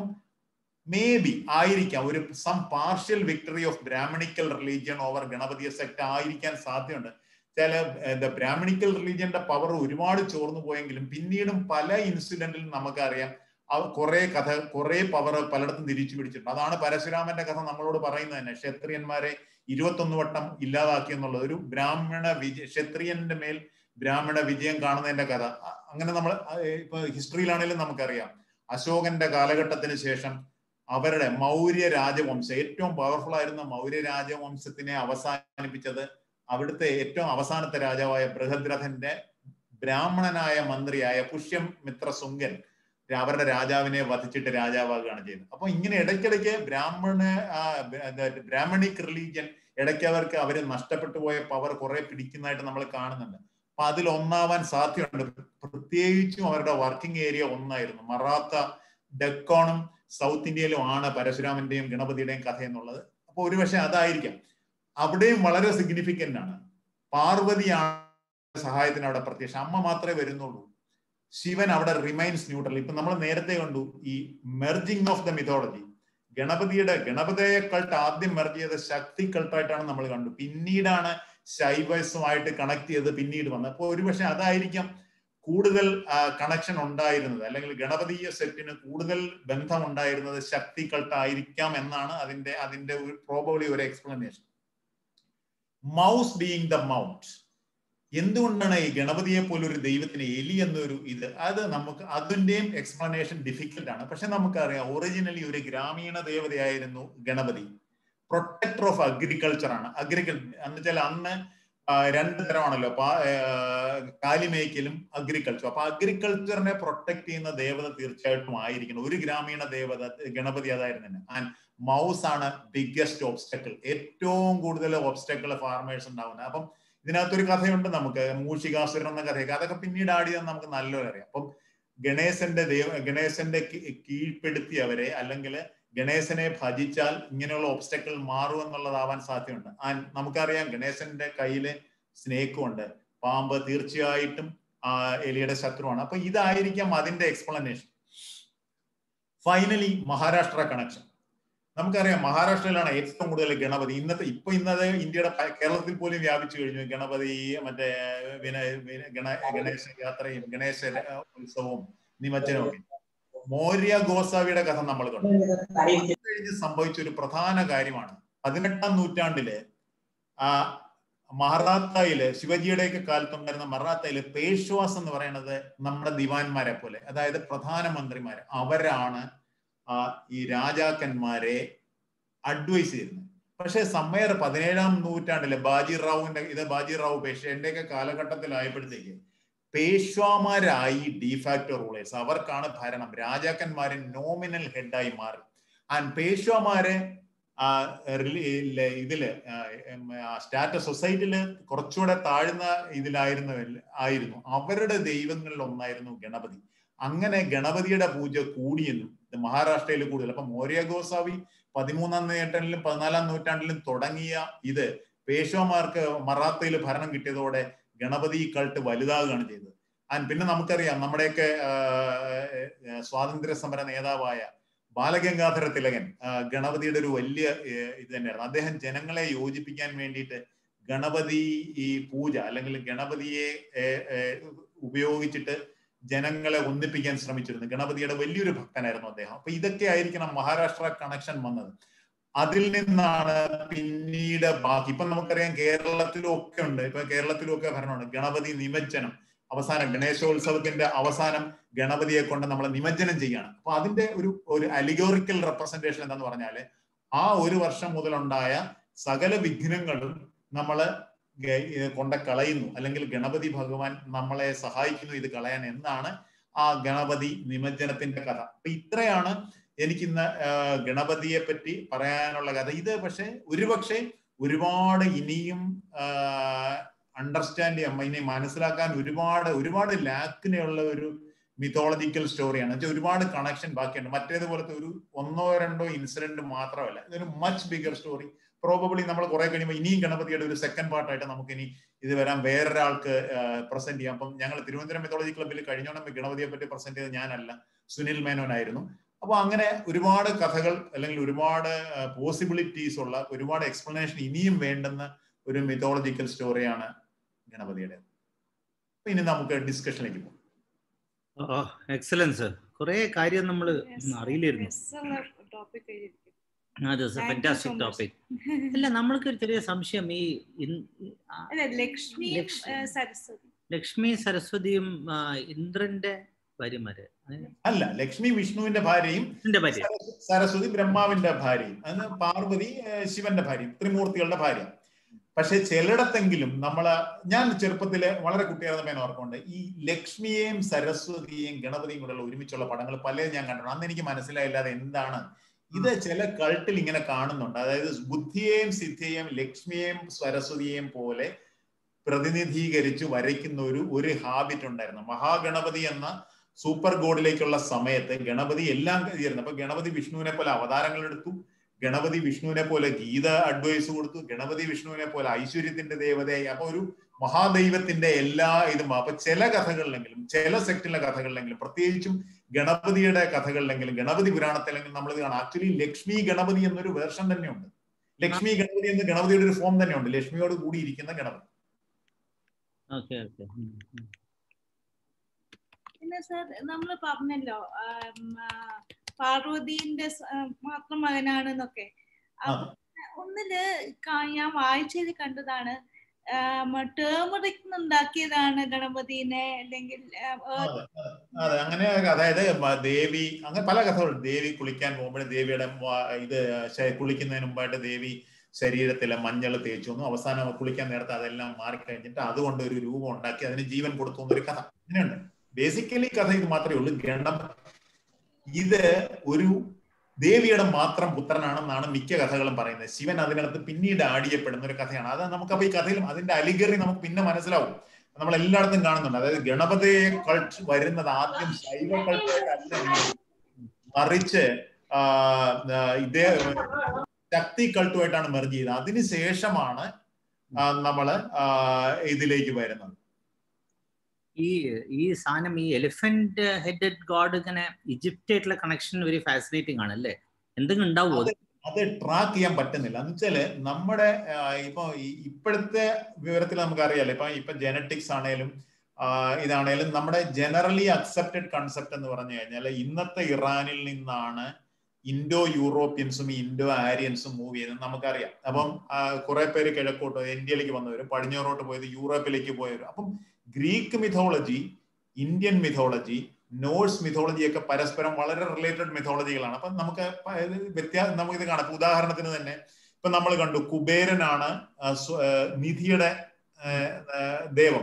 മേ ബി ആയിരിക്കാം ഒരു some partial victory of Brahmanical religion over Ganapatya sect ആയിരിക്കാൻ സാധ്യതയുണ്ട് ചില ബ്രാഹ്മണിക്കൽ റിലീജിയന്റെ പവർ ഒരുപാട് ചോർന്നു പോയെങ്കിലും പിന്നീടും പല ഇൻസിഡന്റിലും നമുക്കറിയാം കുറെ കഥ കുറെ പവർ പലയിടത്തും തിരിച്ചു പിടിച്ചിട്ടുണ്ട് അതാണ് പരശുരാമന്റെ കഥ നമ്മളോട് പറയുന്നത് തന്നെ ക്ഷത്രിയന്മാരെ ഇരുപത്തൊന്ന് വട്ടം ഇല്ലാതാക്കി എന്നുള്ളത് ഒരു ബ്രാഹ്മണ വിജയ ക്ഷത്രിയന്റെ മേൽ ബ്രാഹ്മണ വിജയം കാണുന്നതിന്റെ കഥ അങ്ങനെ നമ്മൾ ഇപ്പൊ ഹിസ്റ്ററിയിലാണെങ്കിലും നമുക്കറിയാം അശോകന്റെ കാലഘട്ടത്തിന് ശേഷം അവരുടെ മൗര്യ രാജവംശം ഏറ്റവും പവർഫുൾ ആയിരുന്ന മൗര്യ രാജവംശത്തിനെ അവസാനിപ്പിച്ചത് അവിടുത്തെ ഏറ്റവും അവസാനത്തെ രാജാവായ ബൃഹദ്രഥന്റെ ബ്രാഹ്മണനായ മന്ത്രിയായ പുഷ്യം മിത്ര സുങ്കൻ അവരുടെ രാജാവിനെ വധിച്ചിട്ട് രാജാവാകുകയാണ് ചെയ്യുന്നത് അപ്പൊ ഇങ്ങനെ ഇടയ്ക്കിടയ്ക്ക് ബ്രാഹ്മണ ബ്രാഹ്മണിക് റിലീജിയൻ ഇടയ്ക്ക് അവർക്ക് അവര് നഷ്ടപ്പെട്ടു പോയ പവർ കുറെ പിടിക്കുന്നതായിട്ട് നമ്മൾ കാണുന്നുണ്ട് അപ്പൊ അതിൽ ഒന്നാവാൻ സാധ്യതയുണ്ട് പ്രത്യേകിച്ചും അവരുടെ വർക്കിംഗ് ഏരിയ ഒന്നായിരുന്നു മറാത്ത ഡെക്കോണും സൗത്ത് ഇന്ത്യയിലും ആണ് പരശുരാമന്റെയും ഗണപതിയുടെയും കഥ എന്നുള്ളത് അപ്പൊ ഒരുപക്ഷെ അതായിരിക്കാം അവിടെയും വളരെ സിഗ്നിഫിക്കന്റ് ആണ് പാർവതിയാണ് സഹായത്തിന് അവിടെ പ്രത്യക്ഷം അമ്മ മാത്രമേ വരുന്നുള്ളൂ ശിവൻ അവിടെ റിമൈൻസ് ന്യൂട്രൽ ഇപ്പൊ നമ്മൾ നേരത്തെ കണ്ടു ഈ മെർജിങ് ഓഫ് ദ മിഥോളജി ഗണപതിയുടെ ഗണപതിയെ കൾട്ട് ആദ്യം മെർജ് ചെയ്ത ശക്തി കൾട്ടായിട്ടാണ് നമ്മൾ കണ്ടു പിന്നീടാണ് ശൈവസുമായിട്ട് കണക്ട് ചെയ്ത് പിന്നീട് വന്നത് അപ്പോൾ ഒരുപക്ഷെ അതായിരിക്കാം കൂടുതൽ കണക്ഷൻ ഉണ്ടായിരുന്നത് അല്ലെങ്കിൽ ഗണപതീയ സെറ്റിന് കൂടുതൽ ബന്ധം ഉണ്ടായിരുന്നത് ശക്തി കൾട്ടായിരിക്കാം എന്നാണ് അതിന്റെ അതിന്റെ ഒരു പ്രോബബ്ലി ഒരു explanation mouse being the mount എന്തുകൊണ്ടാണ് ഈ ഗണപതിയെ പോലെ ഒരു ദൈവത്തിന് എലി എന്നൊരു ഇത് അത് നമുക്ക് അതിന്റെയും എക്സ്പ്ലനേഷൻ ഡിഫിക്കൽട്ട് ആണ് പക്ഷെ നമുക്കറിയാം ഒറിജിനലി ഒരു ഗ്രാമീണ ദേവതയായിരുന്നു ഗണപതി പ്രൊട്ടക്ടർ ഓഫ് അഗ്രികൾച്ചർ ആണ് അഗ്രികൾച്ചർ എന്ന് വെച്ചാൽ അന്ന് രണ്ട് തരമാണല്ലോ കാലിമേക്കലും അഗ്രികൾച്ചർ അപ്പൊ അഗ്രികൾച്ചറിനെ പ്രൊട്ടക്ട് ചെയ്യുന്ന ദേവത തീർച്ചയായിട്ടും ആയിരിക്കണം ഒരു ഗ്രാമീണ ദേവത ഗണപതി അതായിരുന്നു ആൻഡ് മൗസ് ആണ് ബിഗ്ഗസ്റ്റ് ഓബ്സ്റ്റക്കിൾ ഏറ്റവും കൂടുതൽ ഓബ്സ്റ്റക്കിൾ ഫാർമേഴ്സ് ഉണ്ടാവുന്നത് അപ്പം ഇതിനകത്തൊരു കഥയുണ്ട് നമുക്ക് മൂഷികാസുരൻ എന്ന കഥയൊക്കെ അതൊക്കെ പിന്നീട് ആടിയെന്ന് നമുക്ക് നല്ലപോലെ അറിയാം അപ്പം ഗണേശന്റെ ദൈവ ഗണേശന്റെ കീഴ്പ്പെടുത്തി അവരെ അല്ലെങ്കിൽ ഗണേശനെ ഭജിച്ചാൽ ഇങ്ങനെയുള്ള ഒബ്സ്റ്റക്കിൾ മാറും എന്നുള്ളതാവാൻ സാധ്യതയുണ്ട് ആ നമുക്കറിയാം ഗണേശന്റെ കയ്യില് സ്നേക്കും ഉണ്ട് പാമ്പ് തീർച്ചയായിട്ടും ആ എലിയുടെ ശത്രുവാണ് അപ്പൊ ഇതായിരിക്കാം അതിന്റെ എക്സ്പ്ലനേഷൻ ഫൈനലി മഹാരാഷ്ട്ര കണക്ഷൻ നമുക്കറിയാം മഹാരാഷ്ട്രയിലാണ് ഏറ്റവും കൂടുതൽ ഗണപതി ഇന്നത്തെ ഇപ്പൊ ഇന്നത്തെ ഇന്ത്യയുടെ കേരളത്തിൽ പോലും വ്യാപിച്ചു കഴിഞ്ഞു ഗണപതി മറ്റേ ഗണ ഗണേശ യാത്രയും ഗണേശ ഉത്സവവും നിമജ്ജനവും ഒക്കെ മൗര്യ ഗോസാവിയുടെ കഥ നമ്മൾ കണ്ടു കഴിഞ്ഞ് സംഭവിച്ച ഒരു പ്രധാന കാര്യമാണ് പതിനെട്ടാം നൂറ്റാണ്ടില് ആ മഹാറാത്തയില് ശിവജിയുടെയൊക്കെ കാലത്തുണ്ടായിരുന്ന മറാത്തയില് പേഷ്വാസ് എന്ന് പറയുന്നത് നമ്മുടെ ദിവാൻമാരെ പോലെ അതായത് പ്രധാനമന്ത്രിമാര് അവരാണ് ആ ഈ രാജാക്കന്മാരെ അഡ്വൈസ് ചെയ്യുന്നത് പക്ഷെ സമ്മയർ പതിനേഴാം നൂറ്റാണ്ടിലെ ബാജിറാവുവിന്റെ ഇത് ബാജിറാവു പേഷ്യന്റെയൊക്കെ കാലഘട്ടത്തിലായപ്പോഴത്തേക്ക് പേഷ്വാമാരായി ഡിഫാക്ടോ റൂളേഴ്സ് അവർക്കാണ് ഭരണം രാജാക്കന്മാരെ നോമിനൽ ഹെഡായി മാറി ആൻഡ് പേഷ്വാമാരെ ആ ഇതില് സ്റ്റാറ്റസ് സൊസൈറ്റിയില് കുറച്ചുകൂടെ താഴ്ന്ന ഇതിലായിരുന്ന ആയിരുന്നു അവരുടെ ദൈവങ്ങളിൽ ഒന്നായിരുന്നു ഗണപതി അങ്ങനെ ഗണപതിയുടെ പൂജ കൂടിയെന്നും മഹാരാഷ്ട്രയിൽ കൂടുതൽ അപ്പൊ മോര്യ ഗോസാവി പതിമൂന്നാം നൂറ്റാണ്ടിലും പതിനാലാം നൂറ്റാണ്ടിലും തുടങ്ങിയ ഇത് പേഷ്വമാർക്ക് മറാത്തയിൽ ഭരണം കിട്ടിയതോടെ ഗണപതി കൾട്ട് വലുതാകുകയാണ് ചെയ്തത് ആൻഡ് പിന്നെ നമുക്കറിയാം നമ്മുടെയൊക്കെ സ്വാതന്ത്ര്യ സമര നേതാവായ ബാലഗംഗാധര തിലകൻ ഗണപതിയുടെ ഒരു വലിയ ഇത് തന്നെയായിരുന്നു അദ്ദേഹം ജനങ്ങളെ യോജിപ്പിക്കാൻ വേണ്ടിയിട്ട് ഗണപതി ഈ പൂജ അല്ലെങ്കിൽ ഗണപതിയെ ഉപയോഗിച്ചിട്ട് ജനങ്ങളെ ഒന്നിപ്പിക്കാൻ ശ്രമിച്ചിരുന്നു ഗണപതിയുടെ വലിയൊരു ഭക്തനായിരുന്നു അദ്ദേഹം അപ്പൊ ഇതൊക്കെ ആയിരിക്കണം മഹാരാഷ്ട്ര കണക്ഷൻ വന്നത് അതിൽ നിന്നാണ് പിന്നീട് ബാക്കി ഇപ്പൊ നമുക്കറിയാം കേരളത്തിലും ഒക്കെ ഉണ്ട് ഇപ്പൊ കേരളത്തിലും ഒക്കെ ഭരണമുണ്ട് ഗണപതി നിമജ്ജനം അവസാനം ഗണേശോത്സവത്തിന്റെ അവസാനം ഗണപതിയെ കൊണ്ട് നമ്മൾ നിമജ്ജനം ചെയ്യാണ് അപ്പൊ അതിന്റെ ഒരു ഒരു അലിഗോറിക്കൽ റെപ്രസെന്റേഷൻ എന്താന്ന് പറഞ്ഞാല് ആ ഒരു വർഷം മുതലുണ്ടായ സകല വിഘ്നങ്ങളും നമ്മള് കൊണ്ട കളയുന്നു അല്ലെങ്കിൽ ഗണപതി ഭഗവാൻ നമ്മളെ സഹായിക്കുന്നു ഇത് കളയാൻ എന്നാണ് ആ ഗണപതി നിമജ്ജനത്തിന്റെ കഥ അപ്പൊ ഇത്രയാണ് എനിക്ക് ഇന്ന് ഗണപതിയെ പറ്റി പറയാനുള്ള കഥ ഇത് പക്ഷെ ഒരുപക്ഷെ ഒരുപാട് ഇനിയും അണ്ടർസ്റ്റാൻഡ് ചെയ്യാൻ ഇനി മനസ്സിലാക്കാൻ ഒരുപാട് ഒരുപാട് ലാക്കിനെയുള്ള ഒരു മിത്തോളജിക്കൽ സ്റ്റോറിയാണ് വെച്ചാൽ ഒരുപാട് കണക്ഷൻ ബാക്കിയുണ്ട് മറ്റേതുപോലത്തെ ഒരു ഒന്നോ രണ്ടോ ഇൻസിഡന്റ് മാത്രമല്ല ഇതൊരു മച്ച് ബിഗർ സ്റ്റോറി പ്രോബബിളി നമ്മൾ കുറെ കഴിയുമ്പോൾ ഇനിയും ഗണപതിയുടെ ഒരു സെക്കൻഡ് പാർട്ടായിട്ട് നമുക്ക് ഇനി ഇത് വരാൻ വേറൊരാൾക്ക് പ്രസന്റ് ചെയ്യാം അപ്പം ഞങ്ങൾ തിരുവനന്തപുരം മിത്തോളജി ക്ലബ്ബിൽ കഴിഞ്ഞോണം ഗണപതിയെ പറ്റി പ്രസന്റ് ചെയ്ത് ഞാനല്ല സുനിൽ മേനോനായിരുന്നു അപ്പൊ അങ്ങനെ ഒരുപാട് കഥകൾ അല്ലെങ്കിൽ ഒരുപാട് പോസിബിലിറ്റീസ് ഉള്ള ഒരുപാട് എക്സ്പ്ലനേഷൻ ഇനിയും വേണ്ടുന്ന ഒരു മിത്തോളജിക്കൽ സ്റ്റോറിയാണ് ഗണപതിയുടെ ഇനി നമുക്ക് ഡിസ്കഷനിലേക്ക് പോകും എക്സലൻസ് കുറെ കാര്യം നമ്മൾ അറിയില്ലായിരുന്നു അതെ ഫാന്റാസ്റ്റിക് ടോപ്പിക് അല്ല നമ്മൾക്ക് ഒരു ചെറിയ സംശയം ഈ ലക്ഷ്മി സരസ്വതി ലക്ഷ്മി സരസ്വതിയും ഇന്ദ്രന്റെ ഭാര്യമാര് അല്ല ലക്ഷ്മി വിഷ്ണുവിന്റെ ഭാര്യയും സരസ്വതി ബ്രഹ്മാവിന്റെ ഭാര്യയും അത് പാർവതി ശിവന്റെ ഭാര്യയും ത്രിമൂർത്തികളുടെ ഭാര്യ പക്ഷെ ചിലയിടത്തെങ്കിലും നമ്മള് ഞാൻ ചെറുപ്പത്തില് വളരെ കുട്ടിയായിരുന്ന ഞാൻ ഓർക്കുന്നുണ്ട് ഈ ലക്ഷ്മിയെയും സരസ്വതിയെയും ഗണപതിയും കൂടെയുള്ള ഒരുമിച്ചുള്ള പടങ്ങൾ പലതും ഞാൻ കണ്ടിട്ടുണ്ട് അന്ന് എനിക്ക് മനസ്സിലായില്ലാതെ എന്താണ് ഇത് ചില കൾട്ടിൽ ഇങ്ങനെ കാണുന്നുണ്ട് അതായത് ബുദ്ധിയെയും സിദ്ധിയെയും ലക്ഷ്മിയെയും സരസ്വതിയെയും പോലെ പ്രതിനിധീകരിച്ച് വരയ്ക്കുന്ന ഒരു ഒരു ഹാബിറ്റ് ഉണ്ടായിരുന്നു മഹാഗണപതി എന്ന സൂപ്പർ ഗോഡിലേക്കുള്ള സമയത്ത് ഗണപതി എല്ലാം ചെയ്യുന്നു അപ്പൊ ഗണപതി വിഷ്ണുവിനെ പോലെ അവതാരങ്ങൾ എടുത്തു ഗണപതി വിഷ്ണുവിനെ പോലെ ഗീത അഡ്വൈസ് കൊടുത്തു ഗണപതി വിഷ്ണുവിനെ പോലെ ഐശ്വര്യത്തിന്റെ ദേവതയായി അപ്പൊ ഒരു മഹാദൈവത്തിന്റെ എല്ലാ ഇതും അപ്പൊ ചില കഥകളിലെങ്കിലും ചില സെക്റ്റിലെ കഥകളിലെങ്കിലും പ്രത്യേകിച്ചും ഗണപതിയുടെ കഥകളിലെങ്കിലും ഗണപതി പുരാണത്തിലെങ്കിലും നമ്മൾ ഇത് കാണാം ആക്ച്വലി ലക്ഷ്മി ഗണപതി എന്നൊരു വേർഷൻ തന്നെയുണ്ട് ലക്ഷ്മി ഗണപതി എന്ന ഗണപതിയുടെ ഒരു ഫോം തന്നെയുണ്ട് ലക്ഷ്മിയോട് കൂടി ഇരിക്കുന്ന ഗണപതി പിന്നെ സാർ നമ്മൾ പറഞ്ഞല്ലോ പാർവതിന്റെ മാത്രം മകനാണെന്നൊക്കെ ഒന്നില് ഞാൻ വായിച്ചത് കണ്ടതാണ് ടേമറിക് ഉണ്ടാക്കിയതാണ് ഗണപതിനെ അല്ലെങ്കിൽ അതെ അങ്ങനെ അതായത് ദേവി അങ്ങനെ പല കഥകളുണ്ട് ദേവി കുളിക്കാൻ പോകുമ്പോൾ ദേവിയുടെ ഇത് കുളിക്കുന്നതിന് മുമ്പായിട്ട് ദേവി ശരീരത്തിലെ മഞ്ഞൾ തേച്ചു വന്നു അവസാനം കുളിക്കാൻ നേരത്തെ അതെല്ലാം മാറിക്കഴിഞ്ഞിട്ട് അതുകൊണ്ട് ഒരു രൂപം ഉണ്ടാക്കി അതിന് ജീവൻ കൊടുത്തു എന്നൊരു കഥ അങ്ങനെയുണ്ട് ബേസിക്കലി കഥ ഇത് മാത്രമേ ഉള്ളൂ ഗണപ ഇത് ഒരു ദേവിയുടെ മാത്രം പുത്രനാണെന്നാണ് മിക്ക കഥകളും പറയുന്നത് ശിവൻ അതിനകത്ത് പിന്നീട് ആടിയപ്പെടുന്ന ഒരു കഥയാണ് അത് നമുക്ക് അപ്പൊ ഈ കഥയിലും അതിന്റെ അലിഗറി നമുക്ക് പിന്നെ മനസ്സിലാവും നമ്മൾ എല്ലായിടത്തും കാണുന്നുണ്ട് അതായത് ഗണപതിയെ കൾട്ട് വരുന്നത് ആദ്യം ശൈവ കൾട്ടായിട്ടല്ല മറിച്ച് ഇതേ ശക്തി കൾട്ടുമായിട്ടാണ് മെർജ് ചെയ്തത് അതിനുശേഷമാണ് നമ്മള് ഇതിലേക്ക് വരുന്നത് ഈ ഈ സാധനം ഈ എലിഫന്റ് ഹെഡഡ് ഗോഡ് ഇങ്ങനെ ഈജിപ്റ്റ് ആയിട്ടുള്ള കണക്ഷൻ വെരി ഫാസിനേറ്റിംഗ് ആണ് അല്ലേ എന്തെങ്കിലും ഉണ്ടാവുമോ അത് ട്രാക്ക് ചെയ്യാൻ പറ്റുന്നില്ല എന്ന് വെച്ചാല് നമ്മുടെ ഇപ്പൊ ഇപ്പോഴത്തെ വിവരത്തിൽ നമുക്ക് അറിയാലോ ഇപ്പൊ ഇപ്പൊ ജനറ്റിക്സ് ആണേലും ഇതാണേലും നമ്മുടെ ജനറലി അക്സെപ്റ്റഡ് കൺസെപ്റ്റ് എന്ന് പറഞ്ഞു കഴിഞ്ഞാൽ ഇന്നത്തെ ഇറാനിൽ നിന്നാണ് ഇൻഡോ യൂറോപ്യൻസും ഇൻഡോ ആര്യൻസും മൂവ് ചെയ്തത് നമുക്കറിയാം അപ്പം കുറെ പേര് കിഴക്കോട്ട് ഇന്ത്യയിലേക്ക് വന്നവരും പടിഞ്ഞാറോട്ട് പോയത് യൂറോപ്പിലേക്ക് പോയവരും അപ്പം Greek mythology Indian mythology Norse mythology ഒക്കെ പരസ്പരം വളരെ റിലേറ്റഡ് മിഥോളജികളാണ് അപ്പൊ നമുക്ക് വ്യത്യാസം നമുക്ക് ഇത് കാണാം ഉദാഹരണത്തിന് തന്നെ ഇപ്പൊ നമ്മൾ കണ്ടു കുബേരനാണ് നിധിയുടെ ദൈവം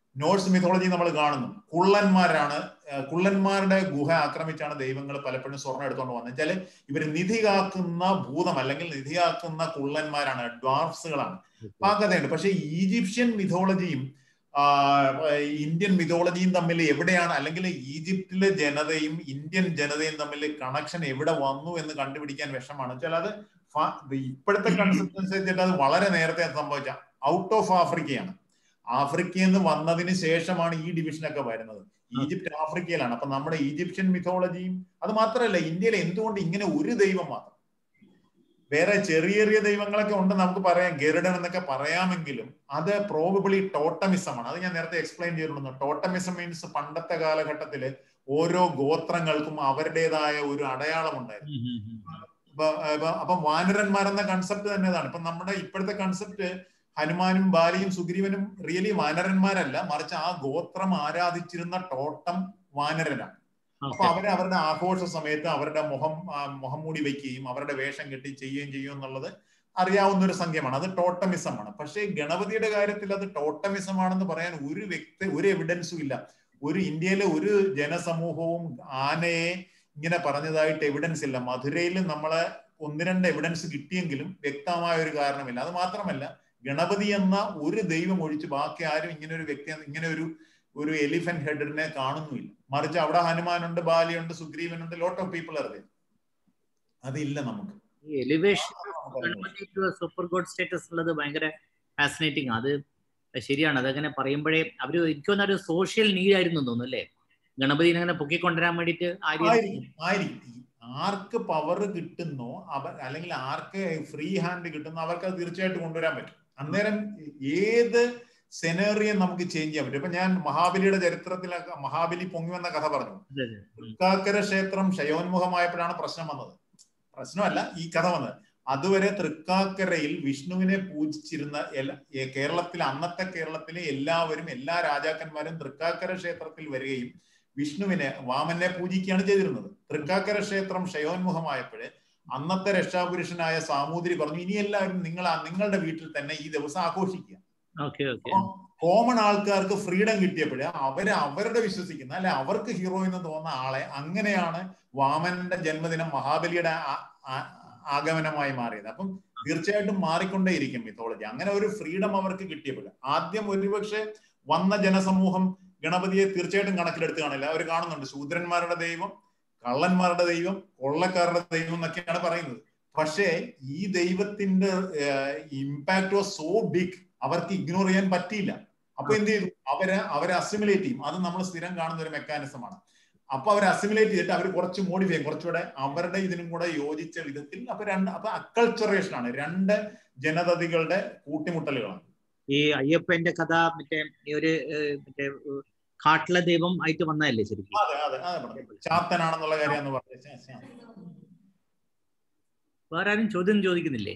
നോർസ് മിഥോളജി നമ്മൾ കാണുന്നു കുള്ളന്മാരാണ് കുള്ളന്മാരുടെ ഗുഹ ആക്രമിച്ചാണ് ദൈവങ്ങൾ പലപ്പോഴും സ്വർണ്ണം എടുത്തുകൊണ്ട് വന്നത് വെച്ചാല് ഇവർ നിധി കാക്കുന്ന ഭൂതം അല്ലെങ്കിൽ നിധി കാക്കുന്ന കുള്ളന്മാരാണ് ഡ്വാർഫ്സുകളാണ് ആ കഥയുണ്ട് പക്ഷെ ഈജിപ്ഷ്യൻ മിഥോളജിയും ഇന്ത്യൻ മിഥോളജിയും തമ്മിൽ എവിടെയാണ് അല്ലെങ്കിൽ ഈജിപ്തിലെ ജനതയും ഇന്ത്യൻ ജനതയും തമ്മിൽ കണക്ഷൻ എവിടെ വന്നു എന്ന് കണ്ടുപിടിക്കാൻ വിഷമാണ് വെച്ചാൽ അത് ഇപ്പോഴത്തെ കൺസെപ്റ്റ് അനുസരിച്ചിട്ട് അത് വളരെ നേരത്തെ സംഭവിച്ച ഔട്ട് ഓഫ് ആഫ്രിക്കയാണ് ആഫ്രിക്കയിൽ നിന്ന് വന്നതിന് ശേഷമാണ് ഈ ഡിവിഷനൊക്കെ വരുന്നത് ഈജിപ്റ്റ് ആഫ്രിക്കയിലാണ് അപ്പൊ നമ്മുടെ ഈജിപ്ഷ്യൻ മിഥോളജിയും അത് മാത്രമല്ല ഇന്ത്യയിൽ എന്തുകൊണ്ട് ഇങ്ങനെ ഒരു ദൈവം മാത്രം വേറെ ചെറിയ ചെറിയ ദൈവങ്ങളൊക്കെ ഉണ്ട് നമുക്ക് പറയാം ഗരുഡൻ എന്നൊക്കെ പറയാമെങ്കിലും അത് പ്രോബബിളി ടോട്ടമിസമാണ് അത് ഞാൻ നേരത്തെ എക്സ്പ്ലെയിൻ ചെയ്തിട്ടുണ്ട് ടോട്ടമിസം മീൻസ് പണ്ടത്തെ കാലഘട്ടത്തില് ഓരോ ഗോത്രങ്ങൾക്കും അവരുടേതായ ഒരു അടയാളം ഉണ്ടായിരുന്നു അപ്പൊ വാനരന്മാരെന്ന കൺസെപ്റ്റ് തന്നെ ഇതാണ് ഇപ്പൊ നമ്മുടെ ഇപ്പോഴത്തെ കൺസെപ്റ്റ് ഹനുമാനും ബാലിയും സുഗ്രീവനും റിയലി വാനരന്മാരല്ല മറിച്ച് ആ ഗോത്രം ആരാധിച്ചിരുന്ന ടോട്ടം വാനരനാണ് അപ്പൊ അവരെ അവരുടെ ആഘോഷ സമയത്ത് അവരുടെ മുഖം മുഖം മൂടി വെക്കുകയും അവരുടെ വേഷം കെട്ടി ചെയ്യുകയും ചെയ്യും എന്നുള്ളത് അറിയാവുന്ന ഒരു സംഖ്യമാണ് അത് ടോട്ടമിസമാണ് പക്ഷേ ഗണപതിയുടെ കാര്യത്തിൽ അത് ടോട്ടമിസമാണെന്ന് പറയാൻ ഒരു വ്യക്തി ഒരു എവിഡൻസും ഇല്ല ഒരു ഇന്ത്യയിലെ ഒരു ജനസമൂഹവും ആനയെ ഇങ്ങനെ പറഞ്ഞതായിട്ട് എവിഡൻസ് ഇല്ല മധുരയിൽ നമ്മളെ ഒന്ന് രണ്ട് എവിഡൻസ് കിട്ടിയെങ്കിലും വ്യക്തമായ ഒരു കാരണമില്ല അത് മാത്രമല്ല ഗണപതി എന്ന ഒരു ദൈവം ഒഴിച്ച് ബാക്കി ആരും ഇങ്ങനെ ഒരു വ്യക്തി ഇങ്ങനെ ഒരു ഒരു എലിഫന്റ് ഹെഡിനെ കാണുന്നുമില്ല മറിച്ച് അവിടെ ഹനുമാനുണ്ട് ബാലിയുണ്ട് സുഗ്രീവനുണ്ട് ലോട്ട് ഓഫ് പീപ്പിൾ അറിയാം അതില്ല നമുക്ക് ഈ എലിവേഷൻ സൂപ്പർ ഗോഡ് സ്റ്റേറ്റസ് ഉള്ളത് ഭയങ്കര ഫാസിനേറ്റിംഗ് അത് ശരിയാണ് അതങ്ങനെ പറയുമ്പോഴേ അവര് എനിക്ക് ഒരു സോഷ്യൽ നീഡ് ആയിരുന്നു തോന്നുന്നു അല്ലേ ഗണപതിനെ അങ്ങനെ പൊക്കിക്കൊണ്ടുവരാൻ വേണ്ടിട്ട് ആർക്ക് പവർ കിട്ടുന്നോ അവർ അല്ലെങ്കിൽ ആർക്ക് ഫ്രീ ഹാൻഡ് കിട്ടുന്നോ അവർക്ക് അത് തീർച്ചയായിട്ടും കൊണ്ടുവരാൻ പറ്റും അന്നേരം ഏത് സെനേറിയം നമുക്ക് ചേഞ്ച് ചെയ്യാൻ പറ്റും ഇപ്പൊ ഞാൻ മഹാബലിയുടെ ചരിത്രത്തിലൊക്കെ മഹാബലി പൊങ്ങി വന്ന കഥ പറഞ്ഞു തൃക്കാക്കര ക്ഷേത്രം ക്ഷയോന്മുഖമായപ്പോഴാണ് പ്രശ്നം വന്നത് പ്രശ്നമല്ല ഈ കഥ വന്നത് അതുവരെ തൃക്കാക്കരയിൽ വിഷ്ണുവിനെ പൂജിച്ചിരുന്ന കേരളത്തിലെ അന്നത്തെ കേരളത്തിലെ എല്ലാവരും എല്ലാ രാജാക്കന്മാരും തൃക്കാക്കര ക്ഷേത്രത്തിൽ വരികയും വിഷ്ണുവിനെ വാമനെ പൂജിക്കുകയാണ് ചെയ്തിരുന്നത് തൃക്കാക്കര ക്ഷേത്രം ക്ഷയോന്മുഖമായപ്പോഴേ അന്നത്തെ രക്ഷാപുരുഷനായ സാമൂതിരി പറഞ്ഞു ഇനി എല്ലാവരും നിങ്ങൾ നിങ്ങളുടെ വീട്ടിൽ തന്നെ ഈ ദിവസം ആഘോഷിക്കുക കോമൺ ആൾക്കാർക്ക് ഫ്രീഡം കിട്ടിയപ്പോഴേ അവര് അവരുടെ വിശ്വസിക്കുന്ന അല്ലെ അവർക്ക് ഹീറോ എന്ന് തോന്നുന്ന ആളെ അങ്ങനെയാണ് വാമനന്റെ ജന്മദിനം മഹാബലിയുടെ ആഗമനമായി മാറിയത് അപ്പം തീർച്ചയായിട്ടും മാറിക്കൊണ്ടേയിരിക്കും മിത്തോളജി അങ്ങനെ ഒരു ഫ്രീഡം അവർക്ക് കിട്ടിയപ്പോൾ ആദ്യം ഒരുപക്ഷെ വന്ന ജനസമൂഹം ഗണപതിയെ തീർച്ചയായിട്ടും കണക്കിലെടുത്ത് കാണില്ല അവർ കാണുന്നുണ്ട് ശൂദ്രന്മാരുടെ ദൈവം കള്ളന്മാരുടെ ദൈവം കൊള്ളക്കാരുടെ ദൈവം എന്നൊക്കെയാണ് പറയുന്നത് പക്ഷേ ഈ ദൈവത്തിന്റെ ഇമ്പാക്ട് വാസ് സോ ബിഗ് അവർക്ക് ഇഗ്നോർ ചെയ്യാൻ പറ്റിയില്ല അപ്പൊ എന്ത് ചെയ്തു അവരെ അവരെ അസിമുലേറ്റ് ചെയ്യും അത് നമ്മൾ സ്ഥിരം കാണുന്ന ഒരു മെക്കാനിസമാണ് അപ്പൊ അവർ അസിമുലേറ്റ് ചെയ്തിട്ട് അവർ കുറച്ച് മോഡിഫൈ ചെയ്യും കുറച്ചുകൂടെ അവരുടെ ഇതിനും കൂടെ യോജിച്ച വിധത്തിൽ അപ്പൊ രണ്ട് അപ്പൊ അക്കൾച്ചറേഷൻ ആണ് രണ്ട് ജനതതികളുടെ കൂട്ടിമുട്ടലുകളാണ് ഈ അയ്യപ്പന്റെ കഥ മറ്റേ ഈ ഒരു മറ്റേ കാട്ടിലെ ദൈവം ആയിട്ട് വന്നതല്ലേ ശരിക്കും അതെ അതെ അതെ ചാത്തനാണെന്നുള്ള കാര്യം എന്ന് പറഞ്ഞു വേറെ ആരും ചോദ്യം ചോദിക്കുന്നില്ലേ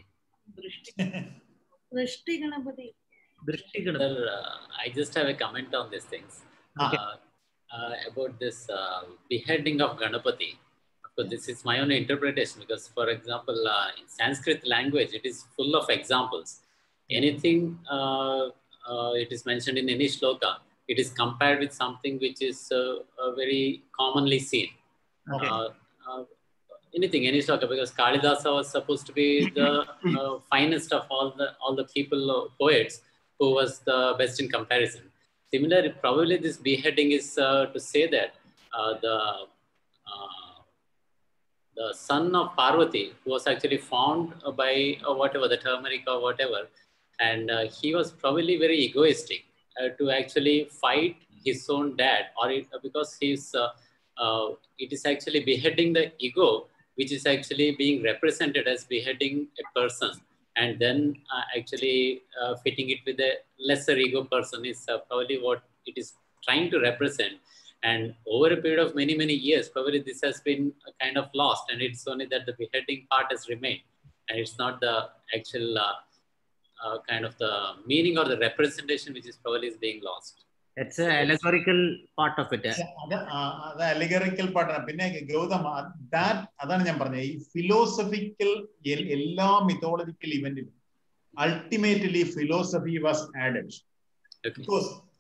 ദൃഷ്ടി ഗണപതി ദൃഷ്ടി Ganapathi I just have a comment on these things. Okay. Uh, uh, about this uh, beheading of Ganapati. Of course, this is my own interpretation because, for example, uh, in Sanskrit language, it is full of examples. Anything uh, uh, it is mentioned in any shloka, it is compared with something which is uh, uh, very commonly seen. Okay. Uh, uh, anything, any shloka, because Kalidasa was supposed to be the uh, finest of all the all the people, uh, poets, who was the best in comparison. Similarly, probably this beheading is uh, to say that uh, the uh, the son of Parvati, who was actually found uh, by uh, whatever the turmeric or whatever, and uh, he was probably very egoistic uh, to actually fight his own dad, or it, because he's uh, uh, it is actually beheading the ego, which is actually being represented as beheading a person, and then uh, actually uh, fitting it with a lesser ego person is uh, probably what it is trying to represent. And over a period of many, many years, probably this has been uh, kind of lost, and it's only that the beheading part has remained, and it's not the actual uh, uh, kind of the meaning or the representation which is probably is being lost. It's a allegorical part of it. അത് ആ- അത് allegorical പാട്ടാണ് പിന്നെ Gautam that അതാണ് ഞാൻ പറഞ്ഞത് ഈ philosophical എല്ലാ മിത്തോളജിക്കൽ ഇവന്റിലും ultimately philosophy was added Okay. Because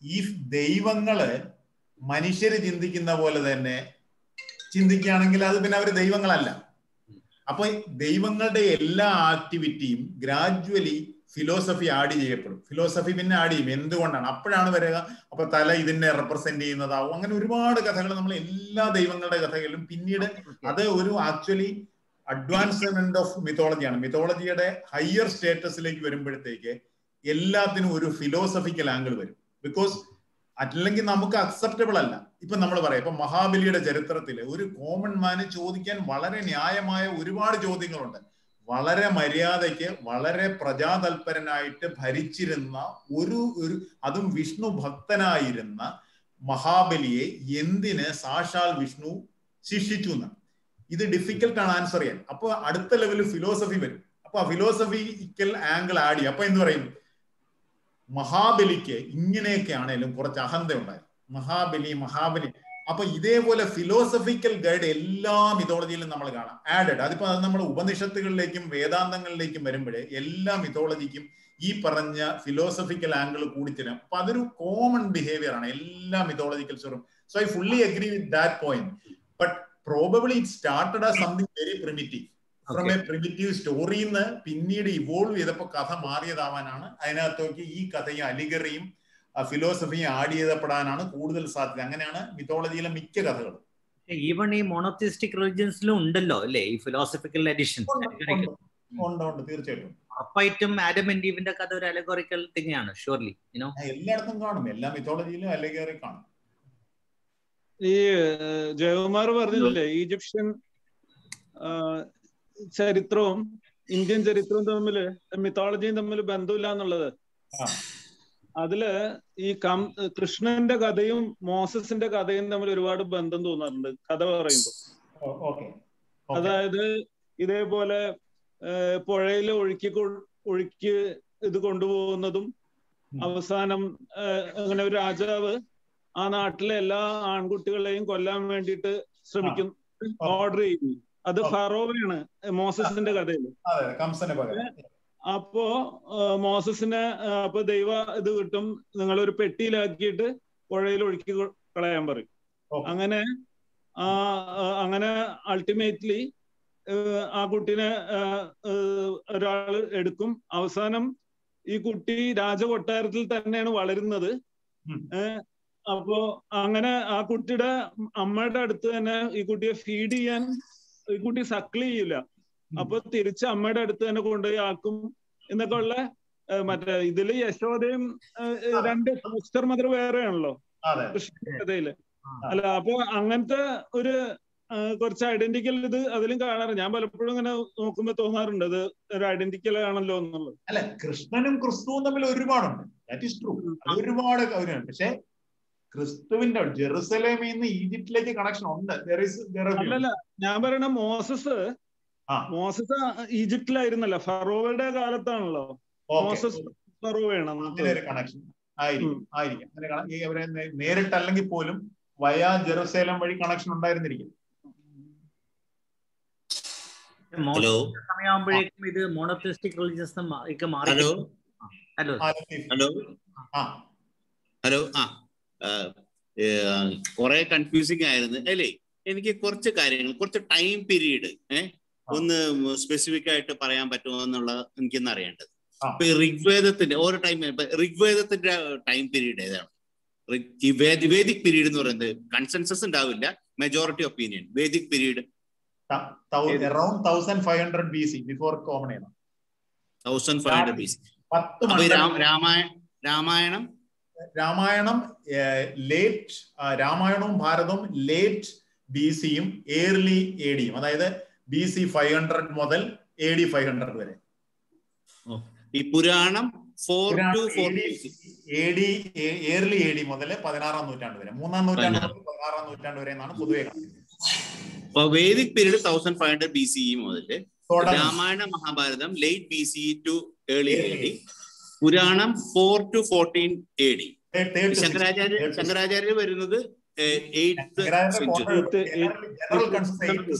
ഈ ദൈവങ്ങള് മനുഷ്യര് ചിന്തിക്കുന്ന പോലെ തന്നെ ചിന്തിക്കുകയാണെങ്കിൽ അത് പിന്നെ അവർ ദൈവങ്ങളല്ല അപ്പൊ ദൈവങ്ങളുടെ എല്ലാ ആക്ടിവിറ്റിയും ഗ്രാജുവലി ഫിലോസഫി ആഡ് ചെയ്യപ്പെടും ഫിലോസഫി പിന്നെ ആഡ് ചെയ്യും എന്തുകൊണ്ടാണ് അപ്പോഴാണ് വരിക അപ്പൊ തല ഇതിനെ റെപ്രസെന്റ് ചെയ്യുന്നതാവും അങ്ങനെ ഒരുപാട് കഥകൾ നമ്മൾ എല്ലാ ദൈവങ്ങളുടെ കഥകളിലും പിന്നീട് അത് ഒരു ആക്ച്വലി അഡ്വാൻസ്മെന്റ് ഓഫ് മിത്തോളജിയാണ് മിത്തോളജിയുടെ ഹയർ സ്റ്റേറ്റസിലേക്ക് വരുമ്പോഴത്തേക്ക് എല്ലാത്തിനും ഒരു ഫിലോസഫിക്കൽ ആംഗിൾ വരും ബിക്കോസ് അല്ലെങ്കിൽ നമുക്ക് അക്സെപ്റ്റബിൾ അല്ല ഇപ്പൊ നമ്മൾ പറയാം ഇപ്പൊ മഹാബലിയുടെ ചരിത്രത്തിൽ ഒരു കോമൺ മാന് ചോദിക്കാൻ വളരെ ന്യായമായ ഒരുപാട് ചോദ്യങ്ങളുണ്ട് വളരെ മര്യാദയ്ക്ക് വളരെ പ്രജാതൽപരനായിട്ട് ഭരിച്ചിരുന്ന ഒരു ഒരു അതും വിഷ്ണു ഭക്തനായിരുന്ന മഹാബലിയെ എന്തിന് സാക്ഷാൽ വിഷ്ണു ശിക്ഷിച്ചു എന്ന് ഇത് ഡിഫിക്കൽട്ട് ആണ് ആൻസർ ചെയ്യാൻ അപ്പൊ അടുത്ത ലെവലിൽ ഫിലോസഫി വരും അപ്പൊ ആ ഫിലോസഫിക്കൽ ആംഗിൾ ആഡ് ചെയ്യും അപ്പൊ എന്ത് പറയും മഹാബലിക്ക് ഇങ്ങനെയൊക്കെ ആണേലും കുറച്ച് അഹന്ത ഉണ്ടായിരുന്നു മഹാബലി മഹാബലി അപ്പൊ ഇതേപോലെ ഫിലോസഫിക്കൽ ഗൈഡ് എല്ലാ മിതോളജിയിലും നമ്മൾ കാണാം ആഡഡ് അതിപ്പോ അത് നമ്മൾ ഉപനിഷത്തുകളിലേക്കും വേദാന്തങ്ങളിലേക്കും വരുമ്പോഴേ എല്ലാ മിതോളജിക്കും ഈ പറഞ്ഞ ഫിലോസഫിക്കൽ ആംഗിൾ കൂടിത്തരാം അപ്പൊ അതൊരു കോമൺ ബിഹേവിയർ ആണ് എല്ലാ മിതോളജിക്കൽ സ്റ്റോറും so I fully agree with that point but probably it started ah something very primitive from a primitive സ്റ്റോറിയിൽ നിന്ന് പിന്നീട് ഇവോൾവ് ചെയ്തപ്പോൾ കഥ മാറിയതാവാനാണ് അതിനകത്തേക്ക് ഈ കഥയും അലിഗറിയും ഫിലോസഫിയും ആഡ് ചെയ്തപ്പെടാനാണ് കൂടുതൽ സാധ്യത അങ്ങനെയാണ് മിത്തോളജിയിലെ മിക്ക കഥകളും ഈവൺ ഈ മോണോത്തിസ്റ്റിക് റിലിജൻസിലും ഉണ്ടല്ലോ അല്ലേ ഈ ഫിലോസഫിക്കൽ എഡിഷൻ ഉണ്ട് ഉണ്ട് തീർച്ചയായിട്ടും ഉറപ്പായിട്ടും ആഡം ആൻഡ് ഈവിന്റെ കഥ ഒരു അലഗോറിക്കൽ തിങ്ങാണ് ഷുവർലി യുനോ എല്ലായിടത്തും കാണും എല്ലാ മിത്തോളജിയിലും അലഗറി കാണും ഈ ജയകുമാർ പറഞ്ഞില്ലേ ഈജിപ്ഷ്യൻ ചരിത്രവും ഇന്ത്യൻ ചരിത്രവും തമ്മിൽ മിത്തോളജിയും തമ്മിൽ ബന്ധമില്ല എന്നുള്ളത് അതില് ഈ കം കൃഷ്ണന്റെ കഥയും മോസസിന്റെ കഥയും തമ്മിൽ ഒരുപാട് ബന്ധം തോന്നാറുണ്ട് കഥ പറയുമ്പോൾ അതായത് ഇതേപോലെ പുഴയിൽ ഒഴുക്കി ഒഴുക്കി ഇത് കൊണ്ടുപോകുന്നതും അവസാനം അങ്ങനെ ഒരു രാജാവ് ആ നാട്ടിലെ എല്ലാ ആൺകുട്ടികളെയും കൊല്ലാൻ വേണ്ടിയിട്ട് ശ്രമിക്കും ഓർഡർ ചെയ്യുന്നു അത് ഫറോവയാണ് മോസസിന്റെ കഥയിൽ അപ്പോ മോസസിനെ അപ്പൊ ദൈവ ഇത് കിട്ടും നിങ്ങൾ ഒരു പെട്ടിയിലാക്കിയിട്ട് പുഴയിൽ ഒഴുക്കി കളയാൻ പറയും അങ്ങനെ ആ അങ്ങനെ അൾട്ടിമേറ്റ്ലി ആ കുട്ടീനെ ഒരാൾ എടുക്കും അവസാനം ഈ കുട്ടി രാജകൊട്ടാരത്തിൽ തന്നെയാണ് വളരുന്നത് അപ്പോ അങ്ങനെ ആ കുട്ടിയുടെ അമ്മയുടെ അടുത്ത് തന്നെ ഈ കുട്ടിയെ ഫീഡ് ചെയ്യാൻ ഈ കുട്ടി സക്കിൾ ചെയ്യില്ല അപ്പൊ തിരിച്ച് അമ്മയുടെ അടുത്ത് തന്നെ കൊണ്ടുപോയി ആക്കും എന്നൊക്കെ ഉള്ള മറ്റേ ഇതില് യശോദയും രണ്ട് ഫോസ്റ്റർ മദർ വേറെയാണല്ലോ കഥയില് അല്ല അപ്പൊ അങ്ങനത്തെ ഒരു കുറച്ച് ഐഡന്റിക്കൽ ഇത് അതിലും കാണാറുണ്ട് ഞാൻ പലപ്പോഴും ഇങ്ങനെ നോക്കുമ്പോ തോന്നാറുണ്ട് അത് ഒരു ഐഡന്റിക്കൽ ആണല്ലോ എന്നുള്ളത് അല്ല കൃഷ്ണനും ക്രിസ്തുവും തമ്മിൽ ഒരുപാടുണ്ട് ദാറ്റ് ഇസ് ട്രൂ അത് ഒരുപാട് കാര്യമുണ്ട് പക്ഷെ ക്രിസ്തുവിന്റെ ജെറുസലേമിൽ നിന്ന് ഈജിപ്തിലേക്ക് കണക്ഷൻ ഉണ്ട് അല്ലല്ല ഞാൻ പറയണ മോസസ് മോസസ് ഈജിപ്തിലായിരുന്നല്ല ഫറോവയുടെ കാലത്താണല്ലോ മോസസ് ഫറോവയാണ് കണക്ഷൻ ആയിരിക്കും ആയിരിക്കും അങ്ങനെ അവരെ നേരിട്ടല്ലെങ്കിൽ പോലും വയാ ജെറുസലേം വഴി കണക്ഷൻ ഉണ്ടായിരുന്നിരിക്കും ഹലോ സമയമാകുമ്പോഴേക്കും ഇത് മോണോത്തിസ്റ്റിക് റിലീജിയസ് ഒക്കെ മാറി ഹലോ ഹലോ ഹലോ ഹലോ ആ കുറെ കൺഫ്യൂസിങ് ആയിരുന്നു അല്ലേ എനിക്ക് കുറച്ച് കാര്യങ്ങൾ കുറച്ച് ടൈം പീരീഡ് ഏഹ് ഒന്ന് സ്പെസിഫിക് ആയിട്ട് പറയാൻ പറ്റുമോ എന്നുള്ളത് എനിക്കൊന്ന് അറിയേണ്ടത് ഇപ്പൊ ഋഗ്വേദത്തിന്റെ ഓരോ ടൈം ഋഗ്വേദത്തിന്റെ ടൈം പീരീഡ് ഏതാണ് ഈ വേദിക് പീരീഡ് എന്ന് പറയുന്നത് കൺസെൻസസ് ഉണ്ടാവില്ല majority opinion Vedic period around thousand five hundred B C before common ഏതാണ് thousand five hundred B C അപ്പൊ രാമായണം രാമായണം രാമായണം ലേറ്റ് രാമായണവും ഭാരതവും ലേറ്റ് ബി സിയും ഏർലി എ ഡിയും അതായത് ബി സി ഫൈവ് ഹൺഡ്രഡ് മുതൽ എ ഡി ഫൈവ് ഹൺഡ്രഡ് വരെ ഈ Puranam four to four A D early A D മുതൽ പതിനാറാം നൂറ്റാണ്ട് വരെ മൂന്നാം നൂറ്റാണ്ട് മുതൽ പതിനാറാം നൂറ്റാണ്ട് വരെ എന്നാണ് പൊതുവെ കണക്ക് Vedic period thousand five hundred B C മുതൽ Ramayana Mahabharatam late B C to early A D Puranam four to fourteen A D Shankaracharya Shankaracharya വരുന്നത്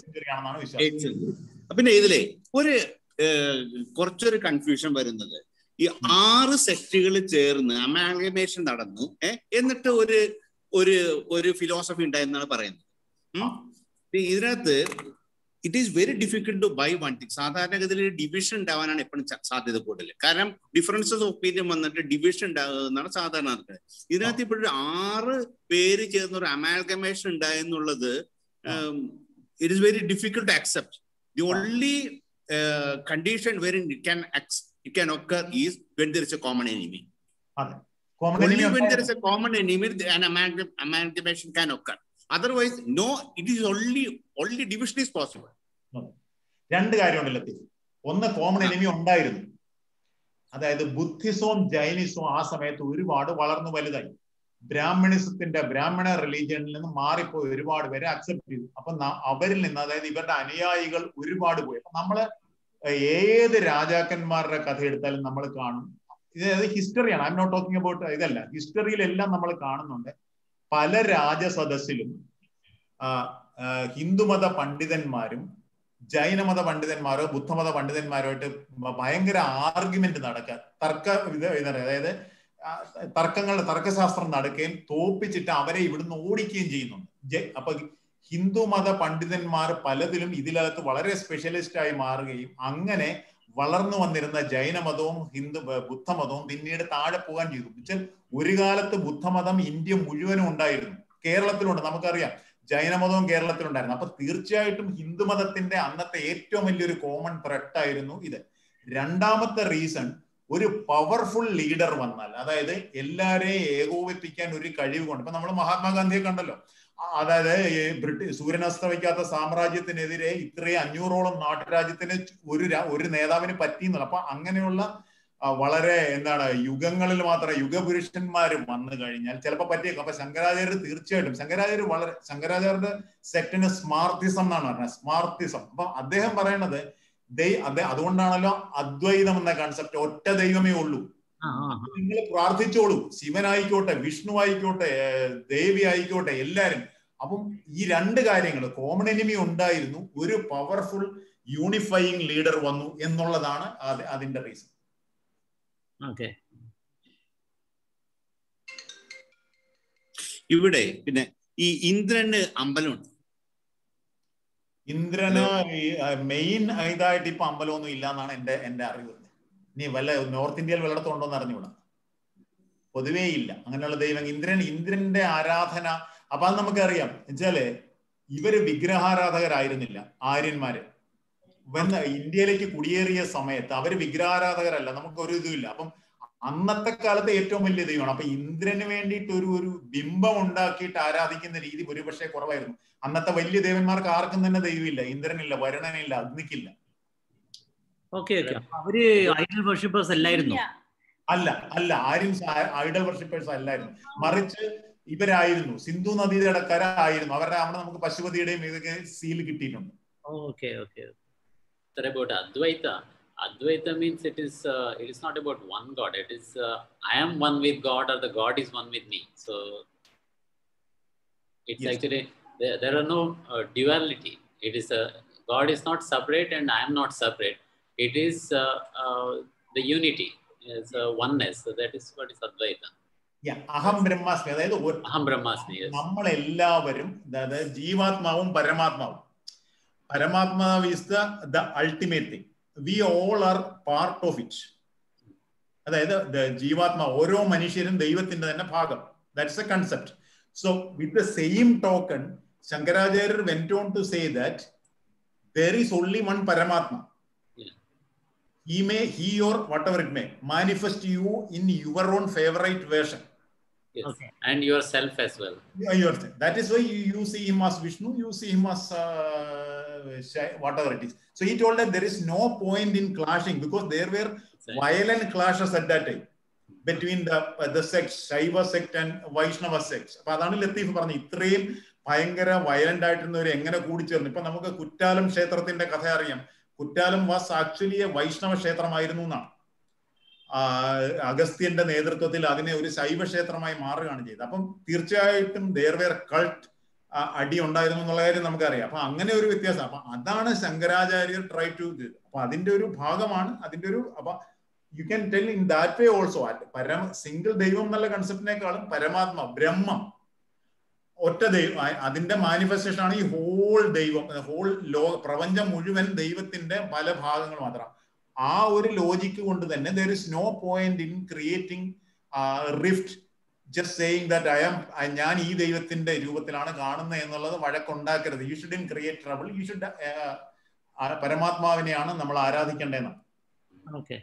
പിന്നെ ഇതിലെ ഒരു കുറച്ചൊരു കൺഫ്യൂഷൻ വരുന്നത് ഈ ആറ് സെക്റ്റുകൾ ചേർന്ന് അമാൽഗമേഷൻ നടന്നു ഏഹ് എന്നിട്ട് ഒരു ഒരു ഒരു ഫിലോസഫി ഉണ്ടായെന്നാണ് പറയുന്നത് ഉം. ഇപ്പൊ ഇതിനകത്ത് it is very difficult to by one thing സാധാരണഗതിയിൽ ഡിവിഷൻ ഉണ്ടാവാനാണ് എപ്പോഴും ച- സാധ്യത കൂടുതൽ കാരണം ഡിഫറൻസസ് ഓഫ് ഒപ്പീനിയൻ വന്നിട്ട് ഡിവിഷൻ ഉണ്ടാകുന്നതാണ് സാധാരണ നടക്കുന്നത് ഇതിനകത്ത് ഇപ്പോഴൊരു ആറ് പേര് ചേർന്ന ഒരു അമാൽഗമേഷൻ ഉണ്ടായെന്നുള്ളത് it is very difficult to accept the only condition very it can it can occur is when there is a common enemy അതെ common only when there is a common enemy an amalgam, amalgamation can occur otherwise no it is only only division is possible രണ്ട് കാര്യമുണ്ടല്ലോ ലത്തീഫ് ഒന്ന് common enemy ഉണ്ടായിരുന്നു അതായത് ബുദ്ധിസവും ജൈനിസവും ആ സമയത്ത് ഒരുപാട് വളർന്നു വലുതായി ബ്രാഹ്മണിസത്തിന്റെ ബ്രാഹ്മണ റിലീജിയനിൽ നിന്ന് മാറിപ്പോയി ഒരുപാട് പേരെ അക്സെപ്റ്റ് ചെയ്തു അപ്പൊ ന- അവരിൽ നിന്ന് അതായത് ഇവരുടെ അനുയായികൾ ഒരുപാട് പോയി അപ്പൊ നമ്മള് ഏത് രാജാക്കന്മാരുടെ കഥ എടുത്താലും നമ്മൾ കാണും ഇത് ഹിസ്റ്ററിയാണ് I'm not talking about ഇതല്ല ഹിസ്റ്ററിയിലെല്ലാം നമ്മൾ കാണുന്നുണ്ട് പല രാജസദസ്സിലും ആ, ആ, ഹിന്ദുമത പണ്ഡിതന്മാരും ജൈനമത പണ്ഡിതന്മാരോ ബുദ്ധമത പണ്ഡിതന്മാരുമായിട്ട് ഭയങ്കര ആർഗ്യുമെന്റ് നടക്കുക തർക്ക ഇത് ഇത് അതായത് ആ, തർക്കങ്ങളുടെ തർക്കശാസ്ത്രം നടക്കുകയും തോപ്പിച്ചിട്ട് അവരെ ഇവിടുന്ന് ഓടിക്കുകയും ചെയ്യുന്നുണ്ട് ജെ- അപ്പൊ ഹിന്ദുമത പണ്ഡിതന്മാർ പലതിലും ഇതിനകത്ത് വളരെ സ്പെഷ്യലിസ്റ്റ് ആയി മാറുകയും അങ്ങനെ വളർന്നു വന്നിരുന്ന ജൈനമതവും ഹിന്ദു ബുദ്ധമതവും പിന്നീട് താഴെ പോകാൻ ചെയ്തു എന്നുവെച്ചാൽ ഒരു കാലത്ത് ബുദ്ധമതം ഇന്ത്യ മുഴുവനും ഉണ്ടായിരുന്നു കേരളത്തിലുണ്ട് നമുക്കറിയാം ജൈനമതവും കേരളത്തിലുണ്ടായിരുന്നു അപ്പൊ തീർച്ചയായിട്ടും ഹിന്ദുമതത്തിന്റെ അന്നത്തെ ഏറ്റവും വലിയൊരു കോമൺ ത്രെട്ട് ആയിരുന്നു ഇത് രണ്ടാമത്തെ റീസൺ ഒരു പവർഫുൾ ലീഡർ വന്നാൽ അതായത് എല്ലാരെയും ഏകോപിപ്പിക്കാൻ ഒരു കഴിവ് കൊണ്ട് ഇപ്പൊ നമ്മൾ മഹാത്മാഗാന്ധിയെ കണ്ടല്ലോ ആ, അതായത് ഈ ബ്രിട്ടീഷ് സൂര്യനസ്തമിക്കാത്ത സാമ്രാജ്യത്തിനെതിരെ ഇത്രയും അഞ്ഞൂറോളം നാട്ടുരാജ്യത്തിന് ഒരു രാ- ഒരു നേതാവിന് പറ്റിയെന്നുള്ള അപ്പൊ അങ്ങനെയുള്ള ആ, വളരെ എന്താണ് യുഗങ്ങളിൽ മാത്രം യുഗപുരുഷന്മാര് വന്നു കഴിഞ്ഞാൽ ചിലപ്പോൾ പറ്റിയേക്കും അപ്പൊ ശങ്കരാചാര്യർ തീർച്ചയായിട്ടും ശങ്കരാചാര്യർ വളരെ ശങ്കരാചാര്യരുടെ സെക്ടിന് സ്മാർത്തിസം എന്നാണ് പറഞ്ഞത് സ്മാർത്തിസം അപ്പൊ അദ്ദേഹം പറയണത് ദൈ അദ്ദേഹം അതുകൊണ്ടാണല്ലോ അദ്വൈതം എന്ന കൺസെപ്റ്റ് ഒറ്റ ദൈവമേ ഉള്ളൂ ആ ആ ആ. നിങ്ങൾ പ്രാർത്ഥിച്ചോളൂ ശിവനായിക്കോട്ടെ വിഷ്ണു ആയിക്കോട്ടെ ഏർ ദേവി ആയിക്കോട്ടെ എല്ലാരും അപ്പം ഈ രണ്ട് കാര്യങ്ങൾ കോമൺ എനിമി ഉണ്ടായിരുന്നു ഒരു പവർഫുൾ യൂണിഫൈയിങ് ലീഡർ വന്നു എന്നുള്ളതാണ് അത് അതിന്റെ റീസൺ ഓക്കെ ഇവിടെ പിന്നെ ഈ ഇന്ദ്രന് അമ്പലമുണ്ട് ഇന്ദ്രന് മെയിൻ ഇതായിട്ട് ഇപ്പൊ അമ്പലമൊന്നും ഇല്ല എന്നാണ് എന്റെ എന്റെ അറിവ് ഇനി വല്ല നോർത്ത് ഇന്ത്യയിൽ വല്ലയിടത്തും ഉണ്ടോ എന്ന് അറിഞ്ഞുകൂടാ പൊതുവേ ഇല്ല അങ്ങനെയുള്ള ദൈവം ഇന്ദ്രൻ ഇന്ദ്രന്റെ ആരാധന അപ്പൊ അത് നമുക്കറിയാം എന്നുവെച്ചാല് ഇവര് വിഗ്രഹാരാധകരായിരുന്നില്ല ആര്യന്മാര് വന്ന് ഇന്ത്യയിലേക്ക് കുടിയേറിയ സമയത്ത് അവര് വിഗ്രഹാരാധകരല്ല നമുക്ക് ഒരു ഇതുമില്ല അപ്പം അന്നത്തെ കാലത്തെ ഏറ്റവും വലിയ ദൈവമാണ് അപ്പൊ ഇന്ദ്രന് വേണ്ടിയിട്ട് ഒരു ഒരു ബിംബം ഉണ്ടാക്കിയിട്ട് ആരാധിക്കുന്ന രീതി ഒരുപക്ഷെ കുറവായിരുന്നു അന്നത്തെ വലിയ ദേവന്മാർക്ക് ആർക്കും തന്നെ ദൈവമില്ല ഇന്ദ്രനില്ല വരുണനില്ല അഗ്നിക്കില്ല ഓക്കെ ഓക്കെ അപ്പൊ അവര് ഐഡൽ വർഷിപ്പേഴ്സ് അല്ലായിരുന്നു ഇല്ല. അല്ല അല്ല ആരും ഐഡൽ വർഷിപ്പേഴ്സ് അല്ലായിരുന്നു മറിച്ച് ഇവരായിരുന്നു സിന്ധു നദിയുടെ കര ആയിരുന്നു അവരുടെ അവിടെ നമുക്ക് പശുപതിയുടെയും ഇതൊക്കെ സീൽ കിട്ടിയിട്ടുണ്ട് okay okay Sir, about Advaita, Advaita means it is uh, it is not about one God. It is uh, I am one with God or the God is one with me. So it's Yes. actually there, there are no uh, duality. It is a God is not separate and I am not separate. It is uh, uh, the unity. It's a oneness. So that is what is Advaita. Yeah, അഹം ബ്രഹ്മാസ്മി അതായത് ഒരു- Aham Brahmasmi. Yes. നമ്മളെല്ലാവരും അതായത് ജീവാത്മാവും പരമാത്മാവും പരമാത്മാവ് is the the ultimate thing we all are part of it അതായത് the ജീവാത്മാ ഓരോ മനുഷ്യരും ദൈവത്തിന്റെ തന്നെ ഭാഗം that's a concept so with the same token ശങ്കരാചാര്യർ went on to say that there is only one Paramatma Yeah. he may he or whatever it may manifest you in your own favorite version Yes. Okay. And yourself as well. Yeah, you are saying. That is why you, you see him as Vishnu, you see him as uh, Shai- whatever it is. So he told that there is no point in clashing because there were Exactly. violent clashes at that time between the uh, the sects, Shaiva sect and Vaishnava sects. അപ്പൊ അതാണ് ലത്തീഫ് പറഞ്ഞത് ഇത്രയും ഭയങ്കര violent ആയിട്ടിരുന്നവർ എങ്ങനെ കൂടിച്ചേർന്നു ഇപ്പൊ നമുക്ക് കുറ്റാലം ക്ഷേത്രത്തിന്റെ കഥ അറിയാം Kuttalam was actually a Vaishnava ക്ഷേത്രമായിരുന്നു എന്നാണ് ആ, അഗസ്ത്യന്റെ നേതൃത്വത്തിൽ അതിനെ ഒരു ശൈവ ക്ഷേത്രമായി മാറുകയാണ് ചെയ്തത് അപ്പം തീർച്ചയായിട്ടും ദേർവേർ കൾട്ട് അടി ഉണ്ടായിരുന്നു എന്നുള്ള കാര്യം നമുക്കറിയാം അപ്പൊ അങ്ങനെ ഒരു വ്യത്യാസം അപ്പൊ അതാണ് ശങ്കരാചാര്യർ ട്രൈ ടു അപ്പൊ അതിന്റെ ഒരു ഭാഗമാണ് അതിന്റെ ഒരു അപ്പൊ you can tell in that way also പരമ സിംഗിൾ ദൈവം എന്നുള്ള കൺസെപ്റ്റിനേക്കാളും പരമാത്മ ബ്രഹ്മം ഒറ്റ ദൈവം അതിന്റെ മാനിഫെസ്റ്റേഷൻ ആണ് ഈ ഹോൾ ദൈവം ഹോൾ ലോ പ്രപഞ്ചം മുഴുവൻ ദൈവത്തിന്റെ പല ഭാഗങ്ങൾ മാത്രം ആ ഒരു ലോജിക്ക് കൊണ്ട് തന്നെ there is no point in creating rift just saying that I am ഞാൻ ഈ ദൈവത്തിന്റെ രൂപത്തിലാണ് കാണുന്നത് എന്നുള്ളത് വഴക്കുണ്ടാക്കരുത് you should in create trouble you should പരമാത്മാവിനെയാണ് നമ്മൾ ആരാധിക്കേണ്ടതെന്ന് ഓക്കെ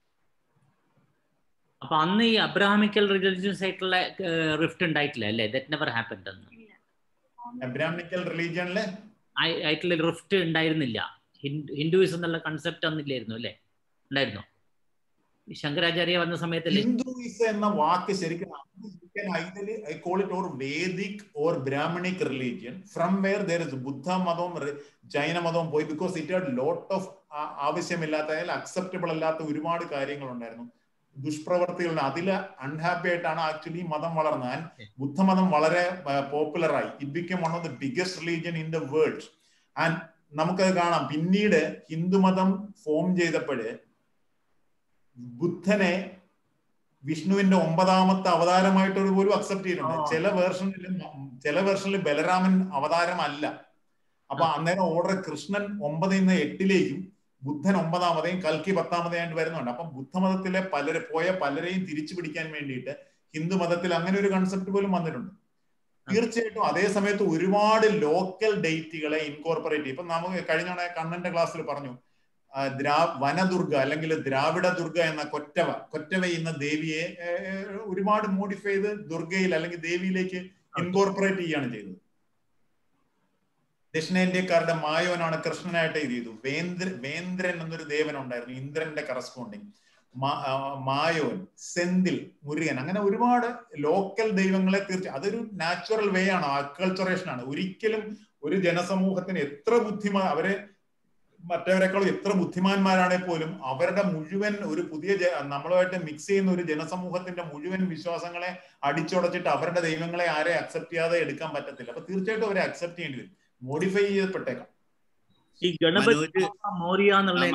അപ്പൊ അന്ന് ഈ അബ്രാഹമിക്കൽ റിലീജിയസ് ആയിട്ടുള്ള റിഫ്റ്റ് ഉണ്ടായിട്ടില്ല അല്ലേ ദറ്റ് നെവർ ഹാപ്പൻഡ് അന്ന് അബ്രാഹ്മിക്കൽ റിലീജിയനിലെ ആയിട്ടുള്ള റിഫ്റ്റ് ഉണ്ടായിരുന്നില്ല ഹിന്ദുയിസം എന്നുള്ള കൺസെപ്റ്റ് അന്നില്ലായിരുന്നു അല്ലേ ഉണ്ടായിരുന്നോ ശങ്കരാചാര്യ വന്ന സമയത്തല്ലേ ഹിന്ദുയിസം എന്ന വാക്ക് ശരിക്കും I call it or Vedic or Brahmanic religion from where there is ബുദ്ധ മതവും ജൈന മതവും പോയി because it had lot of ആവശ്യമില്ലാത്ത അക്സെപ്റ്റബിൾ അല്ലാത്ത ഒരുപാട് കാര്യങ്ങൾ ഉണ്ടായിരുന്നു ദുഷ്പ്രവർത്തികളുടെ അതിൽ അൺഹാപ്പി ആയിട്ടാണ് ആക്ച്വലി മതം വളർന്നത് ബുദ്ധമതം വളരെ പോപ്പുലറായി it become one of the biggest religion in the world and നമുക്കത് കാണാം പിന്നീട് ഹിന്ദുമതം ഫോം ചെയ്തപ്പോഴ് ബുദ്ധനെ വിഷ്ണുവിന്റെ ഒമ്പതാമത്തെ അവതാരമായിട്ട് പോലും അക്സെപ്റ്റ് ചെയ്തിട്ടുണ്ട് ചില വേർഷനിൽ ചില വേർഷനിൽ ബലരാമൻ അവതാരം അല്ല അപ്പൊ അന്നേരം ഓർഡർ കൃഷ്ണൻ ഒമ്പതിൽ നിന്ന് എട്ടിലേക്കും ബുദ്ധൻ ഒമ്പതാമതെയും കൽക്കി പത്താമതെയായിട്ട് വരുന്നുണ്ട് അപ്പം ബുദ്ധമതത്തിലെ പലരെ പോയ പലരെയും തിരിച്ചു പിടിക്കാൻ വേണ്ടിയിട്ട് ഹിന്ദു മതത്തിൽ അങ്ങനെ ഒരു കൺസെപ്റ്റ് പോലും വന്നിട്ടുണ്ട് തീർച്ചയായിട്ടും അതേ സമയത്ത് ഒരുപാട് ലോക്കൽ ഡേറ്റുകളെ ഇൻകോർപ്പറേറ്റ് ഇപ്പൊ നമുക്ക് കഴിഞ്ഞ കണ്ണന്റെ ക്ലാസ്സിൽ പറഞ്ഞു ദ്രാ വനദുർഗ അല്ലെങ്കിൽ ദ്രാവിഡ ദുർഗ എന്ന കൊറ്റവ കൊറ്റവ എന്ന ദേവിയെ ഒരുപാട് മോഡിഫൈ ചെയ്ത് ദുർഗയിൽ അല്ലെങ്കിൽ ദേവിയിലേക്ക് ഇൻകോർപ്പറേറ്റ് ചെയ്യുകയാണ് ചെയ്തത് ദക്ഷിണേന്ത്യക്കാരുടെ മായോനാണ് കൃഷ്ണനായിട്ട് ഇത് ചെയ്തു വേന്ദ്ര വേന്ദ്രൻ എന്നൊരു ദേവൻ ഉണ്ടായിരുന്നു ഇന്ദ്രന്റെ കറസ്പോണ്ടിങ് മായോൻ സെന്തിൽ മുരുകൻ അങ്ങനെ ഒരുപാട് ലോക്കൽ ദൈവങ്ങളെ തീർച്ച അതൊരു നാച്ചുറൽ വേ ആണ് അക്കൾച്ചറേഷൻ ആണ് ഒരിക്കലും ഒരു ജനസമൂഹത്തിന് എത്ര ബുദ്ധിമാ അവരെ മറ്റവരെക്കാളും എത്ര ബുദ്ധിമാന്മാരാണെ പോലും അവരുടെ മുഴുവൻ ഒരു പുതിയ നമ്മളുമായിട്ട് മിക്സ് ചെയ്യുന്ന ഒരു ജനസമൂഹത്തിന്റെ മുഴുവൻ വിശ്വാസങ്ങളെ അടിച്ചുടച്ചിട്ട് അവരുടെ ദൈവങ്ങളെ ആരെ അക്സെപ്റ്റ് ചെയ്യാതെ എടുക്കാൻ പറ്റത്തില്ല അപ്പൊ തീർച്ചയായിട്ടും അവരെ അക്സെപ്റ്റ് ചെയ്യേണ്ടി വരും മോഡിഫൈ ചെയ്യപ്പെട്ടേക്കാം ഈ ഗണപതി മോറിയ എന്നുള്ള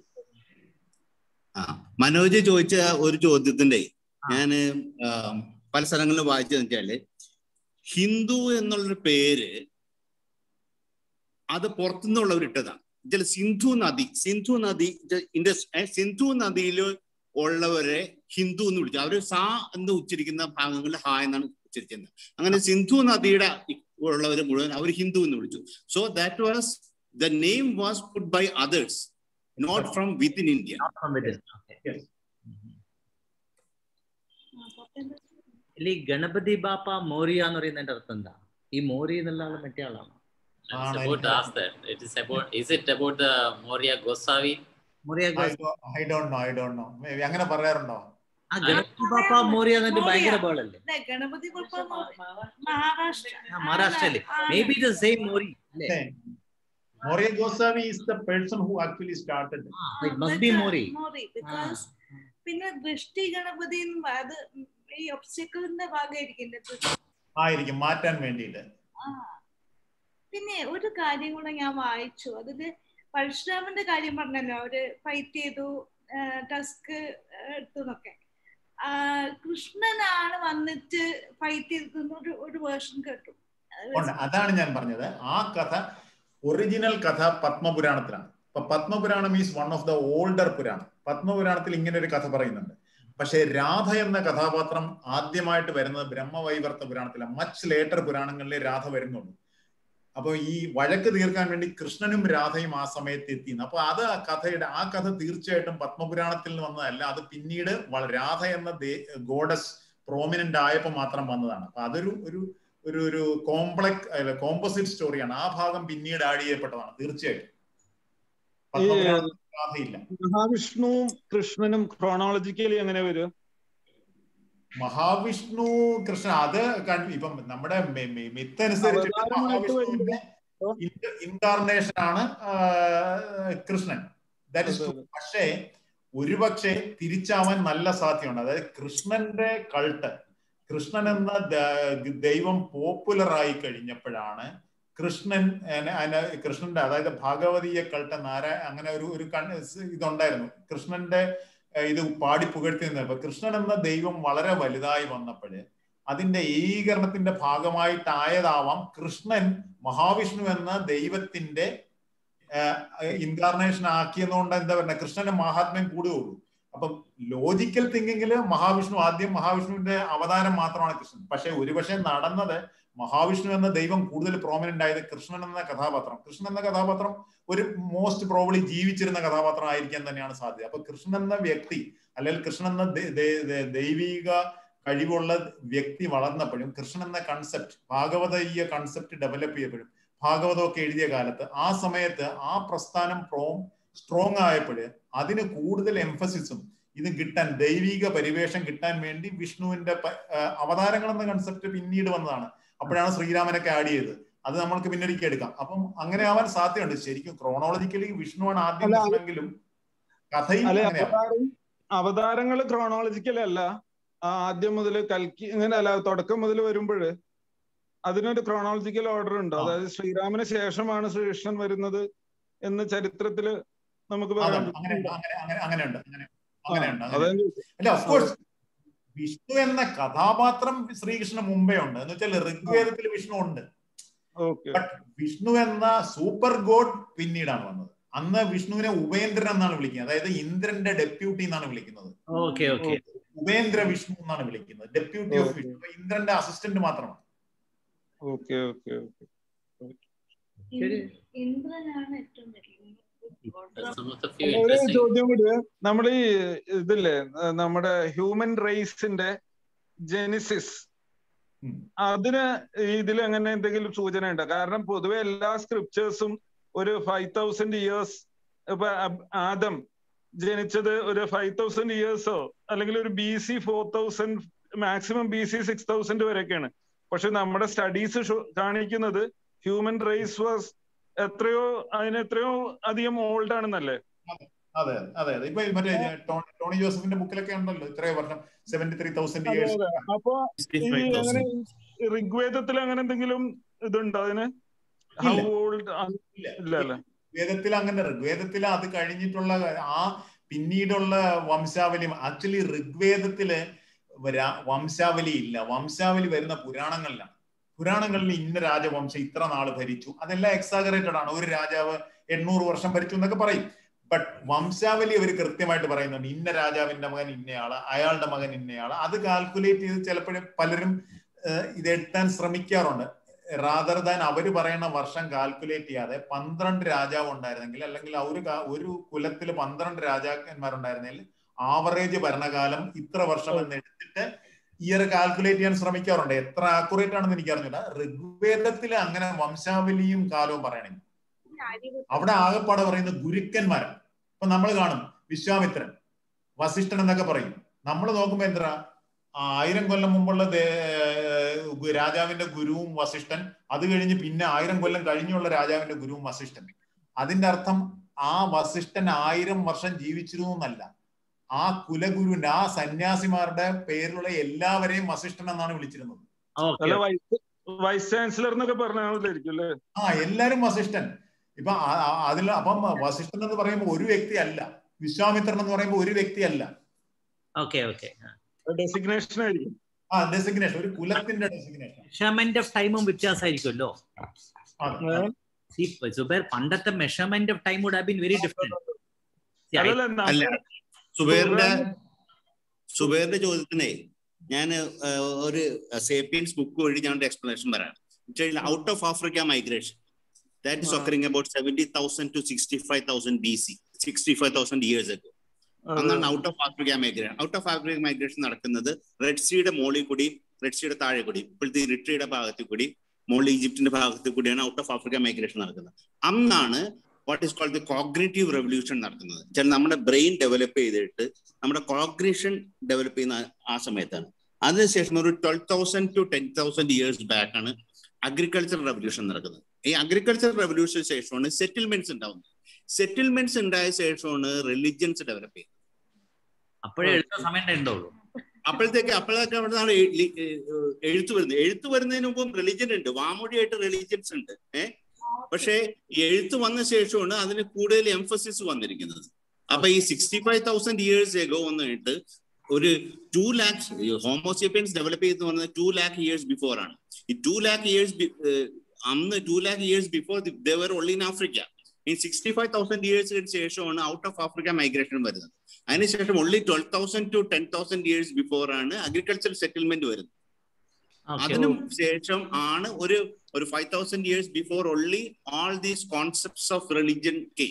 മനോജ് ചോദിച്ച ഒരു ചോദ്യത്തിന്റെ ഞാന് പല സ്ഥലങ്ങളിലും വായിച്ചതെന്ന് വെച്ചാല് ഹിന്ദു എന്നുള്ളൊരു പേര് അത് പുറത്തുനിന്നുള്ളവർ ഇട്ടതാണ് ചില സിന്ധു നദി സിന്ധു നദി ഇൻഡസ് സിന്ധു നദിയിൽ ഉള്ളവരെ ഹിന്ദു എന്ന് വിളിച്ചു അവര് സാ എന്ന് ഉച്ചരിക്കുന്ന ഭാഗങ്ങളിൽ ഹാ എന്നാണ് ഉച്ചരിക്കുന്നത് അങ്ങനെ സിന്ധു നദിയുടെ ഉള്ളവർ മുഴുവൻ അവർ ഹിന്ദു എന്ന് വിളിച്ചു so that was the name was put by others not from within India ഈ ഗണപതി ബാപ്പ മോറിയ എന്ന് പറയുന്നതിന്റെ അർത്ഥം എന്താ ഈ മോറി എന്നുള്ള ആള് മറ്റേ ആളാണോ It's about to ask that. It is about. Is it about the Moria Gosavi? Morya I don't know I don't know അങ്ങനെ പറയാറുണ്ടോ ആ ഗണപതി ബാപ്പ മോറിയ എന്നിട്ട് ഭയങ്കര ബേളല്ലേ ഗണപതി മഹാരാഷ്ട്ര മഹാരാഷ്ട്രയില് may be the same Mori അല്ലേ Moria Gosavi is the person who actually started it. It must be Mori Mori because പിന്നെ ദൃഷ്ടി ഗണപതി അത് ഈ ഒബ്സ്റ്റക്കിളിന്റെ ഭാഗമായിരിക്കും ആയിരിക്കും മാറ്റാൻ വേണ്ടിയിട്ട് ആ പിന്നെ ഒരു കാര്യം കൂടെ ഞാൻ വായിച്ചു അതില് പരശുരാമന്റെ കാര്യം പറഞ്ഞല്ലോ അവര് ഫൈറ്റ് ചെയ്തു ടസ്ക് എടുത്തു എന്നൊക്കെ കൃഷ്ണനാണ് വന്നിട്ട് ഫൈറ്റ് ചെയ്തെന്ന് ഒരു ഒരു വേർഷൻ കേട്ടു ഉണ്ട് അതാണ് ഞാൻ പറഞ്ഞത് ആ കഥ ഒറിജിനൽ കഥ പത്മപുരാണത്തിലാണ് ഇപ്പൊ Padmapuranam is one of the older puranam പത്മപുരാണത്തിൽ ഇങ്ങനെ ഒരു കഥ പറയുന്നുണ്ട് പക്ഷേ രാധ എന്ന കഥാപാത്രം ആദ്യമായിട്ട് വരുന്നത് ബ്രഹ്മവൈവർത്ത പുരാണത്തിലാണ് മച്ച് ലേറ്റർ പുരാണങ്ങളിലെ രാധ വരുന്നുള്ളൂ അപ്പൊ ഈ വഴക്ക് തീർക്കാൻ വേണ്ടി കൃഷ്ണനും രാധയും ആ സമയത്ത് എത്തിയെന്ന് അപ്പൊ അത് ആ കഥയുടെ ആ കഥ തീർച്ചയായിട്ടും പത്മപുരാണത്തിൽ നിന്ന് വന്നതല്ല അത് പിന്നീട് രാധ എന്ന ഗോഡസ് പ്രോമിനന്റ് ആയപ്പോൾ മാത്രം വന്നതാണ് അപ്പൊ അതൊരു ഒരു ഒരു ഒരു കോംപ്ലക്സ് അല്ല കോമ്പോസിറ്റ് സ്റ്റോറിയാണ് ആ ഭാഗം പിന്നീട് ആഡ് ചെയ്യപ്പെട്ടതാണ് തീർച്ചയായിട്ടും രാധയില്ല മഹാവിഷ്ണുവും കൃഷ്ണനും ക്രോണോളജിക്കലി എങ്ങനെ വരും മഹാവിഷ്ണു കൃഷ്ണ അത് ഇപ്പം നമ്മുടെ മിത്ത് അനുസരിച്ചിട്ട് മഹാവിഷ്ണുവിന്റെ ഇൻകാർണേഷൻ ആണ് കൃഷ്ണൻ ദാറ്റ് ഇസ് പക്ഷേ ഒരുപക്ഷെ തിരിച്ചാവാൻ നല്ല സാധ്യതയുണ്ട് അതായത് കൃഷ്ണന്റെ കൾട്ട് കൃഷ്ണൻ എന്ന ദൈവം പോപ്പുലർ ആയി കഴിഞ്ഞപ്പോഴാണ് കൃഷ്ണൻ കൃഷ്ണന്റെ അതായത് ഭാഗവതീയ കൾട്ട് നാരായ അങ്ങനെ ഒരു ഒരു ഇതുണ്ടായിരുന്നു കൃഷ്ണന്റെ ഇത് പാടി പുകഴ്ത്തി നിന്നപ്പോ കൃഷ്ണൻ എന്ന ദൈവം വളരെ വലുതായി വന്നപ്പോഴ് അതിന്റെ ഏകീകരണത്തിന്റെ ഭാഗമായിട്ടായതാവാം കൃഷ്ണൻ മഹാവിഷ്ണു എന്ന ദൈവത്തിന്റെ ഇൻകാർണേഷൻ ആക്കിയതുകൊണ്ട് എന്താ പറയുക കൃഷ്ണന്റെ മഹാത്മ്യം കൂടുകയുള്ളൂ അപ്പം ലോജിക്കൽ തിങ്കിങ്ങില് മഹാവിഷ്ണു ആദ്യം മഹാവിഷ്ണുവിന്റെ അവതാരം മാത്രമാണ് കൃഷ്ണൻ പക്ഷെ ഒരുപക്ഷെ നടന്നത് മഹാവിഷ്ണു എന്ന ദൈവം കൂടുതൽ പ്രോമിനന്റ് ആയത് കൃഷ്ണൻ എന്ന കഥാപാത്രം കൃഷ്ണൻ എന്ന കഥാപാത്രം ഒരു മോസ്റ്റ് പ്രോബ്ലി ജീവിച്ചിരുന്ന കഥാപാത്രം ആയിരിക്കാൻ തന്നെയാണ് സാധ്യത അപ്പൊ കൃഷ്ണൻ എന്ന വ്യക്തി അല്ലെങ്കിൽ കൃഷ്ണൻ എന്ന ദൈവിക കഴിവുള്ള വ്യക്തി വളർന്നപ്പോഴും കൃഷ്ണൻ എന്ന കൺസെപ്റ്റ് ഭാഗവതീയ കൺസെപ്റ്റ് ഡെവലപ്പ് ചെയ്യപ്പോഴും ഭാഗവതമൊക്കെ എഴുതിയ കാലത്ത് ആ സമയത്ത് ആ പ്രസ്ഥാനം പ്രോം സ്ട്രോങ് ആയപ്പോൾ അതിന് കൂടുതൽ എംഫസിസും ഇത് കിട്ടാൻ ദൈവിക പരിവേഷം കിട്ടാൻ വേണ്ടി വിഷ്ണുവിന്റെ അവതാരങ്ങൾ എന്ന കൺസെപ്റ്റ് പിന്നീട് വന്നതാണ് അപ്പോഴാണ് ശ്രീരാമനൊക്കെ ആഡ് ചെയ്തത് അത് നമ്മൾക്ക് പിന്നീട് എടുക്കാം അപ്പം അങ്ങനെ ആവാൻ സാധ്യതയുണ്ട് ശരിക്കും ക്രോണോളജിക്കലി വിഷ്ണുവാണ് ആദ്യം കൃഷ്ണെങ്കിലും കഥയും അവതാരങ്ങൾ ക്രോണോളജിക്കലി അല്ല ആദ്യം മുതൽ കൽക്കി ഇങ്ങനെ അല്ല തുടക്കം മുതൽ വരുമ്പോൾ അതിനൊരു ക്രോണോളജിക്കൽ ഓർഡർ ഉണ്ട് അതായത് ശ്രീരാമന് ശേഷമാണ് ശ്രീകൃഷ്ണൻ വരുന്നത് എന്ന് ചരിത്രത്തില് നമുക്ക് പറയാൻ അല്ല ഓഫ്കോഴ്സ് വിഷ്ണു എന്ന കഥാപാത്രം ശ്രീകൃഷ്ണൻ മുമ്പേ ഉണ്ട് എന്ന് വെച്ചാൽ ഋഗ്വേദത്തിൽ വിഷ്ണു ഉണ്ട് വിഷ്ണു എന്ന സൂപ്പർ ഗോഡ് പിന്നീടാണ് വന്നത് അന്ന് വിഷ്ണുവിനെ ഉപേന്ദ്രൻ എന്നാണ് വിളിക്കുന്നത് അതായത് ഇന്ദ്രന്റെ ഡെപ്യൂട്ടി എന്നാണ് വിളിക്കുന്നത് ഉപേന്ദ്ര വിഷ്ണു എന്നാണ് വിളിക്കുന്നത് ഡെപ്യൂട്ടി ഓഫ് വിഷ്ണു ഇന്ദ്രന്റെ അസിസ്റ്റന്റ് മാത്രമാണ് ഓക്കെ ഓക്കെ ഓക്കെ ഇന്ദ്രനാണ് ഏറ്റവും ഒരു ചോദ്യം കൂടി നമ്മുടെ ഈ ഇതില്ലേ നമ്മുടെ ഹ്യൂമൻ റേസിന്റെ ജെനിസിസ് അതിന് ഇതിൽ അങ്ങനെ എന്തെങ്കിലും സൂചന ഉണ്ടോ കാരണം പൊതുവെ എല്ലാ സ്ക്രിപ്റ്റേഴ്സും ഒരു ഫൈവ് തൗസൻഡ് ഇയേഴ്സ് ഇപ്പൊ ആദം ജനിച്ചത് ഒരു ഫൈവ് തൗസൻഡ് ഇയേഴ്സോ അല്ലെങ്കിൽ ഒരു B C four thousand maximum B C six thousand വരെയൊക്കെയാണ് പക്ഷെ നമ്മുടെ സ്റ്റഡീസ് കാണിക്കുന്നത് ഹ്യൂമൻ റേസ് വാസ് എത്രയോ അതിന് എത്രയോ അധികം ഓൾഡ് ആണെന്നല്ലേ അതെ അതെ അതെ ഇപ്പൊ മറ്റേ ടോണി ജോസഫിന്റെ ബുക്കിലൊക്കെ ഉണ്ടല്ലോ ഇത്രയോ വർഷം സെവന്റി ത്രീ തൗസൻഡ് ഇയേഴ്സ് അപ്പൊ അങ്ങനെ ഋഗ്വേദത്തിൽ അങ്ങനെ എന്തെങ്കിലും ഇതുണ്ടോ അതിന് ഹൗ ഓൾഡ് ഇല്ല അല്ലേ വേദത്തിൽ അങ്ങനെ ഋഗ്വേദത്തിൽ അത് കഴിഞ്ഞിട്ടുള്ള ആ പിന്നീടുള്ള വംശാവലി ആക്ച്വലി ഋഗ്വേദത്തില് വംശാവലി ഇല്ല വംശാവലി വരുന്ന പുരാണങ്ങളിലാണ് പുരാണങ്ങളിൽ ഇന്ന രാജവംശം ഇത്ര നാൾ ഭരിച്ചു അതെല്ലാം എക്സാഗറേറ്റഡ് ആണ് ഒരു രാജാവ് എണ്ണൂറ് വർഷം ഭരിച്ചു എന്നൊക്കെ പറയും ബട്ട് വംശാവലി അവർ കൃത്യമായിട്ട് പറയുന്നുണ്ട് ഇന്ന രാജാവിന്റെ മകൻ ഇന്നയാള് അയാളുടെ മകൻ ഇന്നയാള് അത് കാൽക്കുലേറ്റ് ചെയ്ത് ചിലപ്പോഴും പലരും ഇത് എത്താൻ ശ്രമിക്കാറുണ്ട് റാദർ ദാൻ അവര് പറയുന്ന വർഷം കാൽക്കുലേറ്റ് ചെയ്യാതെ പന്ത്രണ്ട് രാജാവ് ഉണ്ടായിരുന്നെങ്കിൽ അല്ലെങ്കിൽ ഒരു ഒരു കുലത്തിൽ പന്ത്രണ്ട് രാജാക്കന്മാരുണ്ടായിരുന്നെങ്കിൽ ആവറേജ് ഭരണകാലം ഇത്ര വർഷം എന്ന് എടുത്തിട്ട് ഇയർ കാൽക്കുലേറ്റ് ചെയ്യാൻ ശ്രമിക്കാറുണ്ട് എത്ര ആക്യുറേറ്റ് ആണെന്ന് എനിക്ക് അറിഞ്ഞില്ല ഋഗ്വേദത്തിൽ അങ്ങനെ വംശാവലിയും കാലവും പറയണില്ല അവിടെ ആകെപ്പാടെ പറയുന്ന ഗുരുക്കന്മാരാണ് ഇപ്പൊ നമ്മൾ കാണും വിശ്വാമിത്രൻ വസിഷ്ഠൻ എന്നൊക്കെ പറയും നമ്മൾ നോക്കുമ്പോ എന്താ ആയിരം കൊല്ലം മുമ്പുള്ള രാജാവിന്റെ ഗുരുവും വസിഷ്ഠൻ അത് കഴിഞ്ഞ് പിന്നെ ആയിരം കൊല്ലം കഴിഞ്ഞുള്ള രാജാവിന്റെ ഗുരുവും വസിഷ്ഠൻ അതിന്റെ അർത്ഥം ആ വസിഷ്ഠൻ ആയിരം വർഷം ജീവിച്ചിരുന്നു എന്നല്ല ആ കുലഗുരുവിന്റെ ആ സന്യാസിമാരുടെ പേരിലുള്ള എല്ലാവരെയും വസിഷ്ഠൻ എന്നാണ് വിളിച്ചിരുന്നത് വൈസ് ചാൻസലർ എന്നൊക്കെ പറഞ്ഞായിരിക്കും ആ എല്ലാരും വസിഷ്ഠൻ ഇപ്പൊ അതിൽ അപ്പം വസിഷ്ഠൻ എന്ന് പറയുമ്പോൾ ഒരു വ്യക്തി അല്ല വിശ്വാമിത്രൻ എന്ന് പറയുമ്പോൾ ഒരു വ്യക്തി അല്ല ഓക്കെ ഓക്കെ ഡെസിഗ്നേഷൻ ആയിരിക്കും ആ ഡെസിഗ്നേഷൻ ഒരു കുലത്തിന്റെ ഡെസിഗ്നേഷൻ മെഷർമെന്റ് ഓഫ് ടൈമും വ്യത്യാസമായിരിക്കുമല്ലോ സുബേർ പണ്ടത്തെ measurement of time would have been very different അല്ല സുബേറിന്റെ സുബേറിന്റെ ചോദ്യത്തിനെ ഞാൻ ഒരു സേപ്പിയൻസ് ബുക്ക് വഴി ഞാൻ എക്സ്പ്ലനേഷൻ പറയാം out of Africa migration that is occurring about seventy thousand to sixty five thousand B C sixty five thousand years ഒക്കെ അന്നാണ് out of Africa migration out of Africa migration നടക്കുന്നത് red സീയുടെ മോളിൽ കൂടി red സീയുടെ താഴെ കൂടി ഇപ്പോഴത്തെ ഇറിട്രിയുടെ ഭാഗത്തിൽ കൂടി മോളിൽ ഈജിപ്തിന്റെ ഭാഗത്തിൽ കൂടിയാണ് ഔട്ട് ഓഫ് ആഫ്രിക്ക മൈഗ്രേഷൻ നടക്കുന്നത് അന്നാണ് what is called the cognitive revolution നടക്കുന്നത് ചില നമ്മുടെ ബ്രെയിൻ ഡെവലപ്പ് ചെയ്തിട്ട് നമ്മുടെ കോഗ്നേഷൻ ഡെവലപ്പ് ചെയ്യുന്ന ആ സമയത്താണ് അതിനുശേഷം ഒരു twelve thousand to ten thousand years back ആണ് അഗ്രികൾച്ചർ റെവല്യൂഷൻ നടക്കുന്നത് ഈ അഗ്രികൾച്ചർ റെവല്യൂഷൻ ശേഷമാണ് സെറ്റിൽമെന്റ്സ് ഉണ്ടാവുന്നത് സെറ്റിൽമെന്റ്സ് ഉണ്ടായ ശേഷമാണ് റിലിജിയൻസ് ഡെവലപ്പ് ചെയ്യുന്നത് അപ്പോഴേ എഴുതാൻ സമയം ഉണ്ടാവുള്ളൂ അപ്പോഴത്തേക്ക് അപ്പോഴത്തേക്ക് അവിടെ നിന്നാണ് എഴുത്ത് വരുന്നത് എഴുത്ത് വരുന്നതിന് മുമ്പും റിലിജൻ ഉണ്ട് വാമൊഴിയായിട്ട് റിലിജൻസ് ഉണ്ട് ഏഹ് പക്ഷേ എഴുത്ത് വന്ന ശേഷമാണ് അതിന് കൂടുതൽ എംഫസിസ് വന്നിരിക്കുന്നത് അപ്പൊ ഈ sixty five thousand years ago വന്നിട്ട് ഒരു ടു ലാക്സ് ഹോമോസിയപ്പിയൻസ് ഡെവലപ്പ് ചെയ്ത് വന്നത് ടു ലാക്ക് ഇയേഴ്സ് ബിഫോർ ആണ് ഈ ടു ലാക്ക് ഇയേഴ്സ് അന്ന് two lakh years before they were only in Africa ഈ സിക്സ്റ്റി ഫൈവ് തൗസൻഡ് ഇയേഴ്സിന് ശേഷമാണ് ഔട്ട് ഓഫ് ആഫ്രിക്ക മൈഗ്രേഷൻ വരുന്നത് അതിനുശേഷം only twelve thousand to ten thousand years before ആണ് അഗ്രികൾച്ചർ സെറ്റിൽമെന്റ് വരുന്നത് അതിനും ശേഷം ആണ് ഒരു ഒരു five thousand years before only all these concepts of religion കെ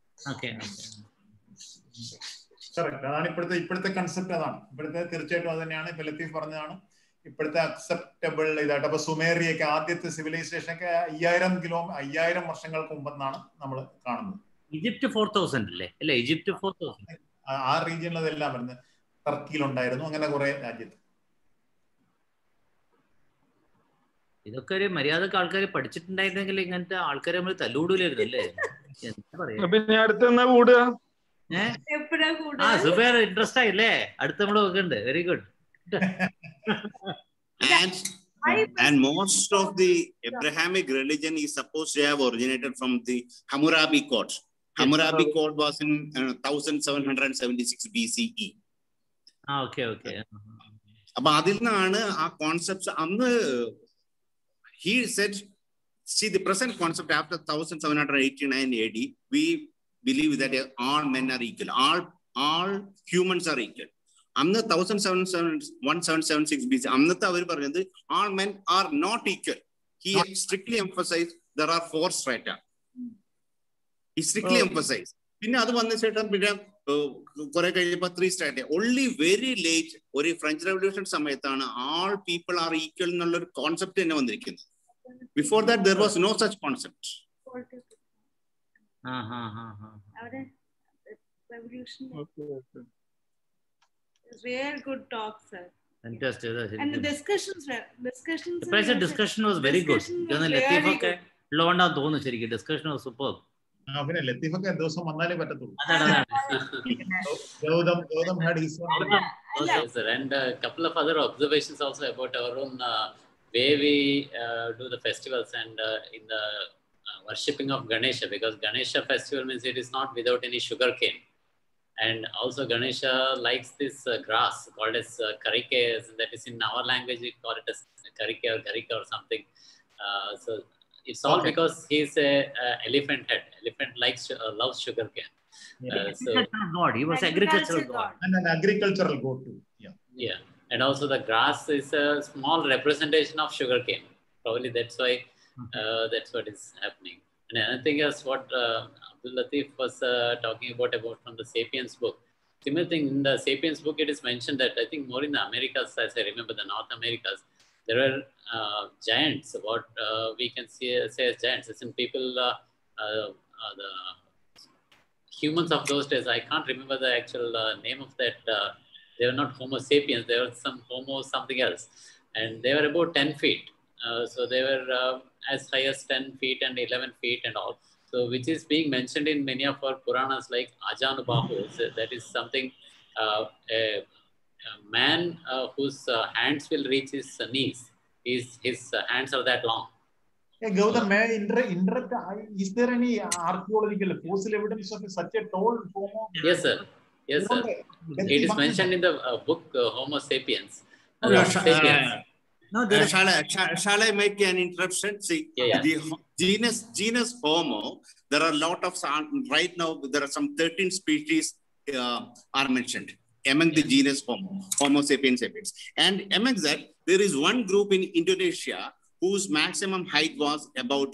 കറക്റ്റ് അതാണ് ഇപ്പോഴത്തെ ഇപ്പോഴത്തെ കൺസെപ്റ്റ് അതാണ് ഇപ്പോഴത്തെ തീർച്ചയായിട്ടും അത് തന്നെയാണ് ഇപ്പൊ ലത്തീഫ് പറഞ്ഞതാണ് ഇപ്പോഴത്തെ അക്സെപ്റ്റബിൾ ഇതായിട്ട് അപ്പൊ സുമേറിയൊക്കെ ആദ്യത്തെ സിവിലൈസേഷൻ ഒക്കെ അയ്യായിരം കിലോ അയ്യായിരം വർഷങ്ങൾക്ക് മുമ്പെന്നാണ് നമ്മൾ കാണുന്നത് ഈജിപ്റ്റ് ഫോർ തൗസൻഡ് അല്ലേ അല്ലേ ഈജിപ്റ്റ് ഫോർ തൗസൻഡ് ആ റീജിയനിലതെല്ലാം വരുന്നത് ടർക്കിയിലുണ്ടായിരുന്നു അങ്ങനെ കുറെ രാജ്യത്ത് ഇതൊക്കെ ഒരു മര്യാദക്ക് ആൾക്കാർ പഠിച്ചിട്ടുണ്ടായിരുന്നെങ്കിൽ ഇങ്ങനത്തെ ആൾക്കാരെ നമ്മൾ തല്ലുകൂടൂലായിരുന്നു അല്ലേ എന്താ പറയാ പിന്നെ അടുത്ത് എന്നാ കൂടുക എപ്പോഴാ ആ കൂടുതൽ സുബേർ ഇൻട്രസ്റ്റ് ആയില്ലേ അടുത്ത നമ്മൾ വെക്കുന്നുണ്ട് very good And, and most of the Abrahamic religion is supposed to have originated from the Hammurabi Code. Hammurabi Code was in uh, 1776 BCE. ആ ഓക്കെ ഓക്കെ അപ്പൊ അതിൽ നിന്നാണ് ആ കോൺസെപ്റ്റ് അന്ന് he set see the present concept after thousand seven hundred eighty nine A D we believe that all men are equal all all humans are equal അന്ന് thousand seven seven one seven seven six B C അന്നത്തെ അവർ പറഞ്ഞത് all men are not equal he strictly emphasize there are four strata he strictly emphasize പിന്നെ അത് വന്ന ശേഷം പിന്നെ കുറെ കഴിഞ്ഞപ്പോ three start only very late ഒരു ഫ്രഞ്ച് റെവല്യൂഷൻ സമയത്താണ് ആൾ പീപ്പിൾ ആർ ഈക്വൽ എന്നുള്ള ഒരു കോൺസെപ്റ്റ് തന്നെ വന്നിരിക്കുന്നത് before that there was no such concept ആ ഹാ ഹാ ഹാ അവിടെ revolution is real good talk sir fantastic and the discussions were discussions ഇപ്രാവശ്യം discussion was very good Discussion was ഇതൊന്ന് really ലത്തീഫൊക്കെ ഉള്ളതുകൊണ്ടാന്ന് തോന്നുന്നു ശരിക്കും ഡിസ്കഷൻ വാസ് സൂപ്പർ ആ പിന്നെ ലത്തീഫൊക്കെ ദിവസം വന്നാലേ പറ്റത്തുള്ളൂ അതാണ് അതാണ് Gautam Gautam had is Okay, sir. And a couple of other observations also about our own uh, way we uh, do the festivals and uh, in the uh, worshipping of Ganesha, because Ganesha festival means it is not without any sugar cane. And also Ganesha likes this uh, grass called as uh, karike, that is in our language, we call it as karike or karika or something. Uh, so it's all Okay. because he's a, uh elephant head. Elephant likes, uh, loves sugar cane. Uh, so god he was agricultural god an agricultural go to yeah Yeah, and also the grass is a small representation of sugarcane. Probably that's why uh, that's what is happening. And another thing is what uh, Abdul Latif was uh, talking about about from the *Sapiens* book. Similar thing in the *Sapiens* book, it is mentioned that I think more in the Americas, as I remember, the North Americas, there were uh, giants. What uh, we can see, say as giants, as in people, uh, uh, uh, the humans of those days. I can't remember the actual uh, name of that. Uh, they were not Homo sapiens. They were some Homo something else, and they were about ten feet. Uh, so they were uh, as high as ten feet and eleven feet and all. So which is being mentioned in many of our Puranas like Ajanubahu. So that is something uh, a, a man uh, whose uh, hands will reach his knees. His his uh, hands are that long. Hey, Gautam, may I inter- interrupt? I- Is there any archaeological fossil evidence of such a tall Homo? Yes, sir. Yes, sir. It is mentioned in the uh, book uh, Homo sapiens. Uh, Yeah, sapiens. No, Uh, there is shall, I, shall, shall I make an interruption? See, Yeah, yeah. the ho- genus genus Homo, there are a lot of some- right now. There are some thirteen species uh, are mentioned among the genus Homo, Homo sapiens sapiens, and among that there is one group in Indonesia whose maximum height was about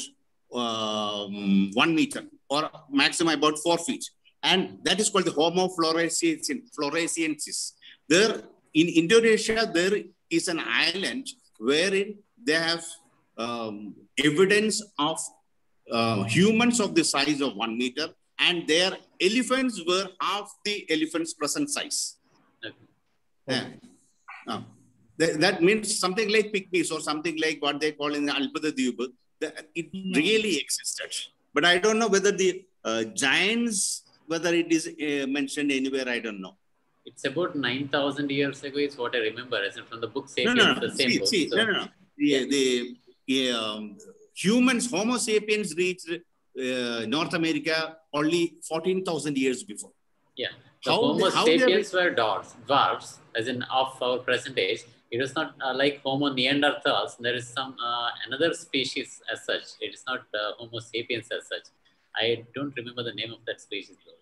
um, one meter or maximum about four feet, and that is called the Homo floresiensis. floresiensis. There in Indonesia, there is an island wherein they have um, evidence of uh, humans of the size of one meter, and their elephants were half the elephant's present size. Okay. Yeah. Uh, that, that means something like pygmies or something like what they call in the Alpada Dyuba. It really existed. But I don't know whether the uh, giants, whether it is uh, mentioned anywhere, I don't know. It's about 9,000 years ago, is what I remember, as in from the book No, Sapiens, no, no. the same See, book. see, So- no, no, no. The, the, the, um, humans, Homo sapiens reached uh, North America only 14,000 years before. Yeah. The How Homo they- how they- sapiens were dwarfs, dwarfs, as in of our present age. It is not uh, like Homo neanderthals. There is some uh, another species as such. It is not uh, Homo sapiens as such. I don't remember the name of that species though.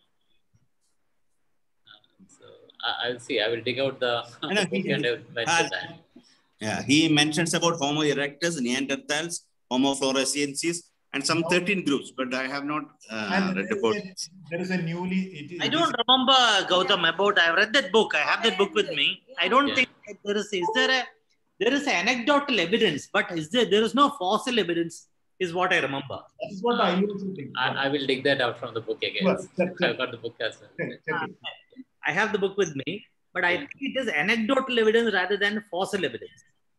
Uh, so I, I'll see. I will dig out the I know, book he- and uh, mention uh, that. Yeah, he mentions about Homo erectus, Neanderthals, Homo floresiensis, and some 13 groups, but I have not uh, And read there about. is a- there is a newly. It, I it don't is- remember Gautam about. I read that book. I have that book with me. I don't Yeah. think that there is. Is there a there is anecdotal evidence, but is there there is no fossil evidence? Is what I remember. That is what I also think. I, I will dig that out from the book again. Sure, check, check, I've got the book as well. check, check it. I have the book with me, but I think it is anecdotal evidence rather than fossil evidence.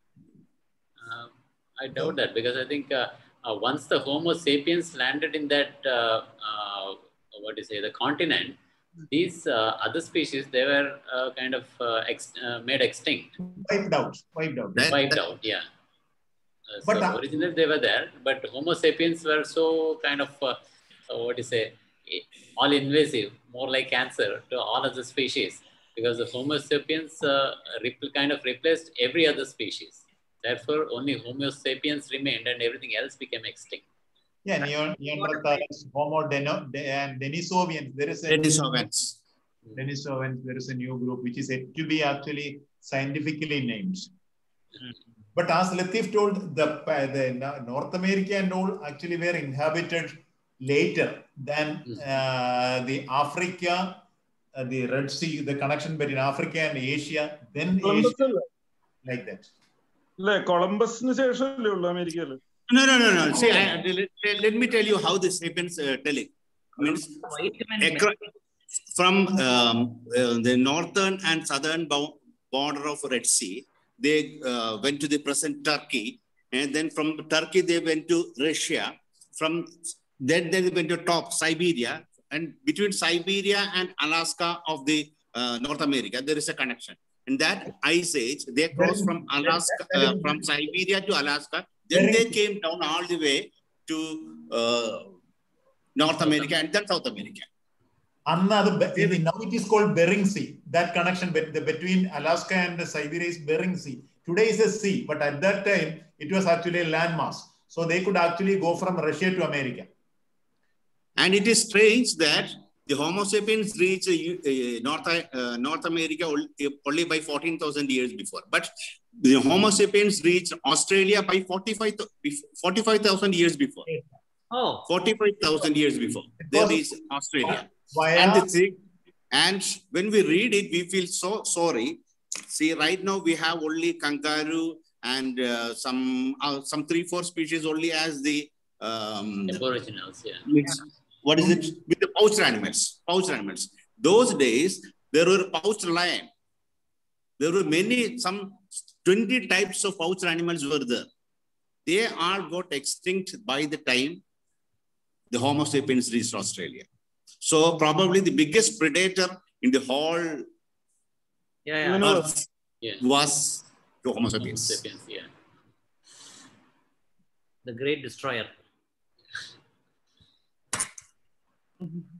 Um, I doubt that because I think uh, uh, once the Homo sapiens landed in that, uh, uh, what do you say, the continent, these uh, other species they were uh, kind of uh, ex- uh, made extinct, Wiped out. Wiped out. That- wiped that- out. Yeah. Uh, But, so uh, originally they were there, but Homo sapiens were so kind of uh, uh, what do you say, eh, all invasive, more like cancer to all other species, because the Homo sapiens uh, repl- kind of replaced every other species. Therefore, only Homo sapiens remained, and everything else became extinct. Yeah, Neo- Neanderthals, Homo Deno, De- and Denisovans. There is a Denisovans. Denisovans. There is a new group which is yet to be actually scientifically named. But as Latif told, the, the North America and all actually were inhabited later than uh, the Africa, uh, the Red Sea, the connection between Africa and Asia, then Asia, Columbus അല്ലേ like that. അല്ലേ കൊളംബസിന് ശേഷമല്ലേ ഉള്ളു അമേരിക്കയില് No, no, no, no. See, I, let, let me tell you how the sapiens uh, tell it. Means White man acro- from um, uh, the northern and southern bo- border of Red Sea, they uh, went to the present Turkey, and then from Turkey they went to Russia. From then they went to top Siberia, and between Siberia and Alaska of the uh, North America, there is a connection. In that ice age, they crossed from Alaska, uh, from Siberia to Alaska. Then they came down all the way to uh, North America and then South America. അന്ന് അത് ബെ- ഇത് now it is called Bering Sea. That connection bet- the- between Alaska and Siberia is Bering Sea. Today is a sea, but at that time it was actually a landmass. So they could actually go from Russia to America. And it is strange that the Homo sapiens reached uh, uh, North, uh, North America ol- only by 14,000 years before. But the Homo sapiens reached Australia by 45,000 45,000 years before. Oh, 45,000 years before. They reached Australia. Via, And, the thing, and when we read it, we feel so sorry. See, right now we have only kangaroo and uh, some uh, some three, four species only as the um, Aboriginals, yeah. it's- what is it with the pouched animals pouched animals those days there were pouched lion there were many some 20 types of pouched animals were there they all got extinct by the time the homo sapiens reached australia so probably the biggest predator in the whole yeah, yeah. No. earth Yeah. was the homo Homo sapiens sapiens, yeah. The great destroyer.